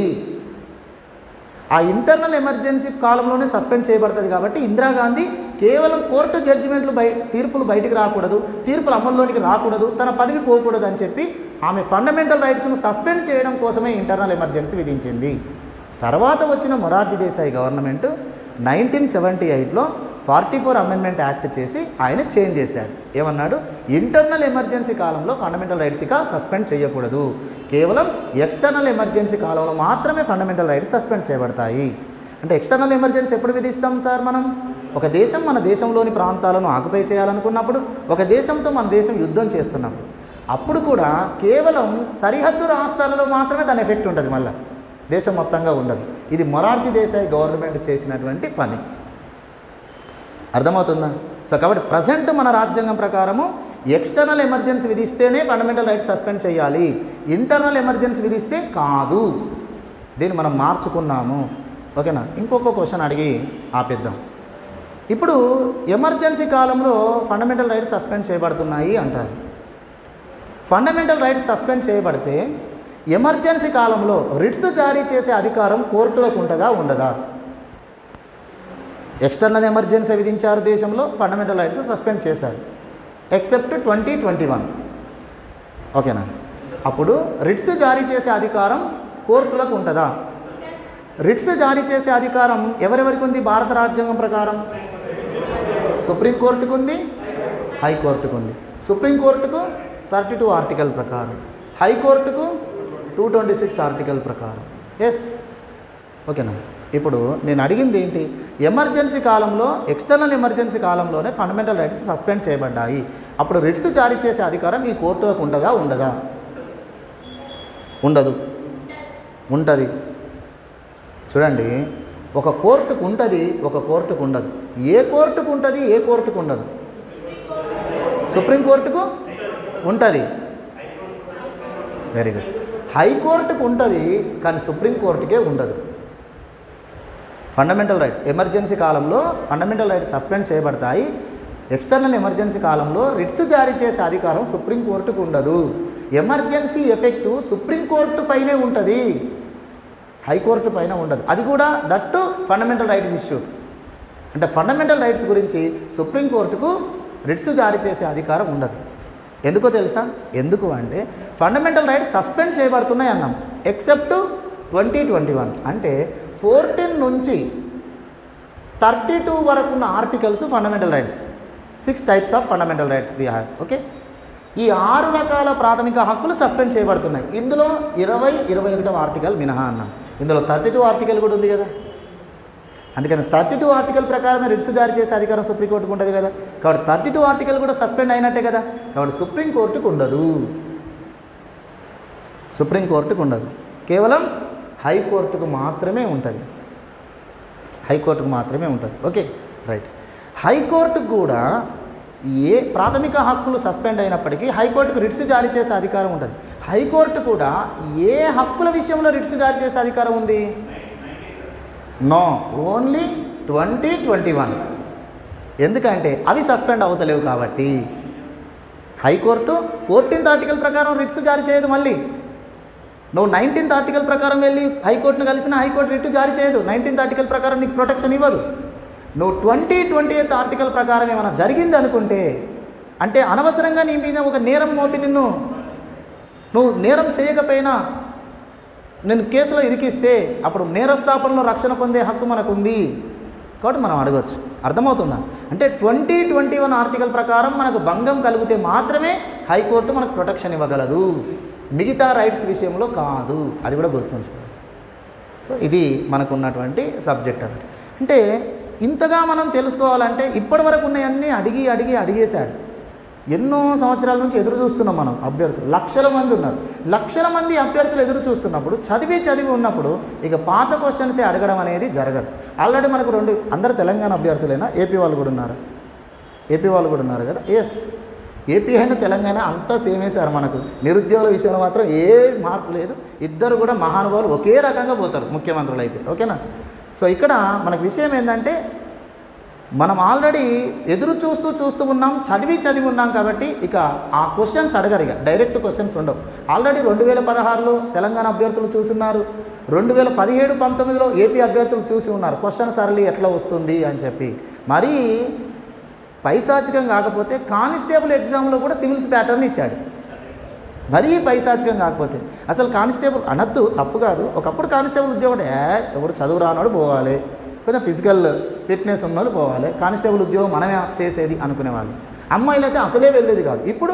Speaker 1: ఆ ఇంటర్నల్ ఎమర్జెన్సీ కాలంలోనే సస్పెండ్ చేయబడుతుంది కాబట్టి ఇందిరాగాంధీ కేవలం కోర్టు జడ్జిమెంట్లు బయ తీర్పులు బయటికి రాకూడదు తీర్పులు అమల్లోనికి రాకూడదు తన పదవి పోకూడదు అని చెప్పి ఆమె ఫండమెంటల్ రైట్స్ను సస్పెండ్ చేయడం కోసమే ఇంటర్నల్ ఎమర్జెన్సీ విధించింది తర్వాత వచ్చిన Morarji Desai government nineteen seventy ఎయిట్లో ఫార్టీ ఫోర్ అమెండ్మెంట్ యాక్ట్ చేసి ఆయన చేంజ్ చేశాడు ఏమన్నాడు ఇంటర్నల్ ఎమర్జెన్సీ కాలంలో ఫండమెంటల్ రైట్స్ ఇక సస్పెండ్ చేయకూడదు కేవలం ఎక్స్టర్నల్ ఎమర్జెన్సీ కాలంలో మాత్రమే ఫండమెంటల్ రైట్స్ సస్పెండ్ చేయబడతాయి అంటే ఎక్స్టర్నల్ ఎమర్జెన్సీ ఎప్పుడు విధిస్తాం సార్ మనం ఒక దేశం మన దేశంలోని ప్రాంతాలను ఆక్యుపై చేయాలనుకున్నప్పుడు ఒక దేశంతో మన దేశం యుద్ధం చేస్తున్నప్పుడు అప్పుడు కూడా కేవలం సరిహద్దు రాష్ట్రాలలో మాత్రమే దాని ఎఫెక్ట్ ఉంటుంది మళ్ళీ దేశం మొత్తంగా ఉండదు ఇది మొరార్జీ దేశాయి గవర్నమెంట్ చేసినటువంటి పని అర్థమవుతుందా సో కాబట్టి ప్రజెంట్ మన రాజ్యాంగం ప్రకారము ఎక్స్టర్నల్ ఎమర్జెన్సీ విధిస్తేనే ఫండమెంటల్ రైట్స్ సస్పెండ్ చేయాలి ఇంటర్నల్ ఎమర్జెన్సీ విధిస్తే కాదు దీన్ని మనం మార్చుకున్నాము ఓకేనా ఇంకొక క్వశ్చన్ అడిగి ఆపేద్దాం ఇప్పుడు ఎమర్జెన్సీ కాలంలో ఫండమెంటల్ రైట్స్ సస్పెండ్ చేయబడుతున్నాయి అంటారు ఫండమెంటల్ రైట్స్ సస్పెండ్ చేయబడితే ఎమర్జెన్సీ కాలంలో రిట్స్ జారీ చేసే అధికారం కోర్టులకు ఉంటుందా ఉండదా ఎక్స్టర్నల్ ఎమర్జెన్సీ విధించారు దేశంలో ఫండమెంటల్ రైట్స్ సస్పెండ్ చేశారు ఎక్సెప్ట్ ట్వంటీ ట్వంటీ వన్ ఓకేనా అప్పుడు రిట్స్ జారీ చేసే అధికారం కోర్టులకు ఉంటుందా రిట్స్ జారీ చేసే అధికారం ఎవరెవరికి ఉంది భారత రాజ్యాంగం ప్రకారం సుప్రీంకోర్టుకు ఉంది హైకోర్టుకు ఉంది సుప్రీంకోర్టుకు థర్టీ టూ ఆర్టికల్ ప్రకారం హైకోర్టుకు టూ ట్వంటీ సిక్స్ ఆర్టికల్ ప్రకారం ఎస్ ఓకేనా ఇప్పుడు నేను అడిగింది ఏంటి ఎమర్జెన్సీ కాలంలో ఎక్స్టర్నల్ ఎమర్జెన్సీ కాలంలోనే ఫండమెంటల్ రైట్స్ సస్పెండ్ చేయబడ్డాయి అప్పుడు రిట్స్ జారీ చేసే అధికారం ఈ కోర్టులకు ఉండదా ఉండదా ఉండదు ఉంటుంది చూడండి ఒక కోర్టుకు ఉంటుంది ఒక కోర్టుకు ఉండదు ఏ కోర్టుకు ఉంటుంది ఏ కోర్టుకు ఉండదు సుప్రీంకోర్టుకు ఉంటుంది వెరీ గుడ్ హైకోర్టుకు ఉంటుంది కానీ సుప్రీంకోర్టుకే ఉండదు ఫండమెంటల్ రైట్స్ ఎమర్జెన్సీ కాలంలో ఫండమెంటల్ రైట్స్ సస్పెండ్ చేయబడతాయి ఎక్స్టర్నల్ ఎమర్జెన్సీ కాలంలో రిట్స్ జారీ చేసే అధికారం సుప్రీంకోర్టుకు ఉండదు ఎమర్జెన్సీ ఎఫెక్టు సుప్రీంకోర్టు పైనే ఉంటుంది హైకోర్టు పైన ఉండదు అది కూడా దట్టు ఫండమెంటల్ రైట్స్ ఇష్యూస్ అంటే ఫండమెంటల్ రైట్స్ గురించి సుప్రీంకోర్టుకు రిట్స్ జారీ చేసే అధికారం ఉండదు ఎందుకో తెలుసా ఎందుకు అంటే ఫండమెంటల్ రైట్స్ సస్పెండ్ చేయబడుతున్నాయి అన్నాం ఎక్సెప్ట్ ట్వంటీ ట్వంటీ వన్ అంటే ఫోర్టీన్ నుంచి థర్టీ టూ వరకు ఉన్న articles fundamental rights six types of fundamental rights we have okay ఈ ఆరు రకాల ప్రాథమిక హక్కులు సస్పెండ్ చేయబడుతున్నాయి ఇందులో ఇరవై ఇరవై ఒకటవ ఆర్టికల్ మినహా అన్నాం ఇందులో థర్టీ టూ ఆర్టికల్ కూడా ఉంది కదా అందుకని థర్టీ టూ ఆర్టికల్ ప్రకారమే రిట్స్ జారీ చేసే అధికారం సుప్రీంకోర్టుకు ఉంటుంది కదా కాబట్టి థర్టీ టూ ఆర్టికల్ కూడా సస్పెండ్ అయినట్టే కదా కాబట్టి సుప్రీంకోర్టుకు ఉండదు సుప్రీంకోర్టుకు ఉండదు కేవలం హైకోర్టుకు మాత్రమే ఉంటుంది హైకోర్టుకు మాత్రమే ఉంటుంది ఓకే రైట్ హైకోర్టుకు కూడా ఏ ప్రాథమిక హక్కులు సస్పెండ్ అయినప్పటికీ హైకోర్టుకు రిట్స్ జారీ చేసే అధికారం ఉంటుంది హైకోర్టు కూడా ఏ హక్కుల విషయంలో రిట్స్ జారీ చేసే అధికారం ఉంది no only twenty twenty one ఎందుకంటే అవి సస్పెండ్ అవుతలేవు కాబట్టి హైకోర్టు ఫోర్టీన్త్ ఆర్టికల్ ప్రకారం రిట్స్ జారీ చేయదు మళ్ళీ నువ్వు నైన్టీన్త్ ఆర్టికల్ ప్రకారం వెళ్ళి హైకోర్టును కలిసిన హైకోర్టు రిట్ జారీ చేయదు నైన్టీన్త్ ఆర్టికల్ ప్రకారం నీకు ప్రొటెక్షన్ ఇవ్వదు నువ్వు ట్వంటీ ట్వంటీ ఎయిత్ ఆర్టికల్ ప్రకారం ఏమైనా జరిగింది అనుకుంటే అంటే అనవసరంగా నీ మీద ఒక నేరం మోపి నిన్ను నువ్వు నేరం చేయకపోయినా నేను కేసులో ఇరికిస్తే అప్పుడు నేరస్థాపనలో రక్షణ పొందే హక్కు మనకు ఉంది కాబట్టి మనం అడగవచ్చు అర్థమవుతుందా అంటే ట్వంటీ ట్వంటీ వన్ ఆర్టికల్ ప్రకారం మనకు భంగం కలిగితే మాత్రమే హైకోర్టు మనకు ప్రొటెక్షన్ ఇవ్వగలదు మిగతా రైట్స్ విషయంలో కాదు అది కూడా గుర్తుంచుకోవాలి సో ఇది మనకు ఉన్నటువంటి సబ్జెక్ట్ అన్నమాట అంటే ఇంతగా మనం తెలుసుకోవాలంటే ఇప్పటి వరకు ఉన్నాయన్నీ అడిగి అడిగి అడిగేశాడు ఎన్నో సంవత్సరాల నుంచి ఎదురు చూస్తున్నాం మనం అభ్యర్థులు లక్షల మంది ఉన్నారు లక్షల మంది అభ్యర్థులు ఎదురు చూస్తున్నప్పుడు చదివి చదివి ఉన్నప్పుడు ఇక పాత క్వశ్చన్సే అడగడం అనేది జరగదు ఆల్రెడీ మనకు రెండు అందరు తెలంగాణ అభ్యర్థులైనా ఏపీ వాళ్ళు కూడా ఉన్నారు ఏపీ వాళ్ళు కూడా ఉన్నారు కదా ఎస్ ఏపీ అయినా తెలంగాణ అంతా సేమే సార్ మనకు నిరుద్యోగుల విషయంలో మాత్రం ఏ మార్పు లేదు ఇద్దరు కూడా మహానుభావులు ఒకే రకంగా పోతారు ముఖ్యమంత్రులు అయితే ఓకేనా సో ఇక్కడ మనకు విషయం ఏంటంటే మనం ఆల్రెడీ ఎదురు చూస్తూ చూస్తూ ఉన్నాం చదివి చదివి ఉన్నాం కాబట్టి ఇక ఆ క్వశ్చన్స్ అడగరు ఇక డైరెక్ట్ క్వశ్చన్స్ ఉండవు ఆల్రెడీ రెండు వేల పదహారులో తెలంగాణ అభ్యర్థులు చూస్తున్నారు రెండు వేల పదిహేడు పంతొమ్మిదిలో ఏపీ అభ్యర్థులు చూసి ఉన్నారు క్వశ్చన్ సరళి ఎట్లా వస్తుంది అని చెప్పి మరీ పైశాచికం కాకపోతే కానిస్టేబుల్ ఎగ్జామ్లో కూడా సివిల్స్ ప్యాటర్న్ ఇచ్చాడు మరీ పైశాచికం కాకపోతే అసలు కానిస్టేబుల్ అనద్దు తప్పు కాదు ఒకప్పుడు కానిస్టేబుల్ ఉద్యోగం ఏ ఎవరు చదువు రానోడు పోవాలి కొంచెం ఫిజికల్ ఫిట్నెస్ ఉన్నోళ్ళు పోవాలి కానిస్టేబుల్ ఉద్యోగం మనమే చేసేది అనుకునేవాళ్ళు అమ్మాయిలు అయితే అసలే వెళ్ళేది కాదు ఇప్పుడు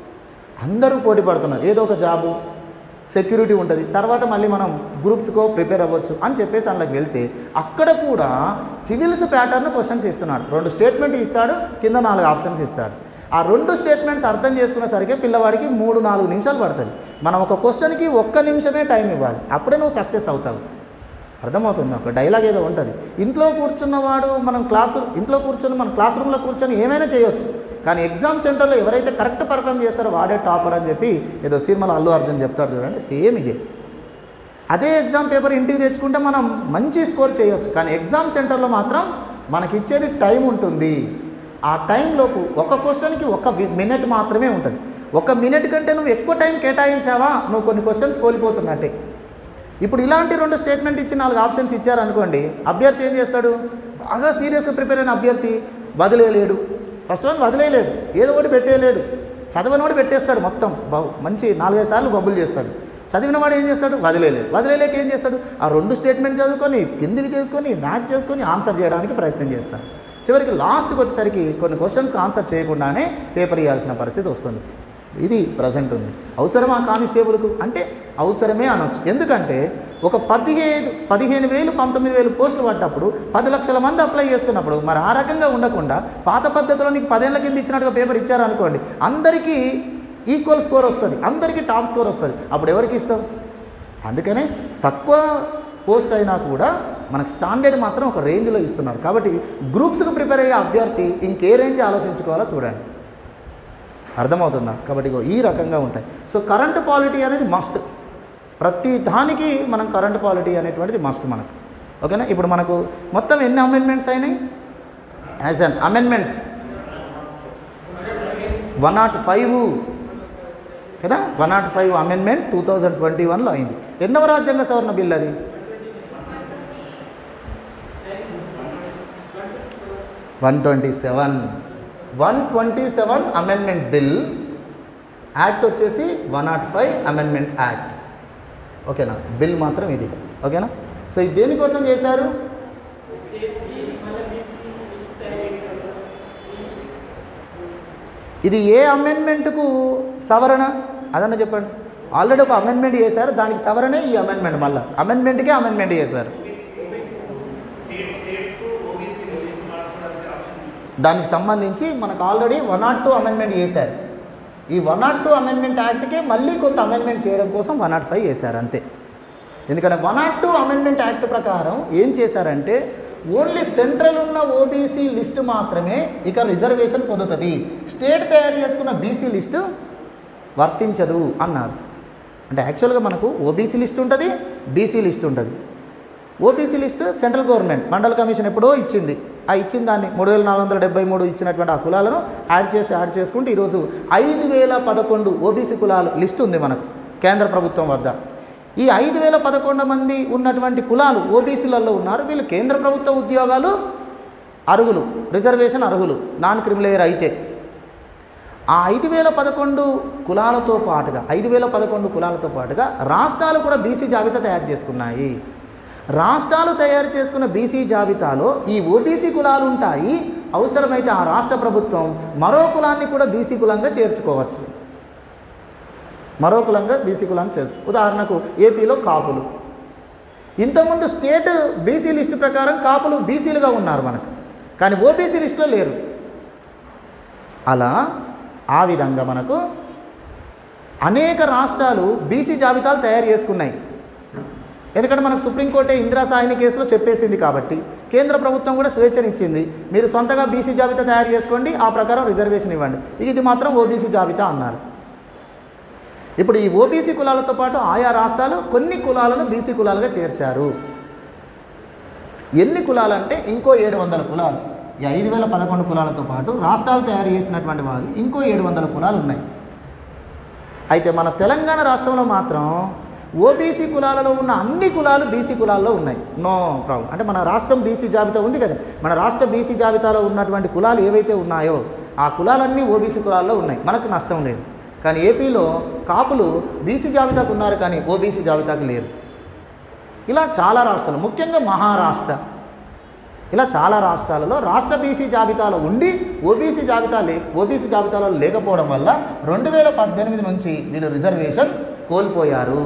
Speaker 1: అందరూ పోటీ పడుతున్నారు ఏదో ఒక జాబు సెక్యూరిటీ ఉంటుంది తర్వాత మళ్ళీ మనం గ్రూప్స్కో ప్రిపేర్ అవ్వచ్చు అని చెప్పేసి అందులోకి వెళ్తే అక్కడ కూడా సివిల్స్ ప్యాటర్న్ క్వశ్చన్స్ ఇస్తున్నాడు రెండు స్టేట్మెంట్ ఇస్తాడు కింద నాలుగు ఆప్షన్స్ ఇస్తాడు ఆ రెండు స్టేట్మెంట్స్ అర్థం చేసుకునేసరికి పిల్లవాడికి మూడు నాలుగు నిమిషాలు పడుతుంది మనం ఒక క్వశ్చన్కి ఒక్క నిమిషమే టైం ఇవ్వాలి అప్పుడే నువ్వు సక్సెస్ అవుతావు అర్థమవుతుంది ఒక డైలాగ్ ఏదో ఉంటుంది ఇంట్లో కూర్చున్నవాడు మనం క్లాసు ఇంట్లో కూర్చొని మనం క్లాస్ రూమ్లో కూర్చొని ఏమైనా చేయొచ్చు కానీ ఎగ్జామ్ సెంటర్లో ఎవరైతే కరెక్ట్ పర్ఫామ్ చేస్తారో వాడే టాపర్ అని చెప్పి ఏదో సినిమాలో అల్లు అర్జున్ చెప్తాడు చూడండి సేమ్ ఇదే అదే ఎగ్జామ్ పేపర్ ఇంటికి తెచ్చుకుంటే మనం మంచి స్కోర్ చేయొచ్చు కానీ ఎగ్జామ్ సెంటర్లో మాత్రం మనకి ఇచ్చేది టైం ఉంటుంది ఆ టైంలోపు ఒక క్వశ్చన్కి ఒక మినిట్ మాత్రమే ఉంటుంది ఒక మినిట్ కంటే నువ్వు ఎక్కువ టైం కేటాయించావా నువ్వు కొన్ని క్వశ్చన్స్ కోల్పోతున్నట్టే ఇప్పుడు ఇలాంటి రెండు స్టేట్మెంట్ ఇచ్చి నాలుగు ఆప్షన్స్ ఇచ్చారనుకోండి అభ్యర్థి ఏం చేస్తాడు బాగా సీరియస్గా ప్రిపేర్ అయిన అభ్యర్థి వదిలేయలేడు ఫస్ట్ వన్ వదిలేయలేడు ఏదో ఒకటి పెట్టేయలేడు చదవని వాడు పెట్టేస్తాడు మొత్తం బహు మంచి నాలుగైదు సార్లు బబ్బులు చేస్తాడు చదివిన వాడు ఏం చేస్తాడు వదిలేయలేడు వదిలేలేక ఏం చేస్తాడు ఆ రెండు స్టేట్మెంట్ చదువుకొని కిందివి చేసుకొని మ్యాచ్ చేసుకొని ఆన్సర్ చేయడానికి ప్రయత్నం చేస్తాడు చివరికి లాస్ట్కి వచ్చేసరికి కొన్ని క్వశ్చన్స్కి ఆన్సర్ చేయకుండానే పేపర్ ఇవ్వాల్సిన పరిస్థితి వస్తుంది ఇది ప్రజెంట్ ఉంది అవసరమా కానిస్టేబుల్కు అంటే అవసరమే అనొచ్చు ఎందుకంటే ఒక పదిహేను పదిహేను వేలు పంతొమ్మిది వేలు పోస్టులు పడ్డప్పుడు పది లక్షల మంది అప్లై చేస్తున్నప్పుడు మరి ఆ రకంగా ఉండకుండా పాత పద్ధతిలో నీకు పదేళ్ల కింద ఇచ్చినట్టుగా పేపర్ ఇచ్చారనుకోండి అందరికీ ఈక్వల్ స్కోర్ వస్తుంది అందరికీ టాప్ స్కోర్ వస్తుంది అప్పుడు ఎవరికి ఇస్తావు అందుకనే తక్కువ పోస్ట్ అయినా కూడా మనకు స్టాండర్డ్ మాత్రం ఒక రేంజ్లో ఇస్తున్నారు కాబట్టి గ్రూప్స్కి ప్రిపేర్ అయ్యే అభ్యర్థి ఇంకే రేంజ్ ఆలోచించుకోవాలో చూడండి అర్థమవుతుందా కాబట్టి ఇగో ఈ రకంగా ఉంటాయి సో కరెంట్ పాలిటీ అనేది మస్ట్ ప్రతి దానికి మనం కరెంట్ పాలిటీ అనేటువంటిది మస్ట్ మనకు ఓకేనా ఇప్పుడు మనకు మొత్తం ఎన్ని అమెండ్మెంట్స్ అయినాయి as on amendments one not five కదా one not five amendment two thousand twenty వన్లో అయింది ఎన్నవ రాజ్యాంగ సవరణ బిల్ అది one twenty seven one twenty seven amendment bill act వచ్చేసి one not five amendment act ఓకేనా బిల్ మాత్రం ఇది ఓకేనా సో ఇది దేనికోసం చేశారు ఇది ఏ అమెండ్మెంట్కు సవరణ అదన్న చెప్పండి ఆల్రెడీ ఒక అమెండ్మెంట్ చేశారు దానికి సవరణే ఈ అమెండ్మెంట్ మళ్ళీ అమెండ్మెంట్కే అమెండ్మెంట్ చేశారు దానికి సంబంధించి మనకు already one not two amendment చేశారు ఈ వన్ నాట్ టూ అమెండ్మెంట్ యాక్ట్కే మళ్ళీ కొంత అమెండ్మెంట్ చేయడం కోసం వన్ నాట్ ఫైవ్ చేశారు అంతే ఎందుకంటే one not two amendment act ప్రకారం ఏం చేశారంటే ఓన్లీ సెంట్రల్ ఉన్న ఓబీసీ లిస్టు మాత్రమే ఇక రిజర్వేషన్ పొందుతుంది స్టేట్ తయారు చేసుకున్న బీసీ లిస్టు వర్తించదు అన్నారు అంటే యాక్చువల్గా మనకు ఓబీసీ లిస్ట్ ఉంటుంది బీసీ లిస్ట్ ఉంటుంది OBC list central government Mandal commission ఎప్పుడో ఇచ్చింది ఆ ఇచ్చిన దాన్ని మూడు వేల నాలుగు వందల డెబ్బై మూడు ఇచ్చినటువంటి ఆ కులాలను యాడ్ చేసి యాడ్ చేసుకుంటే ఈరోజు ఐదు వేల పదకొండు ఓబీసీ కులాలు లిస్ట్ ఉంది మనకు కేంద్ర ప్రభుత్వం వద్ద ఈ ఐదు వేల పదకొండు మంది ఉన్నటువంటి కులాలు ఓబీసీలలో ఉన్నారు వీళ్ళు కేంద్ర ప్రభుత్వ ఉద్యోగాలు అర్హులు రిజర్వేషన్ అర్హులు నాన్ క్రిమిలేయర్ అయితే ఆ ఐదు వేల పదకొండు కులాలతో పాటుగా ఐదు వేల పదకొండు కులాలతో పాటుగా రాష్ట్రాలు కూడా బీసీ జాబితా తయారు చేసుకున్నాయి రాష్ట్రాలు తయారు చేసుకున్న బీసీ జాబితాలో ఈ ఓబీసీ కులాలు ఉంటాయి అవసరమైతే ఆ రాష్ట్ర ప్రభుత్వం మరో కులాన్ని కూడా బీసీ కులంగా చేర్చుకోవచ్చు మరో కులంగా బీసీ కులాన్ని చేర్చు ఉదాహరణకు ఏపీలో కాపులు ఇంతకుముందు స్టేట్ బీసీ లిస్టు ప్రకారం కాపులు బీసీలుగా ఉన్నారు మనకు కానీ ఓబీసీ లిస్టులో లేరు అలా ఆ విధంగా మనకు అనేక రాష్ట్రాలు బీసీ జాబితాలు తయారు చేసుకున్నాయి ఎందుకంటే మనకు సుప్రీంకోర్టే ఇందిరా సాహిని కేసులో చెప్పేసింది కాబట్టి కేంద్ర ప్రభుత్వం కూడా స్వేచ్ఛనిచ్చింది మీరు సొంతగా బీసీ జాబితా తయారు చేసుకోండి ఆ ప్రకారం రిజర్వేషన్ ఇవ్వండి ఇది మాత్రం ఓబీసీ జాబితా అన్నారు ఇప్పుడు ఈ ఓబీసీ కులాలతో పాటు ఆయా రాష్ట్రాలు కొన్ని కులాలను బీసీ కులాలుగా చేర్చారు ఎన్ని కులాలంటే ఇంకో ఏడు వందల కులాలు ఈ ఐదు వేల పదకొండు కులాలతో పాటు రాష్ట్రాలు తయారు చేసినటువంటి వాళ్ళు ఇంకో ఏడు వందల కులాలు ఉన్నాయి అయితే మన తెలంగాణ రాష్ట్రంలో మాత్రం ఓబీసీ కులాలలో ఉన్న అన్ని కులాలు బీసీ కులాల్లో ఉన్నాయి నో ప్రాబ్లం అంటే మన రాష్ట్రం బీసీ జాబితా ఉంది కదా మన రాష్ట్ర బీసీ జాబితాలో ఉన్నటువంటి కులాలు ఏవైతే ఉన్నాయో ఆ కులాలన్నీ ఓబీసీ కులాల్లో ఉన్నాయి మనకు నష్టం లేదు కానీ ఏపీలో కాపులు బీసీ జాబితాకు ఉన్నారు కానీ ఓబీసీ జాబితాకు లేరు ఇలా చాలా రాష్ట్రాలు ముఖ్యంగా మహారాష్ట్ర ఇలా చాలా రాష్ట్రాలలో రాష్ట్ర బీసీ జాబితాలో ఉండి ఓబీసీ జాబితా లే ఓబీసీ జాబితాలో లేకపోవడం వల్ల రెండు వేల పద్దెనిమిది నుంచి వీళ్ళు రిజర్వేషన్ కోల్పోయారు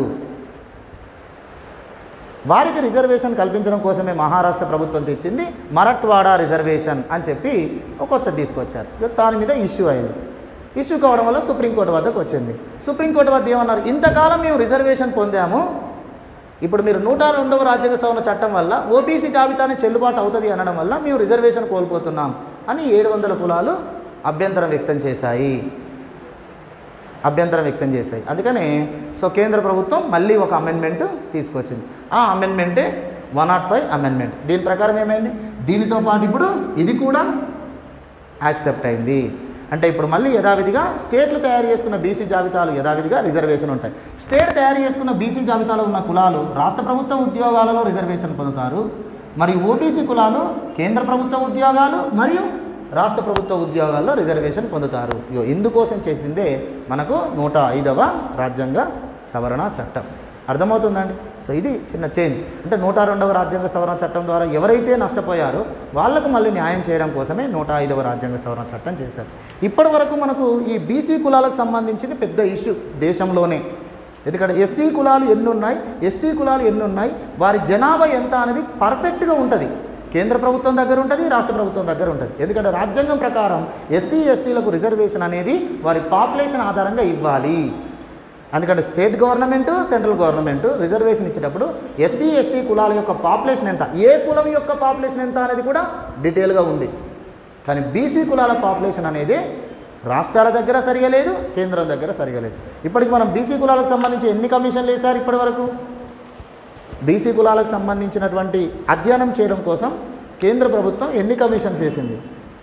Speaker 1: వారికి రిజర్వేషన్ కల్పించడం కోసమే మహారాష్ట్ర ప్రభుత్వం తెచ్చింది మరట్వాడా రిజర్వేషన్ అని చెప్పి ఒక కొత్త తీసుకొచ్చారు ఇక దాని మీద ఇష్యూ అయింది ఇష్యూ కావడం వల్ల సుప్రీంకోర్టు వద్దకు వచ్చింది సుప్రీంకోర్టు వద్ద ఏమన్నారు ఇంతకాలం మేము రిజర్వేషన్ పొందాము ఇప్పుడు మీరు నూట రెండవ రాజ్యాంగ సవరణ చట్టం వల్ల ఓబీసీ జాబితాని చెల్లుబాటు అవుతుంది అనడం వల్ల మేము రిజర్వేషన్ కోల్పోతున్నాం అని ఏడు వందల కులాలు అభ్యంతరం వ్యక్తం చేశాయి అభ్యంతరం వ్యక్తం చేశాయి అందుకనే సో కేంద్ర ప్రభుత్వం మళ్ళీ ఒక అమెండ్మెంట్ తీసుకొచ్చింది ఆ అమెండ్మెంటే వన్ నాట్ ఫైవ్ అమెండ్మెంట్ దీని ప్రకారం ఏమైంది దీనితో పాటు ఇప్పుడు ఇది కూడా యాక్సెప్ట్ అయింది అంటే ఇప్పుడు మళ్ళీ యథావిధిగా స్టేట్లు తయారు చేసుకున్న బీసీ జాబితాలు యథావిధిగా రిజర్వేషన్ ఉంటాయి స్టేట్ తయారు చేసుకున్న బీసీ జాబితాలో ఉన్న కులాలు రాష్ట్ర ప్రభుత్వ ఉద్యోగాలలో రిజర్వేషన్ పొందుతారు మరియు ఓబీసీ కులాలు కేంద్ర ప్రభుత్వ ఉద్యోగాలు మరియు రాష్ట్ర ప్రభుత్వ ఉద్యోగాల్లో రిజర్వేషన్ పొందుతారు ఇగో ఇందుకోసం చేసిందే మనకు నూట ఐదవ రాజ్యాంగ సవరణ చట్టం అర్థమవుతుందండి సో ఇది చిన్న చేంజ్ అంటే నూట రెండవ రాజ్యాంగ సవరణ చట్టం ద్వారా ఎవరైతే నష్టపోయారో వాళ్ళకు మళ్ళీ న్యాయం చేయడం కోసమే నూట ఐదవ రాజ్యాంగ సవరణ చట్టం చేశారు ఇప్పటి వరకు మనకు ఈ బీసీ కులాలకు సంబంధించింది పెద్ద ఇష్యూ దేశంలోనే ఎందుకంటే ఎస్సీ కులాలు ఎన్ని ఉన్నాయి ఎస్టీ కులాలు ఎన్ని ఉన్నాయి వారి జనాభా ఎంత అనేది పర్ఫెక్ట్గా ఉంటుంది కేంద్ర ప్రభుత్వం దగ్గర ఉంటుంది రాష్ట్ర ప్రభుత్వం దగ్గర ఉంటుంది ఎందుకంటే రాజ్యాంగం ప్రకారం ఎస్సీ ఎస్టీలకు రిజర్వేషన్ అనేది వారి పాపులేషన్ ఆధారంగా ఇవ్వాలి అందుకంటే state government central government reservation ఇచ్చేటప్పుడు ఎస్సీ ఎస్టీ కులాల యొక్క పాపులేషన్ ఎంత ఏ కులం యొక్క పాపులేషన్ ఎంత అనేది కూడా డీటెయిల్గా ఉంది కానీ బీసీ కులాల పాపులేషన్ అనేది రాష్ట్రాల దగ్గర సరిగా లేదు కేంద్రం దగ్గర సరిగా లేదు ఇప్పటికి మనం బీసీ కులాలకు సంబంధించి ఎన్ని కమిషన్లు వేశారు ఇప్పటి వరకు బీసీ కులాలకు సంబంధించినటువంటి అధ్యయనం చేయడం కోసం కేంద్ర ప్రభుత్వం ఎన్ని కమిషన్స్ వేసింది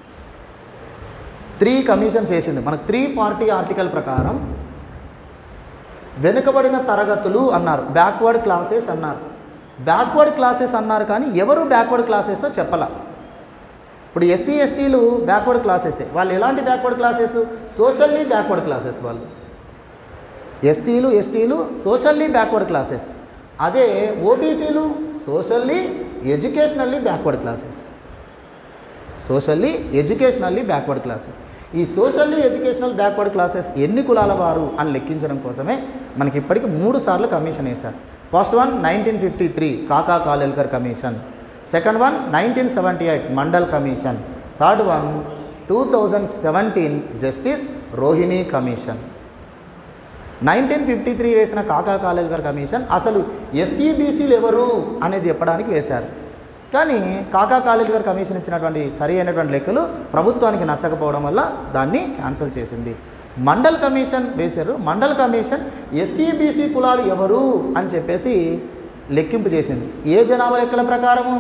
Speaker 1: త్రీ కమిషన్స్ వేసింది మనకు త్రీ ఫార్టీ ఆర్టికల్ ప్రకారం వెనుకబడిన తరగతులు అన్నారు బ్యాక్వర్డ్ క్లాసెస్ అన్నారు బ్యాక్వర్డ్ క్లాసెస్ అన్నారు కానీ ఎవరు బ్యాక్వర్డ్ క్లాసెస్ చెప్పాల ఇప్పుడు ఎస్సీ ఎస్టీలు బ్యాక్వర్డ్ క్లాసెసే వాళ్ళు ఎలాంటి backward classes socially backward classes వాళ్ళు ఎస్సీలు ఎస్టీలు సోషల్లీ బ్యాక్వర్డ్ క్లాసెస్ అదే ఓబీసీలు socially educationally backward classes socially educationally backward classes ఈ సోషల్లీ ఎడ్యుకేషనల్ బ్యాక్వర్డ్ క్లాసెస్ ఎన్ని కులాల వారు అని లెక్కించడం కోసమే మనకి ఇప్పటికి మూడు సార్లు కమిషన్ వేశారు first one nineteen fifty three Kaka Kalelkar commission second one nineteen seventy eight Mandal commission third one two thousand seventeen justice Rohini commission nineteen fifty three వేసిన కాకా కాలేల్కర్ కమిషన్ అసలు ఎస్సీబీసీలు ఎవరు అనేది చెప్పడానికి వేశారు కానీ కాకా కాలేల్కర్ కమిషన్ ఇచ్చినటువంటి సరి అయినటువంటి లెక్కలు ప్రభుత్వానికి నచ్చకపోవడం వల్ల దాన్ని క్యాన్సిల్ చేసింది మండల్ కమిషన్ వేశారు మండల్ కమిషన్ ఎస్సీబీసీ కులాలు ఎవరు అని చెప్పేసి లెక్కింపు చేసింది ఏ జనాభా లెక్కల ప్రకారము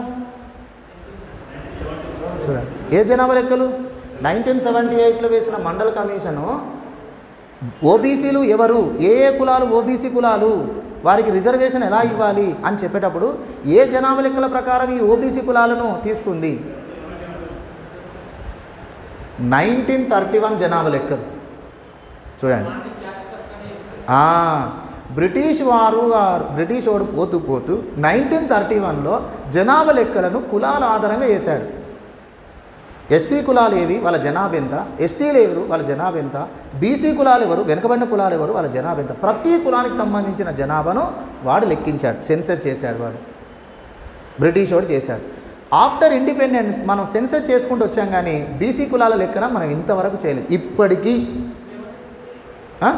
Speaker 1: చూడండి ఏ జనాభా లెక్కలు నైన్టీన్ సెవెంటీ ఎయిట్లో వేసిన మండల్ కమిషను ఓబీసీలు ఎవరు ఏ ఏ కులాలు ఓబీసీ కులాలు వారికి రిజర్వేషన్ ఎలా ఇవ్వాలి అని చెప్పేటప్పుడు ఏ జనాభా లెక్కల ప్రకారం ఈ ఓబీసీ కులాలను తీసుకుంది నైన్టీన్ థర్టీ వన్ జనాభా లెక్కలు చూడండి ఆ, బ్రిటిష్ వారు ఆ- బ్రిటిష్ వాడు పోతూ పోతూ నైన్టీన్ థర్టీ వన్లో జనాభా లెక్కలను కులాల ఆధారంగా వేశాడు ఎస్సీ కులాలు ఏవి వాళ్ళ జనాభా ఎంత ఎస్టీలు ఎవరు వాళ్ళ జనాభా ఎంత బీసీ కులాలు ఎవరు వెనుకబడిన కులాలు ఎవరు వాళ్ళ జనాభా ఎంత ప్రతి కులానికి సంబంధించిన జనాభాను వాడు లెక్కించాడు సెన్సర్ చేశాడు వాడు బ్రిటిష్ వాడు చేశాడు ఆఫ్టర్ ఇండిపెండెన్స్ మనం సెన్సర్ చేసుకుంటూ వచ్చాం కానీ బీసీ కులాల లెక్కన మనం ఇంతవరకు చేయలేదు ఇప్పటికీ ఆ?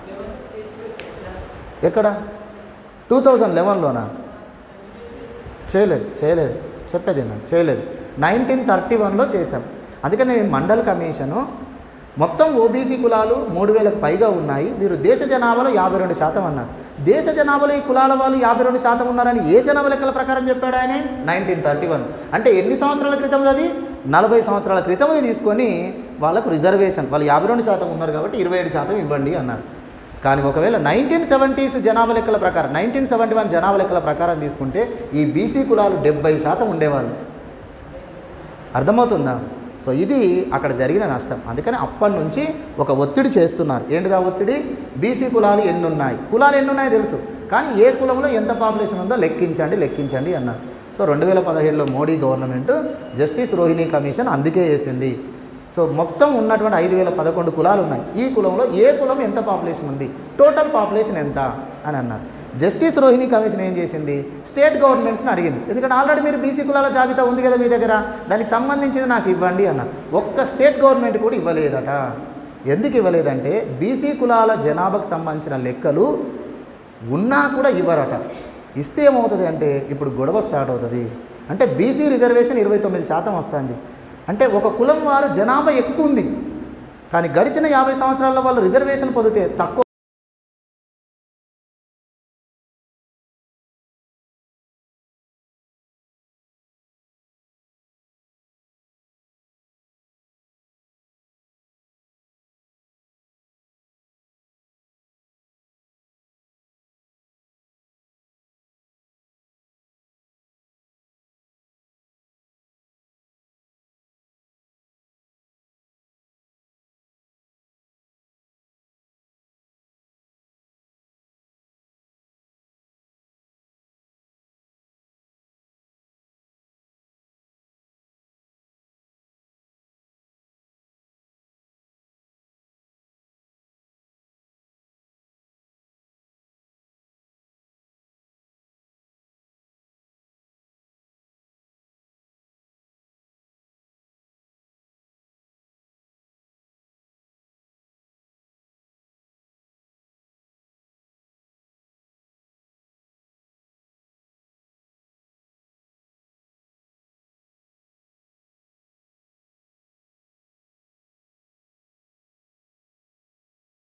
Speaker 1: ఎక్కడ టూ థౌజండ్ లెవెన్లోనా చేయలేదు చేయలేదు చెప్పేది నేను చేయలేదు నైన్టీన్ థర్టీ వన్లో చేశాం అందుకని మండల్ కమిషను మొత్తం ఓబీసీ కులాలు మూడు వేలకు పైగా ఉన్నాయి వీరు దేశ జనాభాలో యాభై రెండు శాతం అన్నారు దేశ జనాభాలో ఈ కులాల వాళ్ళు యాభై రెండు శాతం ఉన్నారని ఏ జనాభా లెక్కల ప్రకారం చెప్పాడు ఆయన నైన్టీన్ థర్టీ వన్ అంటే ఎన్ని సంవత్సరాల క్రితం అది నలభై సంవత్సరాల క్రితం అది తీసుకొని వాళ్ళకు రిజర్వేషన్ వాళ్ళు యాభై రెండు శాతం ఉన్నారు కాబట్టి ఇరవై ఏడు శాతం ఇవ్వండి అన్నారు కానీ ఒకవేళ నైన్టీన్ సెవెంటీస్ జనాభా లెక్కల ప్రకారం నైన్టీన్ సెవెంటీ వన్ జనాభా లెక్కల ప్రకారం తీసుకుంటే ఈ బీసీ కులాలు డెబ్బై శాతం ఉండేవాళ్ళు అర్థమవుతుందా సో ఇది అక్కడ జరిగిన నష్టం అందుకని అప్పటి నుంచి ఒక ఒత్తిడి చేస్తున్నారు ఏంటిదా ఒత్తిడి బీసీ కులాలు ఎన్ని ఉన్నాయి కులాలు ఎన్ని ఉన్నాయో తెలుసు కానీ ఏ కులంలో ఎంత పాపులేషన్ ఉందో లెక్కించండి లెక్కించండి అన్నారు సో రెండు వేల పదిహేడులో Modi government justice Rohini commission అందుకే వేసింది సో మొత్తం ఉన్నటువంటి ఐదు వేల పదకొండు కులాలు ఉన్నాయి ఈ కులంలో ఏ కులం ఎంత పాపులేషన్ ఉంది టోటల్ పాపులేషన్ ఎంత అని అన్నారు జస్టిస్ రోహిణి కమిషన్ ఏం చేసింది స్టేట్ గవర్నమెంట్స్ని అడిగింది ఎందుకంటే ఆల్రెడీ మీరు బీసీ కులాల జాబితా ఉంది కదా మీ దగ్గర దానికి సంబంధించింది నాకు ఇవ్వండి అన్నారు ఒక్క స్టేట్ గవర్నమెంట్ కూడా ఇవ్వలేదట ఎందుకు ఇవ్వలేదంటే బీసీ కులాల జనాభాకు సంబంధించిన లెక్కలు ఉన్నా కూడా ఇవ్వరట ఇస్తే ఏమవుతుంది అంటే ఇప్పుడు గొడవ స్టార్ట్ అవుతుంది అంటే బీసీ రిజర్వేషన్ ఇరవై తొమ్మిది శాతం వస్తుంది అంటే ఒక కులం వారు జనాభా ఎక్కువ ఉంది కానీ గడిచిన యాభై సంవత్సరాల్లో వాళ్ళు రిజర్వేషన్ పొందితే తక్కువ